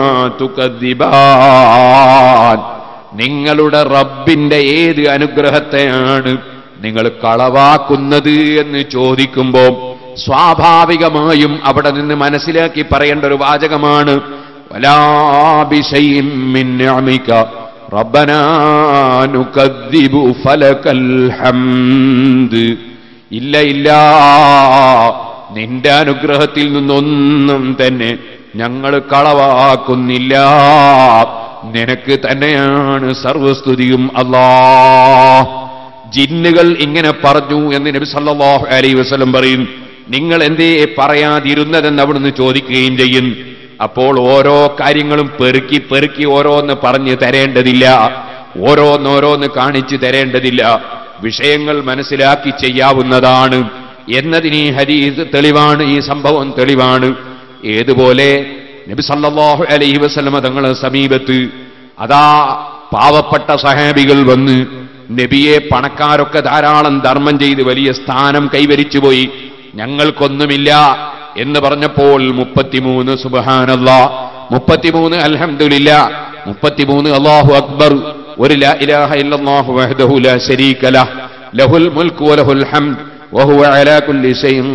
തുകദ്ദിബാൻ നിങ്ങളുടെ റബ്ബിന്റെ ഏത് അനുഗ്രഹത്തെയാണ് നിങ്ങൾ കളവാക്കുന്നത് എന്ന് ചോദിക്കുമ്പോൾ സ്വാഭാവികമായും അവിടെ നിന്ന് മനസ്സിലാക്കി പറയേണ്ട ഒരു വാചകമാണ് വലാബിശൈഇം മിൻ നിഅമിക റബ്ബനാ നുകദ്ദിബു ഫലകൽ ഹംദ് ഇല്ല ഇല്ല നിന്റെ അനുഗ്രഹത്തിൽ നിന്നൊന്നും തന്നെ ഞങ്ങൾ കളവാക്കുന്നില്ല നിനക്ക് തന്നെയാണ് സർവസ്തുതിയും അല്ലാ ജിന്നുകൾ ഇങ്ങനെ പറഞ്ഞു എന്ന് നബി സല്ലല്ലാഹു അലൈഹി വസല്ലം പറയും നിങ്ങൾ എന്തേ പറയാതിരുന്നതെന്ന് അവിടുന്ന് ചോദിക്കുകയും ചെയ്യും അപ്പോൾ ഓരോ കാര്യങ്ങളും പെറുക്കി പെറുക്കി ഓരോന്ന് പറഞ്ഞു തരേണ്ടതില്ല ഓരോന്നോരോന്ന് കാണിച്ചു തരേണ്ടതില്ല വിഷയങ്ങൾ മനസ്സിലാക്കി ചെയ്യാവുന്നതാണ് എന്നതിന് ഈ ഹദീസ് തെളിവാണ് ഈ സംഭവം തെളിവാണ് ഏതുപോലെ നബി സല്ലല്ലാഹു അലൈഹി വസല്ലമ തങ്ങളെ സമീപത്ത് അതാ പാവപ്പെട്ട സഹാബികൾ വന്ന് നബിയെ പണക്കാരൊക്കെ ധാരാളം ധർമ്മം ചെയ്ത് വലിയ സ്ഥാനം കൈവരിച്ചുപോയി ഞങ്ങൾക്കൊന്നുമില്ല എന്ന് പറഞ്ഞപ്പോൾ മുപ്പത്തിമൂന്ന് സുബഹാനല്ല മുപ്പത്തിമൂന്ന് അൽഹംദുലില്ല മുപ്പത്തിമൂന്ന് അല്ലാഹു അക്ബർ ഒരു ലാ ഇലാഹ ഇല്ലല്ലാഹു വഹ്ദഹു ലാ ശരീക ലഹ് ലഹുൽ മുൽക്കു വലഹുൽ ഹംദ് വഹുവ അലാ കുല്ലി ഷൈഇൻ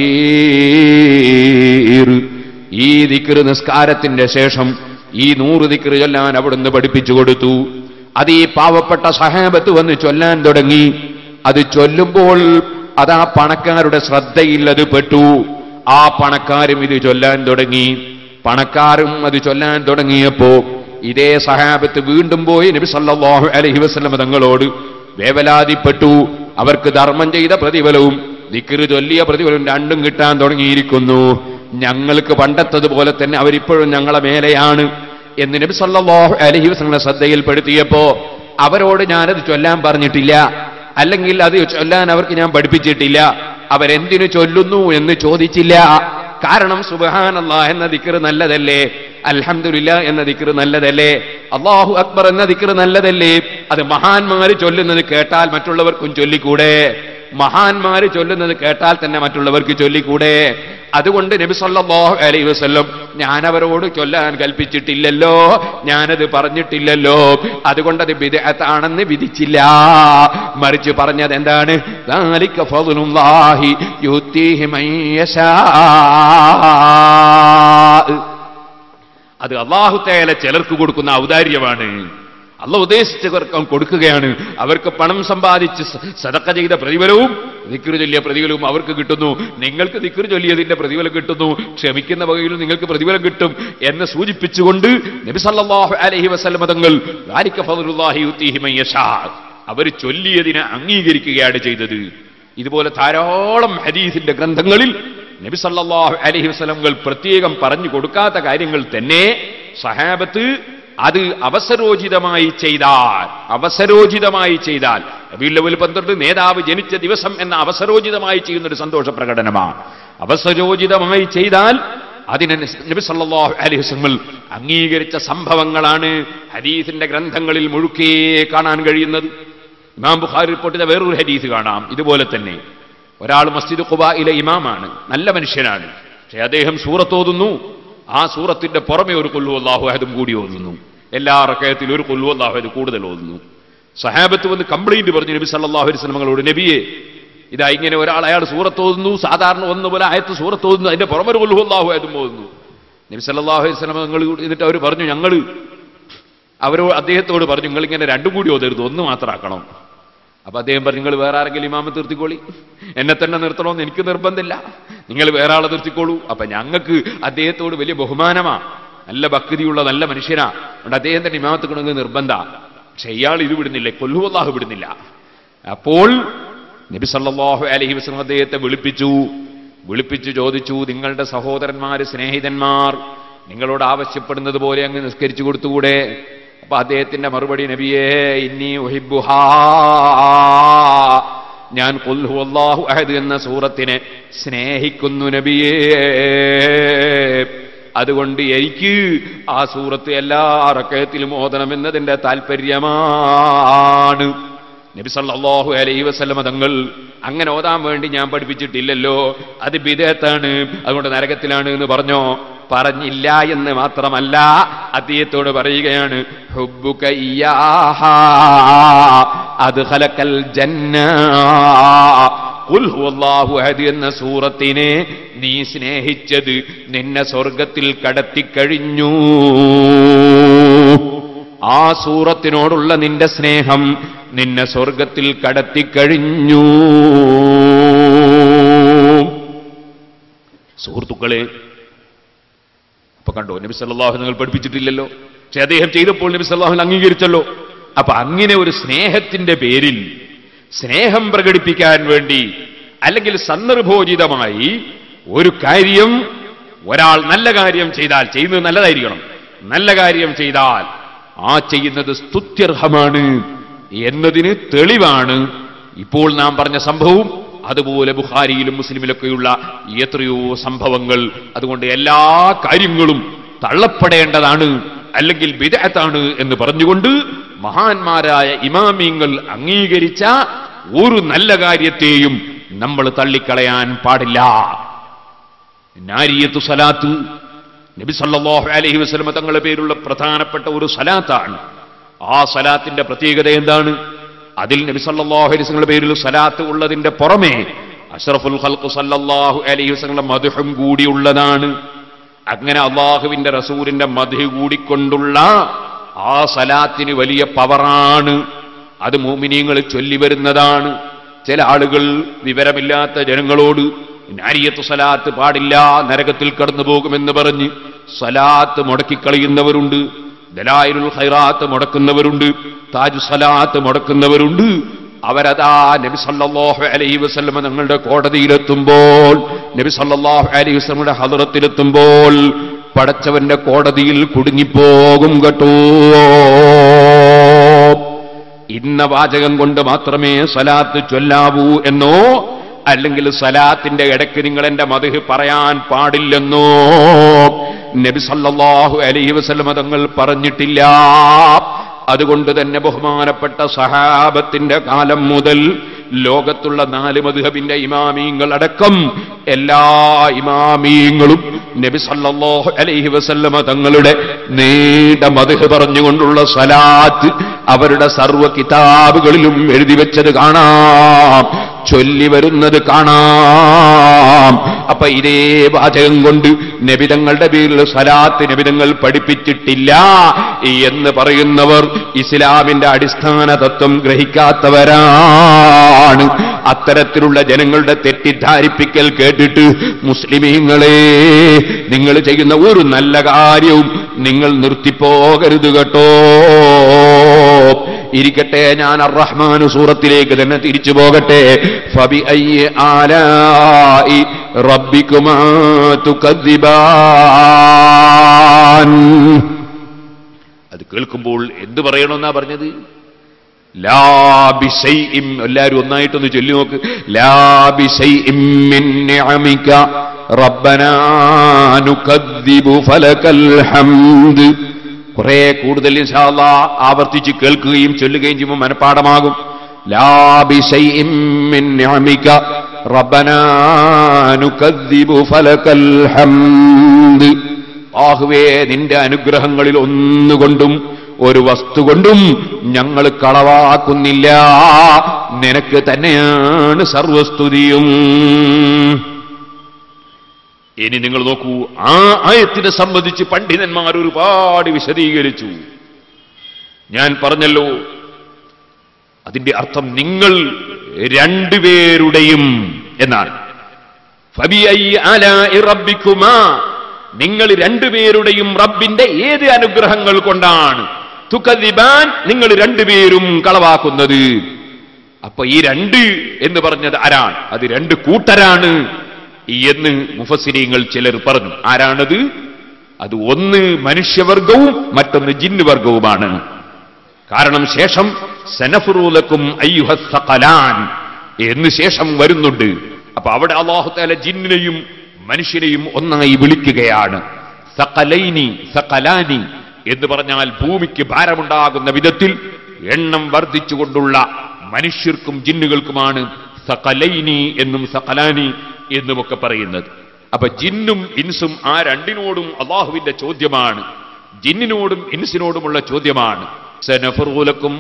ഖദീർ ഈ ദിക്ർ നിസ്കാരത്തിന്റെ ശേഷം ഈ നൂറ് ദിക്ർ ചൊല്ലാൻ അവിടുന്ന് പഠിപ്പിച്ചു കൊടുത്തു അത് ഈ പാവപ്പെട്ട സഹാബത്ത് വന്ന് ചൊല്ലാൻ തുടങ്ങി അത് ചൊല്ലുമ്പോൾ അതാ പണക്കാരുടെ ശ്രദ്ധയിൽ അത് പെട്ടു ആ പണക്കാരും ഇത് ചൊല്ലാൻ തുടങ്ങി പണക്കാരും അത് ചൊല്ലാൻ തുടങ്ങിയപ്പോ ഇതേ സഹാബത്ത് വീണ്ടും പോയി നബി സല്ലല്ലാഹു അലൈഹി വസല്ലം തങ്ങളോട് വേവലാതിപ്പെട്ടു അവർക്ക് ധർമ്മം ചെയ്ത പ്രതിഫലവും ദിക്റ് ചൊല്ലിയ പ്രതിഫലവും രണ്ടും കിട്ടാൻ തുടങ്ങിയിരിക്കുന്നു ഞങ്ങൾക്ക് പണ്ടത്തതുപോലെ തന്നെ അവരിപ്പോഴും ഞങ്ങളെ മേലെയാണ് എന്ന് നബി സല്ലല്ലാഹു അലൈഹി വസല്ലം ശ്രദ്ധയിൽപ്പെടുത്തിയപ്പോ അവരോട് ഞാനത് ചൊല്ലാൻ പറഞ്ഞിട്ടില്ല അല്ലെങ്കിൽ അത് ചൊല്ലാൻ അവർക്ക് ഞാൻ പഠിപ്പിച്ചിട്ടില്ല അവരെന്തിനു ചൊല്ലുന്നു എന്ന് ചോദിച്ചില്ല കാരണം സുബഹാനല്ല എന്ന ദിക്ർ നല്ലതല്ലേ അൽഹംദുലില്ല എന്ന ദിക്ർ നല്ലതല്ലേ അള്ളാഹു അക്ബർ എന്ന ദിക്ർ നല്ലതല്ലേ അത് മഹാന്മാര് ചൊല്ലുന്നത് കേട്ടാൽ മറ്റുള്ളവർക്കും ചൊല്ലിക്കൂടെ മഹാന്മാര് ചൊല്ലുന്നത് കേട്ടാൽ തന്നെ മറ്റുള്ളവർക്ക് ചൊല്ലിക്കൂടെ അതുകൊണ്ട് നബി സല്ലല്ലാഹു അലൈഹി വസല്ലം ഞാൻ അവരോട് ചൊല്ലാൻ കൽപ്പിച്ചിട്ടില്ലല്ലോ ഞാനത് പറഞ്ഞിട്ടില്ലല്ലോ അതുകൊണ്ട് അത് ബിദ്അത്താണെന്ന് വിധിച്ചില്ല മറിച്ച് പറഞ്ഞത് എന്താണ് ذَلِكَ فَضْلُ اللَّهِ يُؤْتِيهِ مَن يَشَاءُ അത് അള്ളാഹു തേല ചിലർക്ക് കൊടുക്കുന്ന ഔദാര്യമാണ് അല്ല ഉദ്ദേശിച്ചവർക്ക് അവൻ കൊടുക്കുകയാണ് അവർക്ക് പണം സമ്പാദിച്ച് സ- സദക്ക ചെയ്ത പ്രതിഫലവും ദിക്റ് ചൊല്ലിയ പ്രതിഫലവും അവർക്ക് കിട്ടുന്നു നിങ്ങൾക്ക് ദിക്റ് ചൊല്ലിയതിന്റെ പ്രതിഫലം കിട്ടുന്നു ക്ഷമിക്കുന്ന വകയിൽ നിങ്ങൾക്ക് പ്രതിഫലം കിട്ടും എന്ന് സൂചിപ്പിച്ചുകൊണ്ട് നബി സല്ലല്ലാഹു അലൈഹി വസല്ലമ തങ്ങൾ "ദാലിക ഫദ്ലുല്ലാഹി യുത്തീഹി മൻ യശാ." അവർ ചൊല്ലിയതിനെ അംഗീകരിക്കുകയാണ് ചെയ്തത് ഇതുപോലെ ധാരാളം ഹദീസിന്റെ ഗ്രന്ഥങ്ങളിൽ നബി സല്ലല്ലാഹു അലൈഹി വസല്ലമകൾ പ്രത്യേകം പറഞ്ഞു കൊടുക്കാത്ത കാര്യങ്ങൾ തന്നെ സഹാബത്ത് അത് അവസരോചിതമായി ചെയ്താൽ അവസരോചിതമായി ചെയ്താൽ റബീഉൽ പന്ത്രണ്ട് നേതാവ് ജനിച്ച ദിവസം എന്ന അവസരോചിതമായി ചെയ്യുന്ന ഒരു സന്തോഷ പ്രകടനമാണ് അവസരോചിതമായി ചെയ്താൽ അതിനെ നബി സല്ലല്ലാഹു അലൈഹി വസല്ലം അംഗീകരിച്ച സംഭവങ്ങളാണ് ഹദീസിന്റെ ഗ്രന്ഥങ്ങളിൽ മുഴുക്കേ കാണാൻ കഴിയുന്നത് ഇമാം ബുഖാരി റിപ്പോർട്ട് ചെയ്ത വേറൊരു ഹദീസ് കാണാം ഇതുപോലെ തന്നെ ഒരാൾ മസ്ജിദ് ഖുബായിലെ ഇമാമാണ് നല്ല മനുഷ്യനാണ് പക്ഷെ അദ്ദേഹം സൂറത്ത് ഓതുന്നു ആ സൂറത്തിന്റെ പുറമെ ഒരു കൊല്ലു അള്ളാഹു അഹദും കൂടി ഓതുന്നു എല്ലാ റക്കയത്തിലും ഒരു കൊല്ലു അള്ളാഹു അഹദ് കൂടുതൽ ഓതുന്നു സഹാബത്ത് വന്ന് കംപ്ലൈന്റ് പറഞ്ഞു നബി സല്ലല്ലാഹു അലൈഹി വസല്ലമകളോട് നബിയെ ഇതാ ഇങ്ങനെ ഒരാൾ അയാൾ സൂറത്ത് ഓതുന്നു സാധാരണ ഒന്ന് പോലെ ആയത്ത് സൂറത്ത് ഓതുന്നു അതിന്റെ പുറമെ ഒരു കൊല്ലു അള്ളാഹു അഹദും ഓതുന്നു നബി സല്ലല്ലാഹു അലൈഹി വസല്ലമ നിങ്ങൾ എന്നിട്ട് അവർ പറഞ്ഞു ഞങ്ങൾ അവരോ അദ്ദേഹത്തോട് പറഞ്ഞു നിങ്ങൾ ഇങ്ങനെ രണ്ടും കൂടി ഓതരുത് ഒന്ന് മാത്രമാക്കണം അപ്പൊ അദ്ദേഹം പറഞ്ഞു നിങ്ങൾ വേറെ ആരെങ്കിലും ഇമാമ നിർത്തിക്കോളി എന്നെ തന്നെ നിർത്തണമെന്ന് എനിക്ക് നിർബന്ധമില്ല നിങ്ങൾ വേറെ ആളെ നിർത്തിക്കോളൂ അപ്പൊ ഞങ്ങൾക്ക് അദ്ദേഹത്തോട് വലിയ ബഹുമാനമാ നല്ല ഭക്തിയുള്ള നല്ല മനുഷ്യനാ അതുകൊണ്ട് അദ്ദേഹം തന്നെ ഇമാമത്ത് കിടങ്ങ് നിർബന്ധ പക്ഷെ ഇയാൾ ഇത് വിടുന്നില്ല കൊല്ലു അള്ളാഹു വിടുന്നില്ല അപ്പോൾ നബി സല്ലല്ലാഹു അലൈഹി വസല്ലം അദ്ദേഹത്തെ വിളിപ്പിച്ചു വിളിപ്പിച്ചു ചോദിച്ചു നിങ്ങളുടെ സഹോദരന്മാര് സ്നേഹിതന്മാർ നിങ്ങളോട് ആവശ്യപ്പെടുന്നത് പോലെ അങ്ങ് നിസ്കരിച്ചു കൊടുത്തുകൂടെ അപ്പൊ അദ്ദേഹത്തിന്റെ മറുപടി നബിയേ ഇന്നി ഒഹിബുഹാ ഞാൻ കൊൽഹു അള്ളാഹു അഹദ് എന്ന സൂറത്തിനെ സ്നേഹിക്കുന്നു നബിയേ അതുകൊണ്ട് എനിക്ക് ആ സൂറത്ത് എല്ലാ റക്കയത്തിലും ഓതണമെന്നതിന്റെ താല്പര്യമാണ് നബി സല്ലല്ലാഹു അലൈഹി വസല്ലമ തങ്ങൾ അങ്ങനെ ഓതാൻ വേണ്ടി ഞാൻ പഠിപ്പിച്ചിട്ടില്ലല്ലോ അത് ബിദത്താണ് അതുകൊണ്ട് നരകത്തിലാണ് എന്ന് പറഞ്ഞോ പറഞ്ഞില്ല എന്ന് മാത്രമല്ല അദ്ദേഹത്തോട് പറയുകയാണ് ഹുബ്ബുക ഇയ്യാഹാ അദ്ഖലക്കൽ ജന്ന ഖുൽ ഹുവല്ലാഹു അഹദ് എന്ന സൂറത്തിനെ നീ സ്നേഹിച്ചത് നിന്നെ സ്വർഗത്തിൽ കടത്തിക്കഴിഞ്ഞു ആ സൂറത്തിനോടുള്ള നിന്റെ സ്നേഹം നിന്നെ സ്വർഗത്തിൽ കടത്തിക്കഴിഞ്ഞു സുഹൃത്തുക്കളെ അപ്പൊ കണ്ടോ നബി സല്ലല്ലാഹു നിങ്ങൾ പഠിപ്പിച്ചിട്ടില്ലല്ലോ പക്ഷെ അദ്ദേഹം ചെയ്തപ്പോൾ നബി സല്ലല്ലാഹു അംഗീകരിച്ചല്ലോ അപ്പൊ അങ്ങനെ ഒരു സ്നേഹത്തിന്റെ പേരിൽ സ്നേഹം പ്രകടിപ്പിക്കാൻ വേണ്ടി അല്ലെങ്കിൽ സന്ദർഭോചിതമായി ഒരു കാര്യം ഒരാൾ നല്ല കാര്യം ചെയ്താൽ ചെയ്യുന്നത് നല്ലതായിരിക്കണം നല്ല കാര്യം ചെയ്താൽ ആ ചെയ്യുന്നത് സ്തുത്യർഹമാണ് എന്നതിന് തെളിവാണ് ഇപ്പോൾ നാം പറഞ്ഞ സംഭവവും അതുപോലെ ബുഖാരിയിലും മുസ്ലിമിലൊക്കെയുള്ള എത്രയോ സംഭവങ്ങൾ അതുകൊണ്ട് എല്ലാ കാര്യങ്ങളും തള്ളപ്പെടേണ്ടതാണ് അല്ലെങ്കിൽ വിദഗ്ധാണ് എന്ന് പറഞ്ഞുകൊണ്ട് മഹാന്മാരായ ഇമാമിങ്ങൾ അംഗീകരിച്ച ഒരു നല്ല കാര്യത്തെയും നമ്മൾ തള്ളിക്കളയാൻ പാടില്ല നാരിയത്തു സലാത്ത് നബി സല്ലല്ലാഹു അലൈഹി വസല്ലമ തങ്ങളുടെ പേരുള്ള പ്രധാനപ്പെട്ട ഒരു സലാത്താണ് ആ സലാത്തിന്റെ പ്രത്യേകത എന്താണ് അതിൽ നബി സല്ലല്ലാഹു അലൈഹി വസല്ലമയുടെ പേരിൽ സലാത്ത് ഉള്ളതിന്റെ പുറമെ അഷ്റഫുൽ ഖൽഖ് സല്ലല്ലാഹു അലൈഹി വസല്ലം മധുഹും കൂടിയുള്ളതാണ് അങ്ങനെ അള്ളാഹുവിന്റെ റസൂലിന്റെ മധു കൂടിക്കൊണ്ടുള്ള ആ സലാത്തിന് വലിയ പവറാണ് അത് മോമിനിയങ്ങൾ ചൊല്ലി വരുന്നതാണ് ചില ആളുകൾ വിവരമില്ലാത്ത ജനങ്ങളോട് നാരിയത്ത് സലാത്ത് പാടില്ല നരകത്തിൽ കടന്നു പോകുമെന്ന് പറഞ്ഞ് സലാത്ത് മുടക്കിക്കളയുന്നവരുണ്ട് ദലായിലുൽ ഖൈറാത്ത് മുടക്കുന്നവരുണ്ട് താജ് സലാത്ത് മുടക്കുന്നവരുണ്ട് അവരതാ നബി സല്ലല്ലാഹു അലൈഹി വസല്ലമ തങ്ങളുടെ കോടതിയിലെത്തുമ്പോൾ നബി സല്ലല്ലാഹു അലൈഹി വസല്ലമയുടെ ഹദറത്തിലെത്തുമ്പോൾ പടച്ചവന്റെ കോടതിയിൽ കുടുങ്ങിപ്പോകും കേട്ടോ ഇന്ന വാചകം കൊണ്ട് മാത്രമേ സലാത്ത് ചൊല്ലാവൂ എന്നോ അല്ലെങ്കിൽ സലാത്തിന്റെ ഇടയ്ക്ക് നിങ്ങൾ എന്റെ മധു പറയാൻ പാടില്ലെന്നോ നബി സല്ലല്ലാഹു അലൈഹി വസല്ലമ തങ്ങൾ പറഞ്ഞിട്ടില്ല അതുകൊണ്ട് തന്നെ ബഹുമാനപ്പെട്ട സഹാബത്തിന്റെ കാലം മുതൽ ലോകത്തുള്ള നാല് മധുഹബിന്റെ ഇമാമീങ്ങൾ അടക്കം എല്ലാ ഇമാമീങ്ങളും നബി സല്ലല്ലാഹു അലൈഹി വസല്ലമ തങ്ങളുടെ നീണ്ട മധുഹ് പറഞ്ഞുകൊണ്ടുള്ള സലാത്ത് അവരുടെ സർവ്വ കിതാബുകളിലും എഴുതി വെച്ചത് കാണാം ചൊല്ലി വരുന്നത് കാണാം അപ്പൊ ഇതേ വാചകം കൊണ്ട് നബിതങ്ങളുടെ പേരിൽ സലാത്ത് നബിതങ്ങൾ പഠിപ്പിച്ചിട്ടില്ല എന്ന് പറയുന്നവർ ഇസ്ലാമിന്റെ അടിസ്ഥാന തത്വം ഗ്രഹിക്കാത്തവരാണ് അത്തരത്തിലുള്ള ജനങ്ങളുടെ തെറ്റിദ്ധാരിപ്പിക്കൽ കേട്ടിട്ട് മുസ്ലിമീങ്ങളെ നിങ്ങൾ ചെയ്യുന്ന ഒരു നല്ല കാര്യവും നിങ്ങൾ നിർത്തിപ്പോകരുത് കേട്ടോ ഇരിക്കട്ടെ ഞാൻ അറഹ്മാനു സൂറത്തിലേക്ക് തന്നെ തിരിച്ചു പോകട്ടെ ഫബി അയ്യ ആലായി റബ്ബിക്കുമാ തുകദ്ദിബാൻ അത് കേൾക്കുമ്പോൾ എന്ത് പറയണമെന്നാ പറഞ്ഞത് ലാബിശൈഇം എല്ലാവരും ഒന്നായിട്ടൊന്ന് ചൊല്ലി നോക്ക് ലാബിശൈഇം മിൻ നിഅമിക റബ്ബനാ നുകദ്ദിബു ഫലകൽ ഹംദ് കുറെ കൂടുതൽ ഇൻഷാല്ല ആവർത്തിച്ച് കേൾക്കുകയും ചൊല്ലുകയും ചെയ്യുമ്പോൾ മനഃപ്പാടമാകും ലാബിശൈഇം മിൻ നിഅമിക റബ്ബനാ നുകദ്ദിബു ഫലകൽ ഹംദ് ആഹുവേ നിന്റെ അനുഗ്രഹങ്ങളിൽ ഒന്നുകൊണ്ടും ഒരു വസ്തു കൊണ്ടും ഞങ്ങൾ കളവാക്കുന്നില്ല നിനക്ക് തന്നെയാണ് സർവസ്തുതിയും ഇനി നിങ്ങൾ നോക്കൂ ആ ആയത്തിനെ സംബന്ധിച്ച് പണ്ഡിതന്മാർ ഒരുപാട് വിശദീകരിച്ചു ഞാൻ പറഞ്ഞല്ലോ അതിന്റെ അർത്ഥം നിങ്ങൾ രണ്ടുപേരുടെയും എന്നാണ് ഫബിഐ ആലാഇ റബ്ബിക്കുമാ നിങ്ങൾ രണ്ടുപേരുടെയും റബ്ബിന്റെ ഏത് അനുഗ്രഹങ്ങൾ കൊണ്ടാണ് തുക്കദിബാൻ നിങ്ങൾ രണ്ടുപേരും കളവാക്കുന്നത് അപ്പൊ ഈ രണ്ട് എന്ന് പറഞ്ഞത് ആരാണ് അത് രണ്ട് കൂട്ടരാണ് എന്ന് മുഫസിരിങ്ങൾ ചിലർ പറഞ്ഞു ആരാണത് അത് ഒന്ന് മനുഷ്യവർഗവും മറ്റൊന്ന് ജിന്നുവർഗവുമാണ് കാരണം ശേഷം സനഫുറൂലക്കും അയ്യുഹസഖലാൻ എന്ന് ശേഷം വരുന്നുണ്ട് അപ്പൊ അവിടെ അള്ളാഹുത്താല ജിന്നിനെയും മനുഷ്യനെയും ഒന്നായി വിളിക്കുകയാണ് സകലൈനി സകലാനി എന്ന് പറഞ്ഞാൽ ഭൂമിക്ക് ഭാരമുണ്ടാകുന്ന വിധത്തിൽ എണ്ണം വർദ്ധിച്ചുകൊണ്ടുള്ള മനുഷ്യർക്കും ജിന്നുകൾക്കുമാണ് സകലൈനി എന്നും സകലാനി എന്നുമൊക്കെ പറയുന്നത് അപ്പൊ ജിന്നും ഇൻസും ആ രണ്ടിനോടും അള്ളാഹുവിന്റെ ചോദ്യമാണ് ജിന്നിനോടും ഇൻസിനോടുമുള്ള ചോദ്യമാണ് സനഫുറൂലക്കും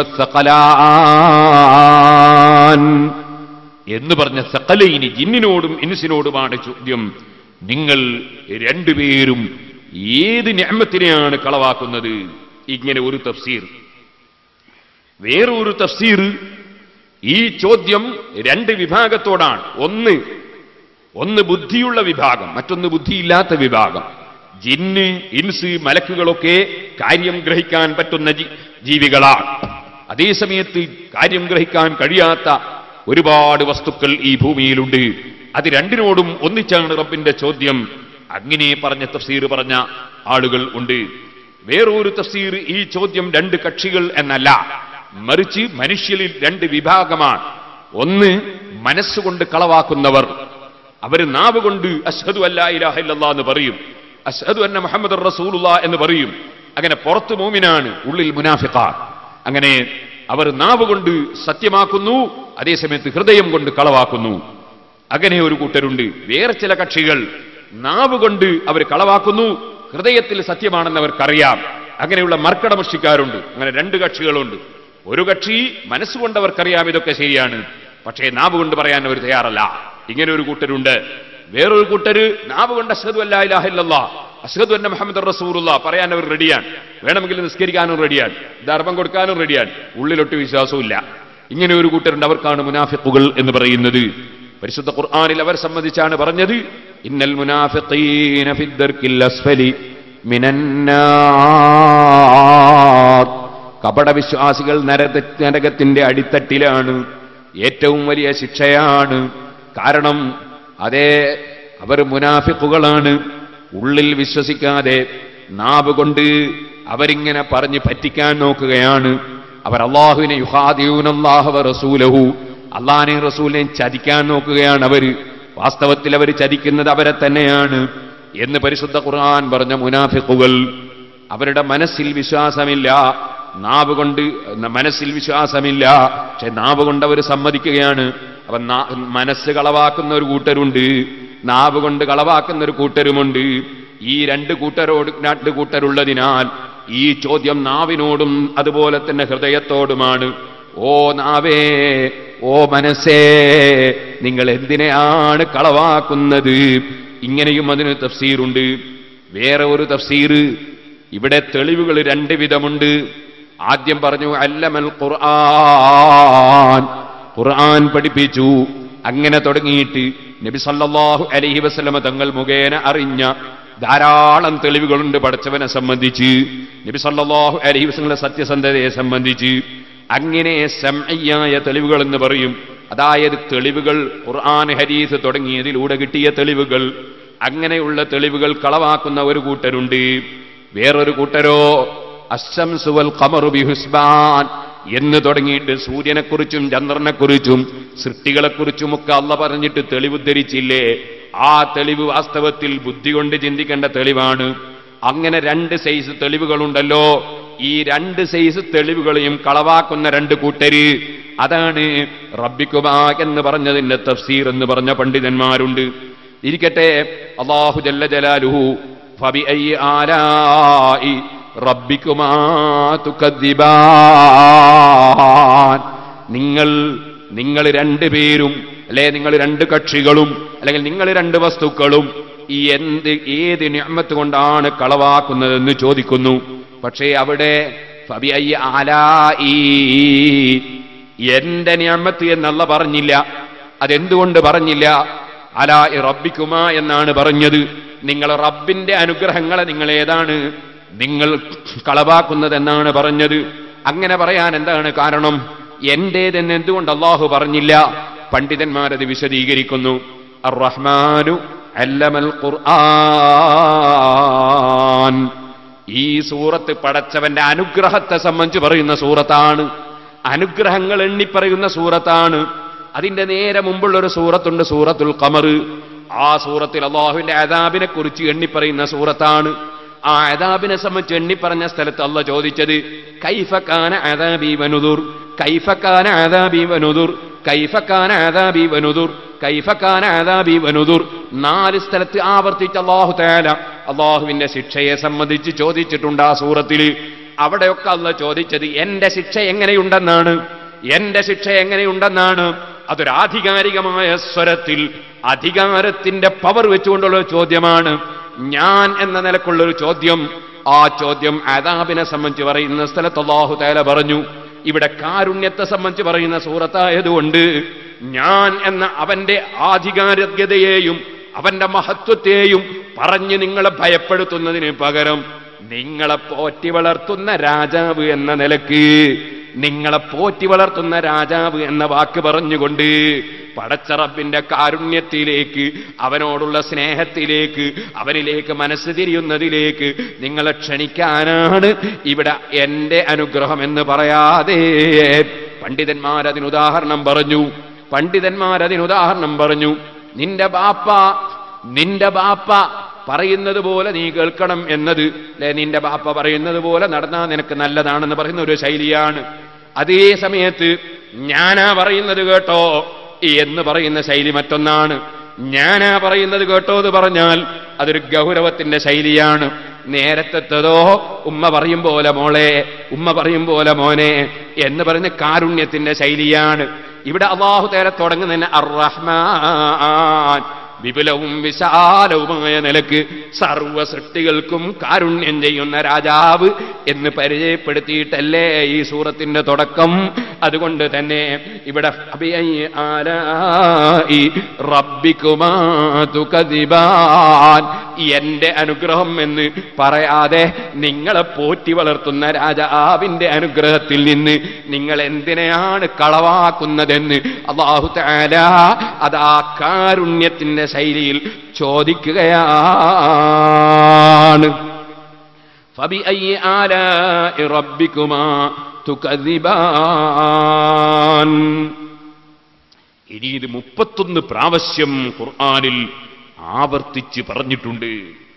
അയ്യുഹസകലാൻ എന്ന് പറഞ്ഞ സകലൈനി ജിന്നിനോടും ഇൻസിനോടുമാണ് ചോദ്യം നിങ്ങൾ രണ്ടുപേരും ഏത് ഞാമത്തിനെയാണ് കളവാക്കുന്നത് ഇങ്ങനെ ഒരു തഫ്സീർ വേറൊരു തഫ്സീർ ഈ ചോദ്യം രണ്ട് വിഭാഗത്തോടാണ് ഒന്ന് ഒന്ന് ബുദ്ധിയുള്ള വിഭാഗം മറ്റൊന്ന് ബുദ്ധിയില്ലാത്ത വിഭാഗം ജിന്ന് ഇൻസ് മലക്കുകളൊക്കെ കാര്യം ഗ്രഹിക്കാൻ പറ്റുന്ന ജി- ജീവികളാണ് അതേസമയത്ത് കാര്യം ഗ്രഹിക്കാൻ കഴിയാത്ത ഒരുപാട് വസ്തുക്കൾ ഈ ഭൂമിയിലുണ്ട് അത് രണ്ടിനോടും ഒന്നിച്ചാണ് റബ്ബിന്റെ ചോദ്യം അങ്ങനെ പറഞ്ഞ തഫ്സീർ പറഞ്ഞ ആളുകൾ ഉണ്ട് വേറൊരു തഫ്സീർ ഈ ചോദ്യം രണ്ട് കക്ഷികൾ എന്നല്ല മറിച്ച് മനുഷ്യരിൽ രണ്ട് വിഭാഗമാണ് ഒന്ന് മനസ്സുകൊണ്ട് കളവാക്കുന്നവർ അവര് നാവ് കൊണ്ട് അഷ്ഹദു അല്ലാ ഇലാഹ ഇല്ലല്ലാ എന്ന് പറയും അഷ്ഹദു അന്ന മുഹമ്മദ് റസൂലുള്ള എന്ന് പറയും അങ്ങനെ പുറത്ത് മോമിനാണ് ഉള്ളിൽ മുനാഫിഖാൻ അങ്ങനെ അവർ നാവ് കൊണ്ട് സത്യമാക്കുന്നു അതേസമയത്ത് ഹൃദയം കൊണ്ട് കളവാക്കുന്നു അങ്ങനെ ഒരു കൂട്ടരുണ്ട് വേറെ ചില കക്ഷികൾ നാവ് കൊണ്ട് അവർ കളവാക്കുന്നു ഹൃദയത്തിൽ സത്യമാണെന്ന് അവർക്കറിയാം അങ്ങനെയുള്ള മർക്കടമുഷിക്കാരുണ്ട് അങ്ങനെ രണ്ട് കക്ഷികളുണ്ട് ഒരു കക്ഷി മനസ്സുകൊണ്ട് അവർക്കറിയാം ഇതൊക്കെ ശരിയാണ് പക്ഷേ നാവ് കൊണ്ട് പറയാൻ അവർ തയ്യാറല്ല ഇങ്ങനെ ഒരു കൂട്ടരുണ്ട് വേറൊരു കൂട്ടര് നാവ് കൊണ്ട് അഷ്ഹദു അല്ലാ ഇലാഹ ഇല്ലല്ലാ അഷ്ഹദു അന്ന മുഹമ്മദ് റസൂലുള്ള പറയാൻ അവർ റെഡിയാണ് വേണമെങ്കിൽ നിസ്കരിക്കാനും റെഡിയാണ് ധർമ്മം കൊടുക്കാനും റെഡിയാണ് ഉള്ളിലൊട്ട് വിശ്വാസവും ഇല്ല ഇങ്ങനെ ഒരു കൂട്ടരുണ്ട് അവർക്കാണ് മുനാഫിഖുകൾ എന്ന് പറയുന്നത് പരിശുദ്ധ ഖുർആനിൽ അവർ സംബന്ധിച്ചാണ് പറഞ്ഞത് ഇന്നൽ മുനാഫിഖീന ഫിദ്ദർക്കിൽ അസ്ഫലി മിനന്നാർ കപട വിശ്വാസികൾ നരക നരകത്തിന്റെ അടിത്തട്ടിലാണ് ഏറ്റവും വലിയ ശിക്ഷയാണ് കാരണം അതേ അവർ മുനാഫിക്കുകളാണ് ഉള്ളിൽ വിശ്വസിക്കാതെ നാവ് കൊണ്ട് അവരിങ്ങനെ പറഞ്ഞ് പറ്റിക്കാൻ നോക്കുകയാണ് അവർ അള്ളാഹുവിനെ യുഹാദിയൂനല്ലാഹവ റസൂലഹു അള്ളാഹിനെ റസൂലിനെ ചതിക്കാൻ നോക്കുകയാണ് അവര് വാസ്തവത്തിൽ അവർ ചതിക്കുന്നത് അവരെ തന്നെയാണ് എന്ന് പരിശുദ്ധ ഖുർആൻ പറഞ്ഞ മുനാഫിക്കുകൾ അവരുടെ മനസ്സിൽ വിശ്വാസമില്ല നാവ് കൊണ്ട് മനസ്സിൽ വിശ്വാസമില്ല പക്ഷെ നാവ് കൊണ്ട് അവർ സമ്മതിക്കുകയാണ് അപ്പൊ നാ- മനസ്സ് കളവാക്കുന്ന ഒരു കൂട്ടരുണ്ട് നാവ് കൊണ്ട് കളവാക്കുന്ന ഒരു കൂട്ടരുമുണ്ട് ഈ രണ്ട് കൂട്ടരോട് രണ്ട് കൂട്ടരുള്ളതിനാൽ ഈ ചോദ്യം നാവിനോടും അതുപോലെ തന്നെ ഹൃദയത്തോടുമാണ് ഓ നാവേ ഓ മനസ്സേ നിങ്ങൾ എന്തിനെയാണ് കളവാക്കുന്നത് ഇങ്ങനെയും അതിന് തഫ്സീറുണ്ട് വേറെ ഒരു തഫ്സീർ ഇവിടെ തെളിവുകൾ രണ്ട് വിധമുണ്ട് ആദ്യം പറഞ്ഞു അല്ലമൽ ഖുർആൻ ഖുർആൻ പഠിപ്പിച്ചു അങ്ങനെ തുടങ്ങിയിട്ട് നബി സല്ലല്ലാഹു അലൈഹി വസല്ലമ തങ്ങൾ മുഖേന അറിഞ്ഞ ധാരാളം തെളിവുകളുണ്ട് പഠിച്ചവനെ സംബന്ധിച്ച് നബി സല്ലല്ലാഹു അലൈഹി വസല്ലമയുടെ സത്യസന്ധതയെ സംബന്ധിച്ച് അങ്ങനെ സംഅയ്യായ തെളിവുകൾ എന്ന് പറയും അതായത് തെളിവുകൾ ഖുർആൻ ഹരീസ് തുടങ്ങിയതിലൂടെ കിട്ടിയ തെളിവുകൾ അങ്ങനെയുള്ള തെളിവുകൾ കളവാക്കുന്ന ഒരു കൂട്ടരുണ്ട് വേറൊരു കൂട്ടരോ അശംസു വൽ ഖമറു ബിഹുസ്ബാൻ എന്ന് തുടങ്ങിയിട്ട് സൂര്യനെക്കുറിച്ചും ചന്ദ്രനെക്കുറിച്ചും സൃഷ്ടികളെക്കുറിച്ചും ഒക്കെ അല്ല പറഞ്ഞിട്ട് തെളിവുദ്ധരിച്ചില്ലേ ആ തെളിവ് വാസ്തവത്തിൽ ബുദ്ധി കൊണ്ട് ചിന്തിക്കേണ്ട തെളിവാണ് അങ്ങനെ രണ്ട് സൈസ് തെളിവുകളുണ്ടല്ലോ ഈ രണ്ട് സൈസ് തെളിവുകളെയും കളവാക്കുന്ന രണ്ട് കൂട്ടര് അതാണ് റബ്ബിക്കുമാ എന്ന് പറഞ്ഞതിന്റെ തഫ്സീർ എന്ന് പറഞ്ഞ പണ്ഡിതന്മാരുണ്ട് ഇരിക്കട്ടെ അള്ളാഹു ജല്ല ജലാലുഹു ഫബി ആലായി റബ്ബിക്കുമാ തുക്കദ്ദിബാൻ നിങ്ങൾ നിങ്ങൾ രണ്ടുപേരും അല്ലെ നിങ്ങൾ രണ്ട് കക്ഷികളും അല്ലെങ്കിൽ നിങ്ങൾ രണ്ട് വസ്തുക്കളും ഈ എന്ത് ഏത് ഞാമത്ത് കൊണ്ടാണ് കളവാക്കുന്നതെന്ന് ചോദിക്കുന്നു പക്ഷേ അവിടെ ഫബി ആലായി എന്റെ ഞാമത്ത് എന്നല്ല പറഞ്ഞില്ല അതെന്തുകൊണ്ട് പറഞ്ഞില്ല അലാ റബ്ബിക്കുമാ എന്നാണ് പറഞ്ഞത് നിങ്ങൾ റബ്ബിന്റെ അനുഗ്രഹങ്ങളെ നിങ്ങൾ ഏതാണ് നിങ്ങൾ കളവാക്കുന്നതെന്നാണ് പറഞ്ഞത് അങ്ങനെ പറയാൻ എന്താണ് കാരണം എന്റേതെന്ന് എന്തുകൊണ്ട് അള്ളാഹു പറഞ്ഞില്ല പണ്ഡിതന്മാരത് വിശദീകരിക്കുന്നു അർ റഹ്മാനു അല്ലമൽ ഖുർആൻ ഈ സൂറത്ത് പടച്ചവന്റെ അനുഗ്രഹത്തെ സംബന്ധിച്ച് പറയുന്ന സൂറത്താണ് അനുഗ്രഹങ്ങൾ എണ്ണിപ്പറയുന്ന സൂറത്താണ് അതിന്റെ നേരെ മുമ്പുള്ള ഒരു സൂറത്തുണ്ട് സൂറത്തുൽ ഖമർ ആ സൂറത്തിൽ അള്ളാഹുവിന്റെ അതാബിനെ കുറിച്ച് എണ്ണിപ്പറയുന്ന സൂറത്താണ് ആ അതാബിനെ സംബന്ധിച്ച് എണ്ണിപ്പറഞ്ഞ സ്ഥലത്ത് അല്ല ചോദിച്ചത് കൈഫക്കാന അതാബി വനുദുർ കൈഫക്കാന അതാബി വനുദുർ കൈഫക്കാന അതാബി വനുദുർ കൈഫക്കാന അതാബി വനുദുർ നാല് സ്ഥലത്ത് ആവർത്തിച്ച് അള്ളാഹു തയാല അള്ളാഹുവിന്റെ ശിക്ഷയെ സംബന്ധിച്ച് ചോദിച്ചിട്ടുണ്ട് ആ സൂറത്തിൽ അവിടെയൊക്കെ അല്ല ചോദിച്ചത് എന്റെ ശിക്ഷ എങ്ങനെയുണ്ടെന്നാണ് എന്റെ ശിക്ഷ എങ്ങനെയുണ്ടെന്നാണ് അതൊരു ആധികാരികമായ സ്വരത്തിൽ അധികാരത്തിന്റെ പവർ വെച്ചുകൊണ്ടുള്ള ഒരു ചോദ്യമാണ് ഞാൻ എന്ന നിലക്കുള്ള ഒരു ചോദ്യം ആ ചോദ്യം അതാബിനെ സംബന്ധിച്ച് പറയുന്ന സ്ഥലത്ത് അള്ളാഹു തയാല പറഞ്ഞു ഇവിടെ കാരുണ്യത്തെ സംബന്ധിച്ച് പറയുന്ന സൂറത്തായതുകൊണ്ട് ഞാൻ എന്ന അവന്റെ ആധികാരികതയെയും അവന്റെ മഹത്വത്തെയും പറഞ്ഞ് നിങ്ങളെ ഭയപ്പെടുത്തുന്നതിന് പകരം നിങ്ങളെ പോറ്റി വളർത്തുന്ന രാജാവ് എന്ന നിലക്ക് നിങ്ങളെ പോറ്റി വളർത്തുന്ന രാജാവ് എന്ന വാക്ക് പറഞ്ഞുകൊണ്ട് പടച്ചറപ്പിന്റെ കാരുണ്യത്തിലേക്ക് അവനോടുള്ള സ്നേഹത്തിലേക്ക് അവനിലേക്ക് മനസ്സ് തിരിയുന്നതിലേക്ക് നിങ്ങളെ ക്ഷണിക്കാനാണ് ഇവിടെ എന്റെ അനുഗ്രഹം എന്ന് പറയാതെ പണ്ഡിതന്മാരതിന് ഉദാഹരണം പറഞ്ഞു പണ്ഡിതന്മാരതിന് ഉദാഹരണം പറഞ്ഞു നിന്റെ ബാപ്പ നിന്റെ ബാപ്പ പറയുന്നത് പോലെ നീ കേൾക്കണം എന്നത് അല്ലെ നിന്റെ ബാപ്പ പറയുന്നത് പോലെ നടന്നാൽ നിനക്ക് നല്ലതാണെന്ന് പറയുന്ന ഒരു ശൈലിയാണ് അതേ സമയത്ത് ഞാനാ പറയുന്നത് കേട്ടോ എന്ന് പറയുന്ന ശൈലി മറ്റൊന്നാണ് ഞാനാ പറയുന്നത് കേട്ടോ എന്ന് പറഞ്ഞാൽ അതൊരു ഗൗരവത്തിന്റെ ശൈലിയാണ് നേരത്തെത്തതോ ഉമ്മ പറയും പോലെ മോളെ ഉമ്മ പറയും പോലെ മോനെ എന്ന് പറയുന്ന കാരുണ്യത്തിന്റെ ശൈലിയാണ് ഇവിടെ അള്ളാഹു തേരെ തുടങ്ങുന്നതിന് അർ റഹ്മാൻ വിപുലവും വിശാലവുമായ നിലക്ക് സർവ സൃഷ്ടികൾക്കും കാരുണ്യം ചെയ്യുന്ന രാജാവ് എന്ന് പരിചയപ്പെടുത്തിയിട്ടല്ലേ ഈ സൂറത്തിന്റെ തുടക്കം അതുകൊണ്ട് തന്നെ ഇവിടെ അബിഅയ്യി ആലാഇ റബ്ബിക്കുമാ തുകദിബാൻ എന്റെ അനുഗ്രഹം എന്ന് പറയാതെ നിങ്ങളെ പോറ്റി വളർത്തുന്ന രാജാവിന്റെ അനുഗ്രഹത്തിൽ നിന്ന് നിങ്ങൾ എന്തിനെയാണ് കളവാക്കുന്നതെന്ന് അള്ളാഹു താല അതാ കാരുണ്യത്തിന്റെ ശൈലിയിൽ ചോദിക്കുകയാണ് فبأي آلاء ربكما تكذبان ഇനി ഇത് മുപ്പത്തൊന്ന് പ്രാവശ്യം ഖുർആനിൽ ആവർത്തിച്ച് പറഞ്ഞിട്ടുണ്ട്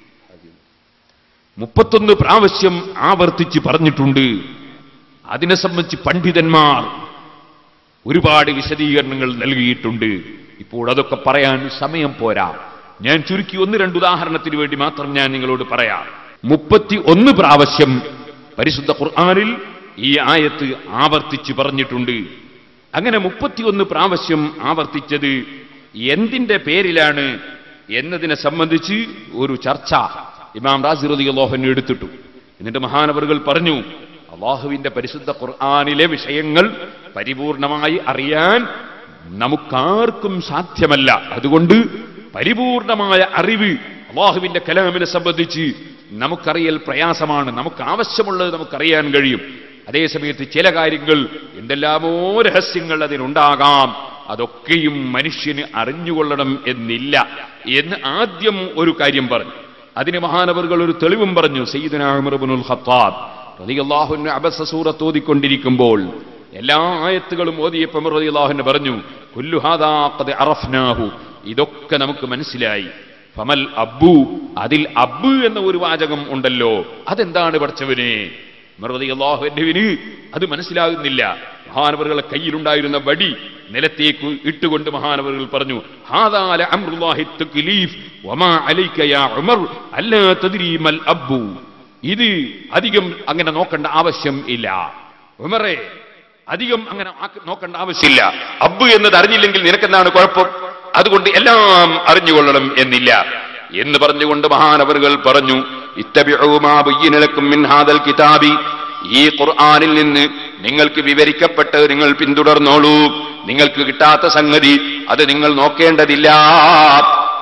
മുപ്പത്തൊന്ന് പ്രാവശ്യം ആവർത്തിച്ച് പറഞ്ഞിട്ടുണ്ട് അതിനെ സംബന്ധിച്ച് പണ്ഡിതന്മാർ ഒരുപാട് വിശദീകരണങ്ങൾ നൽകിയിട്ടുണ്ട് ഇപ്പോൾ അതൊക്കെ പറയാൻ സമയം പോരാ ഞാൻ ചുരുക്കി ഒന്ന് രണ്ട് ഉദാഹരണത്തിന് വേണ്ടി മാത്രം ഞാൻ നിങ്ങളോട് പറയാം മുപ്പത്തി ഒന്ന് പ്രാവശ്യം പരിശുദ്ധ ഖുർആനിൽ ഈ ആയത്ത് ആവർത്തിച്ച് പറഞ്ഞിട്ടുണ്ട് അങ്ങനെ മുപ്പത്തിയൊന്ന് പ്രാവശ്യം ആവർത്തിച്ചത് എന്തിന്റെ പേരിലാണ് എന്നതിനെ സംബന്ധിച്ച് ഒരു ചർച്ച ഇമാം റാസി റളിയല്ലാഹു അൻഹു എടുത്തിട്ടു എന്നിട്ട് മഹാനവറുകൾ പറഞ്ഞു അള്ളാഹുവിന്റെ പരിശുദ്ധ ഖുർആനിലെ വിഷയങ്ങൾ പരിപൂർണമായി അറിയാൻ നമുക്കാർക്കും സാധ്യമല്ല അതുകൊണ്ട് പരിപൂർണമായ അറിവ് അള്ളാഹുവിന്റെ കലാമിനെ സംബന്ധിച്ച് നമുക്കറിയൽ പ്രയാസമാണ് നമുക്ക് ആവശ്യമുള്ളത് നമുക്കറിയാൻ കഴിയും അതേസമയത്ത് ചില കാര്യങ്ങൾ എന്തെല്ലാമോ രഹസ്യങ്ങൾ അതിനുണ്ടാകാം അതൊക്കെയും മനുഷ്യന് അറിഞ്ഞുകൊള്ളണം എന്നില്ല എന്ന് ആദ്യം ഒരു കാര്യം പറഞ്ഞു അതിന് മഹാനവറുകൾ ഒരു തെളിവും പറഞ്ഞു സയ്യിദുൽ ഖത്താബ് റളിയല്ലാഹുവിന് അബസ സൂറത്ത് ഓതിക്കൊണ്ടിരിക്കുമ്പോൾ എല്ലാ ആയത്തുകളും ഓതിയപ്പം റളിയല്ലാഹുവിന് പറഞ്ഞു കുല്ലു ഹാദാ ഖദ് അറഫ്നാഹു ഇതൊക്കെ നമുക്ക് മനസ്സിലായി ഫമൽ അബ്ബു അതിൽ അബ്ബു എന്ന ഒരു വാചകം ഉണ്ടല്ലോ അതെന്താണ് പഠിച്ചവനെ മറുപടിയല്ലാഹുവിന് അത് മനസ്സിലാകുന്നില്ല മഹാനവറുകളെ കയ്യിലുണ്ടായിരുന്ന വടി നിലത്തേക്ക് ഇട്ടുകൊണ്ട് മഹാനവറുകൾ പറഞ്ഞു ഹാദാല അംറുല്ലാഹി തക്ലീഫ് വമാ അലൈക യാ ഉമർ അല്ലാ തദ്രി മൽ അബ്ബു ഇത് അധികം അങ്ങനെ നോക്കേണ്ട ആവശ്യം ഇല്ല ഉമറെ അധികം അങ്ങനെ ആക്ക- നോക്കേണ്ട ആവശ്യമില്ല അബ്ബു എന്നത് അറിഞ്ഞില്ലെങ്കിൽ നിനക്കെന്താണ് കുഴപ്പം അതുകൊണ്ട് എല്ലാം അറിഞ്ഞുകൊള്ളണം എന്നില്ല എന്ന് പറഞ്ഞുകൊണ്ട് മഹാനവറുകൾ പറഞ്ഞു ഇത്തബിഉ മാ ബയ്യിന ലക്കും മിൻ ഹാദൽ കിതാബി ഈ ഖുർആനിൽ നിന്ന് നിങ്ങൾക്ക് വിവരിക്കപ്പെട്ട് നിങ്ങൾ പിന്തുടർന്നോളൂ നിങ്ങൾക്ക് കിട്ടാത്ത സംഗതി അത് നിങ്ങൾ നോക്കേണ്ടതില്ല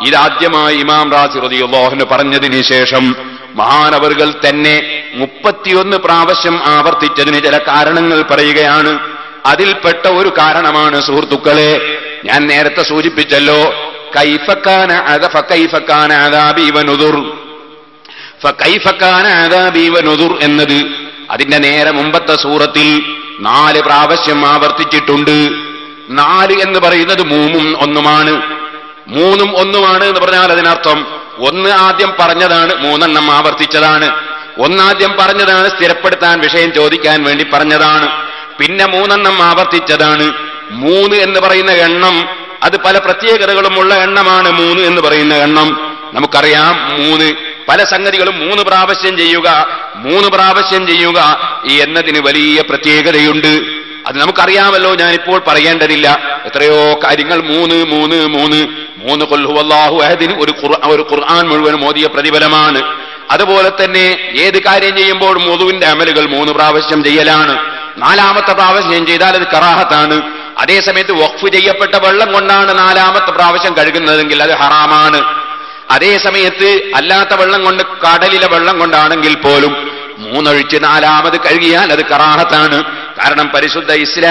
ഇതാദ്യമായി ഇമാം റാസി റളിയല്ലാഹു പറഞ്ഞതിന് ശേഷം മഹാനവറുകൾ തന്നെ മുപ്പത്തിയൊന്ന് പ്രാവശ്യം ആവർത്തിച്ചതിന് ചില കാരണങ്ങൾ പറയുകയാണ് അതിൽപ്പെട്ട ഒരു കാരണമാണ് സുഹൃത്തുക്കളെ ഞാൻ നേരത്തെ സൂചിപ്പിച്ചല്ലോ കൈഫക്കാന അത ഫക്കൈഫക്കാന അദാബി വനുദുർ ഫക്കൈഫക്കാന അദാബി വനുദുർ എന്നത് അതിന്റെ നേരെ മുമ്പത്തെ സൂറത്തിൽ നാല് പ്രാവശ്യം ആവർത്തിച്ചിട്ടുണ്ട് നാല് എന്ന് പറയുന്നത് മൂന്നും ഒന്നുമാണ് മൂന്നും ഒന്നുമാണ് എന്ന് പറഞ്ഞാൽ അതിനർത്ഥം ഒന്ന് ആദ്യം പറഞ്ഞതാണ് മൂന്നെണ്ണം ആവർത്തിച്ചതാണ് ഒന്നാദ്യം പറഞ്ഞതാണ് സ്ഥിരപ്പെടുത്താൻ വിഷയം ചോദിക്കാൻ വേണ്ടി പറഞ്ഞതാണ് പിന്നെ മൂന്നെണ്ണം ആവർത്തിച്ചതാണ് മൂന്ന് എന്ന് പറയുന്ന എണ്ണം അത് പല പ്രത്യേകതകളുമുള്ള എണ്ണമാണ് മൂന്ന് എന്ന് പറയുന്ന എണ്ണം നമുക്കറിയാം മൂന്ന് പല സംഗതികളും മൂന്ന് പ്രാവശ്യം ചെയ്യുക മൂന്ന് പ്രാവശ്യം ചെയ്യുക ഈ എന്നതിന് വലിയ പ്രത്യേകതയുണ്ട് അത് നമുക്കറിയാമല്ലോ ഞാനിപ്പോൾ പറയേണ്ടതില്ല എത്രയോ കാര്യങ്ങൾ മൂന്ന് മൂന്ന് മൂന്ന് മൂന്ന് കൊല്ലുവല്ലാഹു അഹദിന് ഒരു ഖുർആ- ഒരു ഖുർആൻ മുഴുവൻ മോദിയ പ്രതിഫലമാണ് അതുപോലെ തന്നെ ഏത് കാര്യം ചെയ്യുമ്പോഴും മുതുവിന്റെ അമലുകൾ മൂന്ന് പ്രാവശ്യം ചെയ്യലാണ് നാലാമത്തെ പ്രാവശ്യം ചെയ്താൽ അത് കറാഹത്താണ് അതേസമയത്ത് വഖഫ് ചെയ്യപ്പെട്ട വെള്ളം കൊണ്ടാണ് നാലാമത്തെ പ്രാവശ്യം കഴുകുന്നതെങ്കിൽ അത് ഹറാമാണ് അതേ സമയത്ത് അല്ലാത്ത വെള്ളം കൊണ്ട് കടലിലെ വെള്ളം കൊണ്ടാണെങ്കിൽ പോലും മൂന്നൊഴിച്ച് നാലാമത് കഴുകിയാൽ അത് കറാഹത്താണ് കാരണം പരിശുദ്ധ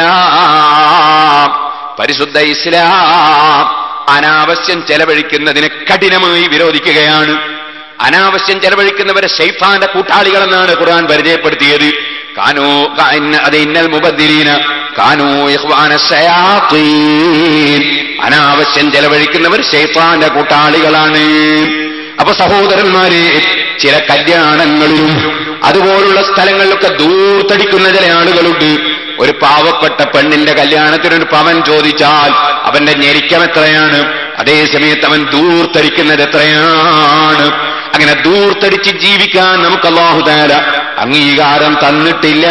ഇസ്ലാം പരിശുദ്ധ ഇസ്ലാം അനാവശ്യം ചെലവഴിക്കുന്നതിനെ കഠിനമായി വിരോധിക്കുകയാണ് അനാവശ്യം ചെലവഴിക്കുന്നവരെ ഷെയ്ഫാന്റെ കൂട്ടാളികളെന്നാണ് ഖുർആൻ പരിചയപ്പെടുത്തിയത് കാനോ കാ- ഇന്ന- അത് ഇന്നൽ മുബദ്ദിരീന കാനോ ഇഖ്വാന ശയാത്തീൻ അനാവശ്യം ചെലവഴിക്കുന്നവർ ഷെയ്ഫാന്റെ കൂട്ടാളികളാണ് അപ്പൊ സഹോദരന്മാരെ ചില കല്യാണങ്ങളിലും അതുപോലുള്ള സ്ഥലങ്ങളിലൊക്കെ ദൂർത്തടിക്കുന്ന ചില ആളുകളുണ്ട് ഒരു പാവപ്പെട്ട പെണ്ണിന്റെ കല്യാണത്തിന് ഒരു പവൻ ചോദിച്ചാൽ അവന്റെ ഞെരിക്കം എത്രയാണ് അതേ സമയത്ത് അവൻ ദൂർത്തടിക്കുന്നത് എത്രയാണ് അങ്ങനെ ദൂർത്തടിച്ച് ജീവിക്കാൻ നമുക്ക് അള്ളാഹുദാല അംഗീകാരം തന്നിട്ടില്ല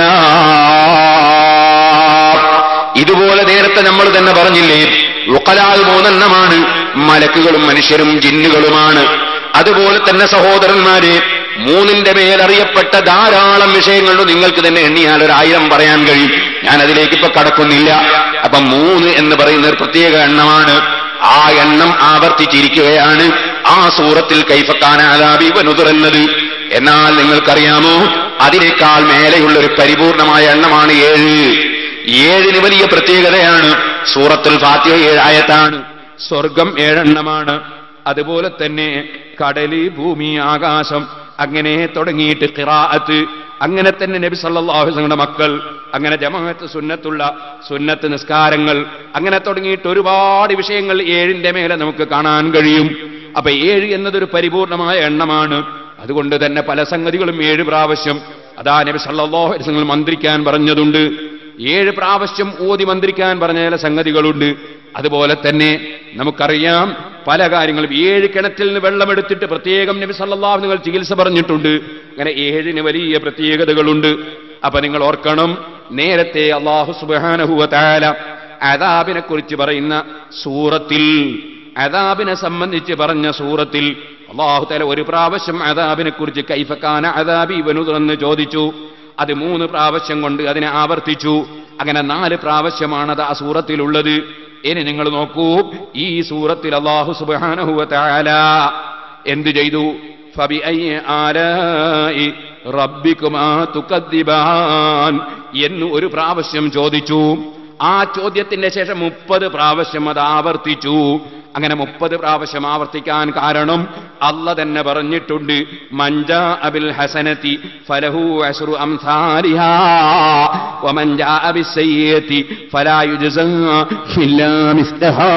ഇതുപോലെ നേരത്തെ നമ്മൾ തന്നെ പറഞ്ഞില്ലേ ഉക്കലാവ് മൂന്നെണ്ണമാണ് മലക്കുകളും മനുഷ്യരും ജിന്നുകളുമാണ് അതുപോലെ തന്നെ സഹോദരന്മാരെ മൂന്നിന്റെ മേലറിയപ്പെട്ട ധാരാളം വിഷയങ്ങളുണ്ട് നിങ്ങൾക്ക് തന്നെ എണ്ണിയാൽ ഒരു ആയിരം പറയാൻ കഴിയും ഞാൻ അതിലേക്ക് ഇപ്പൊ കടക്കുന്നില്ല അപ്പൊ മൂന്ന് എന്ന് പറയുന്ന ഒരു പ്രത്യേക എണ്ണമാണ് ആ എണ്ണം ആവർത്തിച്ചിരിക്കുകയാണ് ആ സൂറത്തിൽ കൈഫക്കാനാലാബി വനുതുറന്നത് എന്നാൽ നിങ്ങൾക്കറിയാമോ അതിനേക്കാൾ മേലെയുള്ള ഒരു പരിപൂർണമായ എണ്ണമാണ് ഏഴ് ഏഴിന് വലിയ പ്രത്യേകതയാണ് സൂറത്തുൽ ഫാത്തിഹ ഏഴായത്താണ് സ്വർഗം ഏഴെണ്ണമാണ് അതുപോലെ തന്നെ കടല് ഭൂമി ആകാശം അങ്ങനെ തുടങ്ങിയിട്ട് ഖിറാഅത്ത് അങ്ങനെ തന്നെ നബി സല്ലല്ലാഹു അലൈഹി വസല്ലമയുടെ മക്കൾ അങ്ങനെ ജമാഅത്ത് സുന്നത്തുള്ള സുന്നത്ത് നിസ്കാരങ്ങൾ അങ്ങനെ തുടങ്ങിയിട്ട് ഒരുപാട് വിഷയങ്ങൾ ഏഴിന്റെ മേലെ നമുക്ക് കാണാൻ കഴിയും അപ്പൊ ഏഴ് എന്നതൊരു പരിപൂർണമായ എണ്ണമാണ് അതുകൊണ്ട് തന്നെ പല സംഗതികളും ഏഴ് പ്രാവശ്യം അതാ നബി സല്ലല്ലാഹു അലൈഹി വസല്ലം മന്ത്രിക്കാൻ പറഞ്ഞതുണ്ട് ഏഴ് പ്രാവശ്യം ഓതി മന്ത്രിക്കാൻ പറഞ്ഞ ചില സംഗതികളുണ്ട് അതുപോലെ തന്നെ നമുക്കറിയാം പല കാര്യങ്ങളും ഏഴ് കിണറ്റിൽ നിന്ന് വെള്ളമെടുത്തിട്ട് പ്രത്യേകം നബി സല്ലല്ലാഹു നിങ്ങൾ ചികിത്സ പറഞ്ഞിട്ടുണ്ട് അങ്ങനെ ഏഴിന് വലിയ പ്രത്യേകതകളുണ്ട് അപ്പൊ നിങ്ങൾ ഓർക്കണം നേരത്തെ അള്ളാഹു സുബ്ഹാനഹു വ തആല അദാബിനെ കുറിച്ച് പറയുന്ന സൂറത്തിൽ അദാബിനെ സംബന്ധിച്ച് പറഞ്ഞ സൂറത്തിൽ അള്ളാഹു തആല ഒരു പ്രാവശ്യം അദാബിനെ കുറിച്ച് കൈഫക്കാന അദാബി ഇവനു തുറന്ന് ചോദിച്ചു അത് മൂന്ന് പ്രാവശ്യം കൊണ്ട് അതിനെ ആവർത്തിച്ചു അങ്ങനെ നാല് പ്രാവശ്യമാണ് അത് ആ സൂറത്തിലുള്ളത് ഇനി നിങ്ങൾ നോക്കൂ ഈ സൂറത്തിൽ അള്ളാഹു സുബ്ഹാനഹു വ തആല എന്ത് ചെയ്തു ഫബിഅയ്യി ആലാഇ റബ്ബിക്കുമാ തുകദ്ദിബാൻ എന്ന് ഒരു പ്രാവശ്യം ചോദിച്ചു ആ ചോദ്യത്തിന്റെ ശേഷം മുപ്പത് പ്രാവശ്യം അത് ആവർത്തിച്ചു അങ്ങനെ മുപ്പത് പ്രാവശ്യം ആവർത്തിക്കാൻ കാരണം അല്ല തന്നെ പറഞ്ഞിട്ടുണ്ട് മഞ്ച അബിൽ ഹസനത്തി ഫലഹു അസ്റു അംസാലിഹാ വമഞ്ച അബിസയ്യത്തി ഫലാ യുജ്സാ ഇല്ലാ മിസ്ലഹാ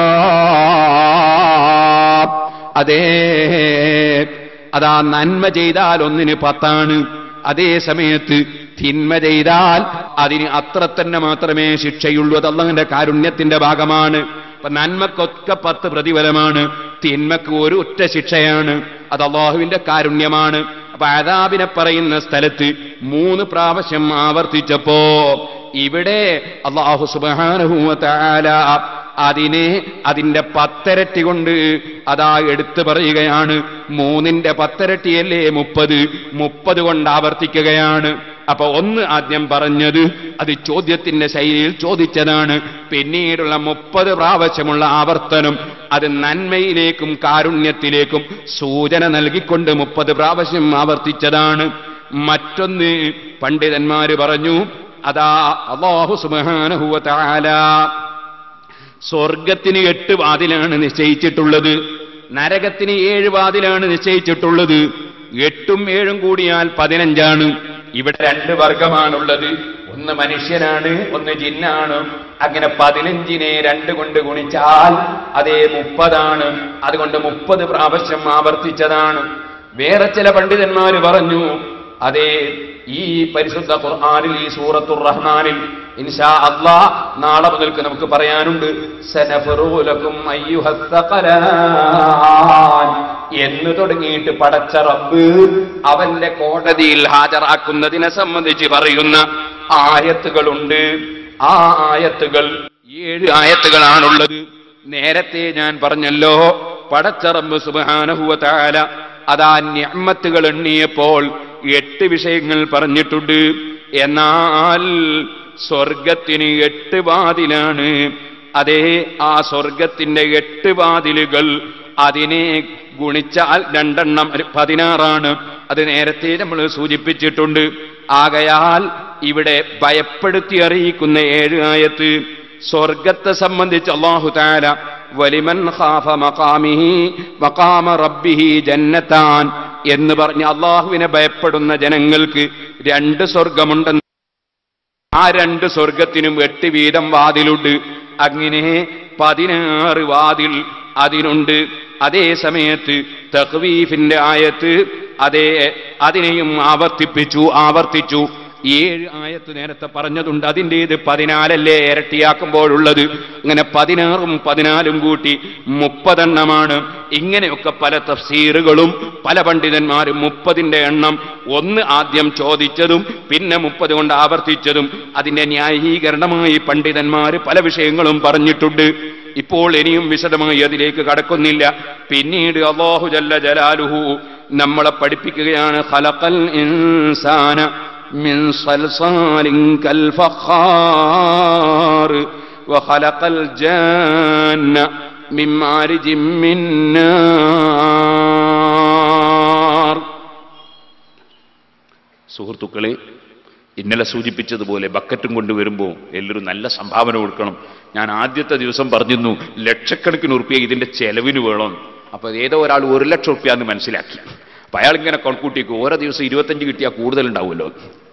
അതേ അതാ നന്മ ചെയ്താൽ ഒന്നിന് പത്താണ് അതേ സമയത്ത് തിന്മ ചെയ്താൽ അതിന് അത്ര തന്നെ മാത്രമേ ശിക്ഷയുള്ളൂ അത് അള്ളാഹുവിന്റെ കാരുണ്യത്തിന്റെ ഭാഗമാണ് അപ്പൊ നന്മക്കൊക്കെ പത്ത് പ്രതിഫലമാണ് തിന്മക്ക് ഒരു ഒറ്റ ശിക്ഷയാണ് അത് അള്ളാഹുവിന്റെ കാരുണ്യമാണ് അപ്പൊ അതാബിനെ പറയുന്ന സ്ഥലത്ത് മൂന്ന് പ്രാവശ്യം ആവർത്തിച്ചപ്പോ ഇവിടെ അള്ളാഹു സുബാനുഭൂവത്താല അതിനെ അതിന്റെ പത്തരട്ടി കൊണ്ട് അതാ എടുത്തു പറയുകയാണ് മൂന്നിന്റെ പത്തരട്ടിയല്ലേ മുപ്പത് മുപ്പത് കൊണ്ട് ആവർത്തിക്കുകയാണ് അപ്പൊ ഒന്ന് ആദ്യം പറഞ്ഞത് അത് ചോദ്യത്തിന്റെ ശൈലിയിൽ ചോദിച്ചതാണ് പിന്നീടുള്ള മുപ്പത് പ്രാവശ്യമുള്ള ആവർത്തനം അത് നന്മയിലേക്കും കാരുണ്യത്തിലേക്കും സൂചന നൽകിക്കൊണ്ട് മുപ്പത് പ്രാവശ്യം ആവർത്തിച്ചതാണ് മറ്റൊന്ന് പണ്ഡിതന്മാര് പറഞ്ഞു അതാ അള്ളാഹു സുബ്ഹാനഹു തആല സ്വർഗത്തിന് എട്ട് വാതിലാണ് നിശ്ചയിച്ചിട്ടുള്ളത് നരകത്തിന് ഏഴ് വാതിലാണ് നിശ്ചയിച്ചിട്ടുള്ളത് എട്ടും ഏഴും കൂടിയാൽ പതിനഞ്ചാണ് ഇവിടെ രണ്ട് വർഗമാണുള്ളത് ഒന്ന് മനുഷ്യനാണ് ഒന്ന് ജിന്നാണ് അങ്ങനെ പതിനഞ്ചിനെ രണ്ട് കൊണ്ട് ഗുണിച്ചാൽ അതേ മുപ്പതാണ് അതുകൊണ്ട് മുപ്പത് പ്രാവശ്യം ആവർത്തിച്ചതാണ് വേറെ ചില പണ്ഡിതന്മാര് പറഞ്ഞു അതേ ഈ പരിശുദ്ധ ഖുർആനിൽ ഈ സൂറത്തുർ റഹ്മാനിൽ ഇൻഷാ അള്ളാ നാളെ മുതൽക്ക് നമുക്ക് പറയാനുണ്ട് സനഫറൂലക്കും അയ്യുഹസ്സഖലാൻ എന്ന് തുടങ്ങിയിട്ട് പടച്ച റബ്ബ് അവന്റെ കോടതിയിൽ ഹാജരാക്കുന്നതിനെ സംബന്ധിച്ച് പറയുന്ന ആയത്തുകളുണ്ട് ആ ആയത്തുകൾ ഏഴ് ആയത്തുകളാണുള്ളത് നേരത്തെ ഞാൻ പറഞ്ഞല്ലോ പടച്ച റബ്ബ് സുബ്ഹാനഹു വ തആല അതാ ഞമ്മത്തുകൾ എണ്ണിയപ്പോൾ എട്ട് വിഷയങ്ങൾ പറഞ്ഞിട്ടുണ്ട് എന്നാൽ സ്വർഗത്തിന് എട്ട് വാതിലാണ് അതേ ആ സ്വർഗത്തിന്റെ എട്ട് വാതിലുകൾ അതിനെ ഗുണിച്ചാൽ രണ്ടെണ്ണം ഒരു പതിനാറാണ് അത് നേരത്തെ നമ്മൾ സൂചിപ്പിച്ചിട്ടുണ്ട് ആകയാൽ ഇവിടെ ഭയപ്പെടുത്തി അറിയിക്കുന്ന ഏഴ് ആയത്ത് സ്വർഗത്തെ സംബന്ധിച്ച് അള്ളാഹു താല വലിമൻ ഖാഫ മഖാമിഹി മഖാമ റബ്ബിഹി ജന്നത്താൻ എന്ന് പറഞ്ഞ് അള്ളാഹുവിനെ ഭയപ്പെടുന്ന ജനങ്ങൾക്ക് രണ്ട് സ്വർഗമുണ്ടെന്ന് ആ രണ്ട് സ്വർഗത്തിനും എട്ട് വീതം വാതിലുണ്ട് അങ്ങനെ പതിനാറ് വാതിൽ അതിനുണ്ട് അതേ സമയത്ത് തഖ്വീഫിന്റെ ആയത്ത് അതേ അതിനെയും ആവർത്തിപ്പിച്ചു ആവർത്തിച്ചു ഏഴ് ആയത്ത് നേരത്തെ പറഞ്ഞതുണ്ട് അതിൻ്റെ ഇത് പതിനാലല്ലേ ഇരട്ടിയാക്കുമ്പോഴുള്ളത് ഇങ്ങനെ പതിനാറും പതിനാലും കൂട്ടി മുപ്പതെണ്ണമാണ് ഇങ്ങനെയൊക്കെ പല തഫ്സീറുകളും പല പണ്ഡിതന്മാരും മുപ്പതിന്റെ എണ്ണം ഒന്ന് ആദ്യം ചോദിച്ചതും പിന്നെ മുപ്പത് കൊണ്ട് ആവർത്തിച്ചതും അതിന്റെ ന്യായീകരണമായി പണ്ഡിതന്മാർ പല വിഷയങ്ങളും പറഞ്ഞിട്ടുണ്ട് ഇപ്പോൾ ഇനിയും വിശദമായി അതിലേക്ക് കടക്കുന്നില്ല പിന്നീട് അള്ളാഹു ജല്ല ജലാലുഹു നമ്മളെ പഠിപ്പിക്കുകയാണ് ഖലഖൽ ഇൻസാന من صلصال كالفخار وخلق الجان من مارج من نار സുഹൃത്തുക്കളെ ഇന്നലെ സൂചിപ്പിച്ചതുപോലെ ബക്കറ്റും കൊണ്ടുവരുമ്പോൾ എല്ലാവരും നല്ല സംഭാവന കൊടുക്കണം ഞാൻ ആദ്യത്തെ ദിവസം പറഞ്ഞിരുന്നു ലക്ഷക്കണക്കിന് ഉറുപ്പിയ ഇതിന്റെ ചെലവിന് വേണം അപ്പൊ ഏതോ ഒരാൾ ഒരു ലക്ഷം ഉറുപ്പിയ എന്ന് മനസ്സിലാക്കി അപ്പൊ അയാൾ ഇങ്ങനെ കണക്കൂട്ടിക്ക് ഓരോ ദിവസം ഇരുപത്തഞ്ച് കിട്ടിയാൽ കൂടുതൽ ഉണ്ടാവുമല്ലോ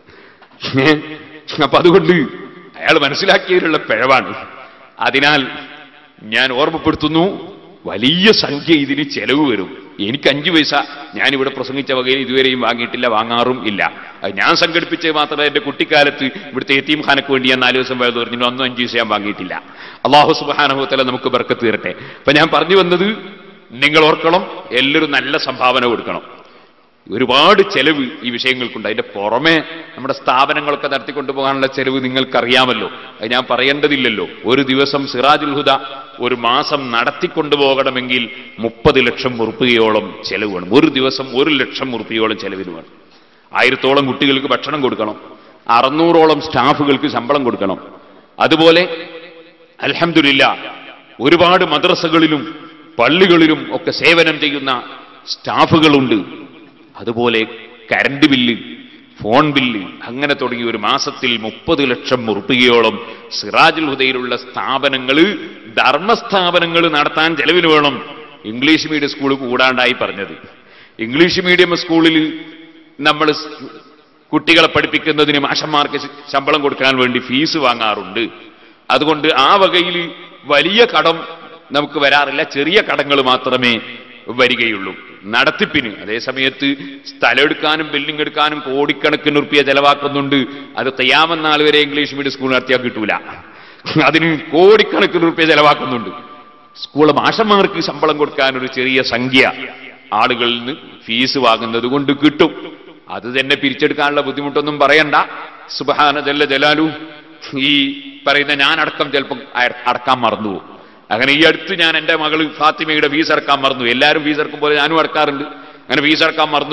അപ്പൊ അതുകൊണ്ട് അയാൾ മനസ്സിലാക്കിയതിലുള്ള പിഴവാണ് അതിനാൽ ഞാൻ ഓർമ്മപ്പെടുത്തുന്നു വലിയ സംഖ്യ ഇതിന് ചെലവ് വരും എനിക്ക് അഞ്ചു പൈസ ഞാനിവിടെ പ്രസംഗിച്ച വകയിൽ ഇതുവരെയും വാങ്ങിയിട്ടില്ല വാങ്ങാറും ഇല്ല അത് ഞാൻ സംഘടിപ്പിച്ചത് മാത്രമേ എന്റെ കുട്ടിക്കാലത്ത് ഇവിടുത്തെ എത്തീം ഖാനക്ക് വേണ്ടി ഞാൻ നാല് ദിവസം വേദ പറഞ്ഞു ഒന്നും അഞ്ചു പൈസ ഞാൻ വാങ്ങിയിട്ടില്ല അള്ളാഹു സുബാനുഭവത്തല നമുക്ക് ബർക്കത്ത് തരട്ടെ അപ്പൊ ഞാൻ പറഞ്ഞു വന്നത് നിങ്ങൾ ഓർക്കണം എല്ലാവരും നല്ല സംഭാവന കൊടുക്കണം ഒരുപാട് ചെലവ് ഈ വിഷയങ്ങൾക്കുണ്ട് അതിന്റെ പുറമെ നമ്മുടെ സ്ഥാപനങ്ങളൊക്കെ നടത്തിക്കൊണ്ടു പോകാനുള്ള ചെലവ് നിങ്ങൾക്കറിയാമല്ലോ അത് ഞാൻ പറയേണ്ടതില്ലല്ലോ ഒരു ദിവസം സിറാജുൽ ഹുദ ഒരു മാസം നടത്തിക്കൊണ്ടുപോകണമെങ്കിൽ മുപ്പത് ലക്ഷം ഉറുപ്പികയോളം ചെലവ് വേണം ഒരു ദിവസം ഒരു ലക്ഷം ഉറുപ്പികയോളം ചെലവിന് വേണം ആയിരത്തോളം കുട്ടികൾക്ക് ഭക്ഷണം കൊടുക്കണം അറുന്നൂറോളം സ്റ്റാഫുകൾക്ക് ശമ്പളം കൊടുക്കണം അതുപോലെ അൽഹംദുലില്ല ഒരുപാട് മദ്രസകളിലും പള്ളികളിലും ഒക്കെ സേവനം ചെയ്യുന്ന സ്റ്റാഫുകളുണ്ട് അതുപോലെ കരണ്ട് ബില്ല് ഫോൺ ബില്ല് അങ്ങനെ തുടങ്ങി ഒരു മാസത്തിൽ മുപ്പത് ലക്ഷം ഉറുപ്പികയോളം സിറാജുൽ ഹുദയിലുള്ള സ്ഥാപനങ്ങൾ ധർമ്മസ്ഥാപനങ്ങൾ നടത്താൻ ചെലവിന് വേണം ഇംഗ്ലീഷ് മീഡിയം സ്കൂൾ കൂടാണ്ടായി പറഞ്ഞത് ഇംഗ്ലീഷ് മീഡിയം സ്കൂളിൽ നമ്മൾ കുട്ടികളെ പഠിപ്പിക്കുന്നതിന് മാഷന്മാർക്ക് ശമ്പളം കൊടുക്കാൻ വേണ്ടി ഫീസ് വാങ്ങാറുണ്ട് അതുകൊണ്ട് ആ വകയിൽ വലിയ കടം നമുക്ക് വരാറില്ല ചെറിയ കടങ്ങൾ മാത്രമേ വരികയുള്ളൂ നടത്തിപ്പിന് അതേ സമയത്ത് സ്ഥലം എടുക്കാനും ബിൽഡിംഗ് എടുക്കാനും കോടിക്കണക്കിന് ഉറുപ്പിയ ചെലവാക്കുന്നുണ്ട് അത് തയ്യാമെന്നാൾ വരെ ഇംഗ്ലീഷ് മീഡിയം സ്കൂൾ നടത്തിയാൽ കിട്ടൂല അതിന് കോടിക്കണക്കിന് ഉറുപ്പിയ ചെലവാക്കുന്നുണ്ട് സ്കൂൾ മാഷന്മാർക്ക് ശമ്പളം കൊടുക്കാൻ ഒരു ചെറിയ സംഖ്യ ആളുകളിൽ നിന്ന് ഫീസ് വാങ്ങുന്നത് കൊണ്ട് കിട്ടും അത് തന്നെ പിരിച്ചെടുക്കാനുള്ള ബുദ്ധിമുട്ടൊന്നും പറയണ്ട സുബഹാന ജല്ല ജലാലു ഈ പറയുന്ന ഞാനടക്കം ചിലപ്പം അയ- അടക്കാൻ മറന്നുപോകും അങ്ങനെ ഈ അടുത്ത് ഞാൻ എൻ്റെ മകള് ഫാത്തിമയുടെ ഫീസ് അടക്കാൻ മറന്നു എല്ലാവരും ഫീസ് അടക്കും പോലെ ഞാനും അടക്കാറുണ്ട് അങ്ങനെ ഫീസ് അടക്കാൻ മറന്നുപോയി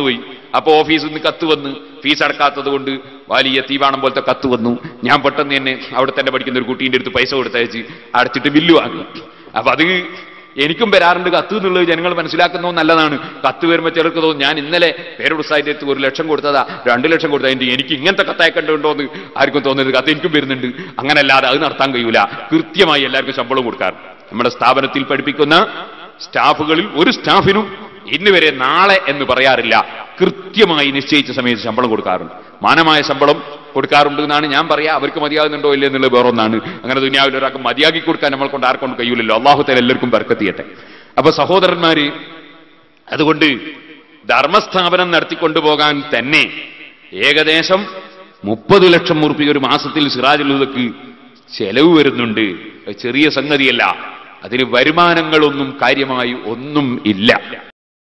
അപ്പൊ ഓഫീസിൽ നിന്ന് കത്ത് വന്ന് ഫീസ് അടക്കാത്തത് കൊണ്ട് വലിയ തീവാണം പോലത്തെ കത്ത് വന്നു ഞാൻ പെട്ടെന്ന് തന്നെ അവിടെ തന്നെ പഠിക്കുന്ന ഒരു കുട്ടീൻ്റെ അടുത്ത് പൈസ കൊടുത്തയച്ച് അടച്ചിട്ട് ബില്ല് വാങ്ങി അപ്പൊ അത് എനിക്കും വരാറുണ്ട് കത്ത് എന്നുള്ളത് ജനങ്ങൾ മനസ്സിലാക്കുന്നത് നല്ലതാണ് കത്ത് വരുമ്പോൾ ചിലർക്ക് തോന്നും ഞാൻ ഇന്നലെ പേരോട് സാഹിത്യത്ത് ഒരു ലക്ഷം കൊടുത്തതാ രണ്ട് ലക്ഷം കൊടുത്തതാ എൻ്റെ എനിക്ക് ഇങ്ങനത്തെ കത്തയക്കണ്ടുണ്ടോ എന്ന് ആർക്കും തോന്നരുത് കത്ത് എനിക്കും വരുന്നുണ്ട് അങ്ങനല്ലാതെ അത് നടത്താൻ കഴിയൂല കൃത്യമായി എല്ലാവർക്കും ശമ്പളം കൊടുക്കാറ് നമ്മുടെ സ്ഥാപനത്തിൽ പഠിപ്പിക്കുന്ന സ്റ്റാഫുകളിൽ ഒരു സ്റ്റാഫിനും ഇന്ന് വരെ നാളെ എന്ന് പറയാറില്ല കൃത്യമായി നിശ്ചയിച്ച സമയത്ത് ശമ്പളം കൊടുക്കാറുണ്ട് മാനമായ ശമ്പളം കൊടുക്കാറുണ്ട് എന്നാണ് ഞാൻ പറയാ അവർക്ക് മതിയാകുന്നുണ്ടോ ഇല്ല എന്നുള്ളത് വേറൊന്നാണ് അങ്ങനെ ദുനിയാവിൽ ഒരാൾക്ക് മതിയാക്കി കൊടുക്കാൻ നമ്മൾ കൊണ്ട് ആർക്കൊണ്ട് കഴിയൂലല്ലോ അള്ളാഹുത്തേൽ എല്ലാവർക്കും ബർക്കത്തിയട്ടെ അപ്പൊ സഹോദരന്മാര് അതുകൊണ്ട് ധർമ്മസ്ഥാപനം നടത്തിക്കൊണ്ടുപോകാൻ തന്നെ ഏകദേശം മുപ്പത് ലക്ഷം ഉറുപ്പിക ഒരു മാസത്തിൽ സിറാജുലുദക്ക് ചെലവ് വരുന്നുണ്ട് അത് ചെറിയ സംഗതിയല്ല അതിന് വരുമാനങ്ങളൊന്നും കാര്യമായി ഒന്നും ഇല്ല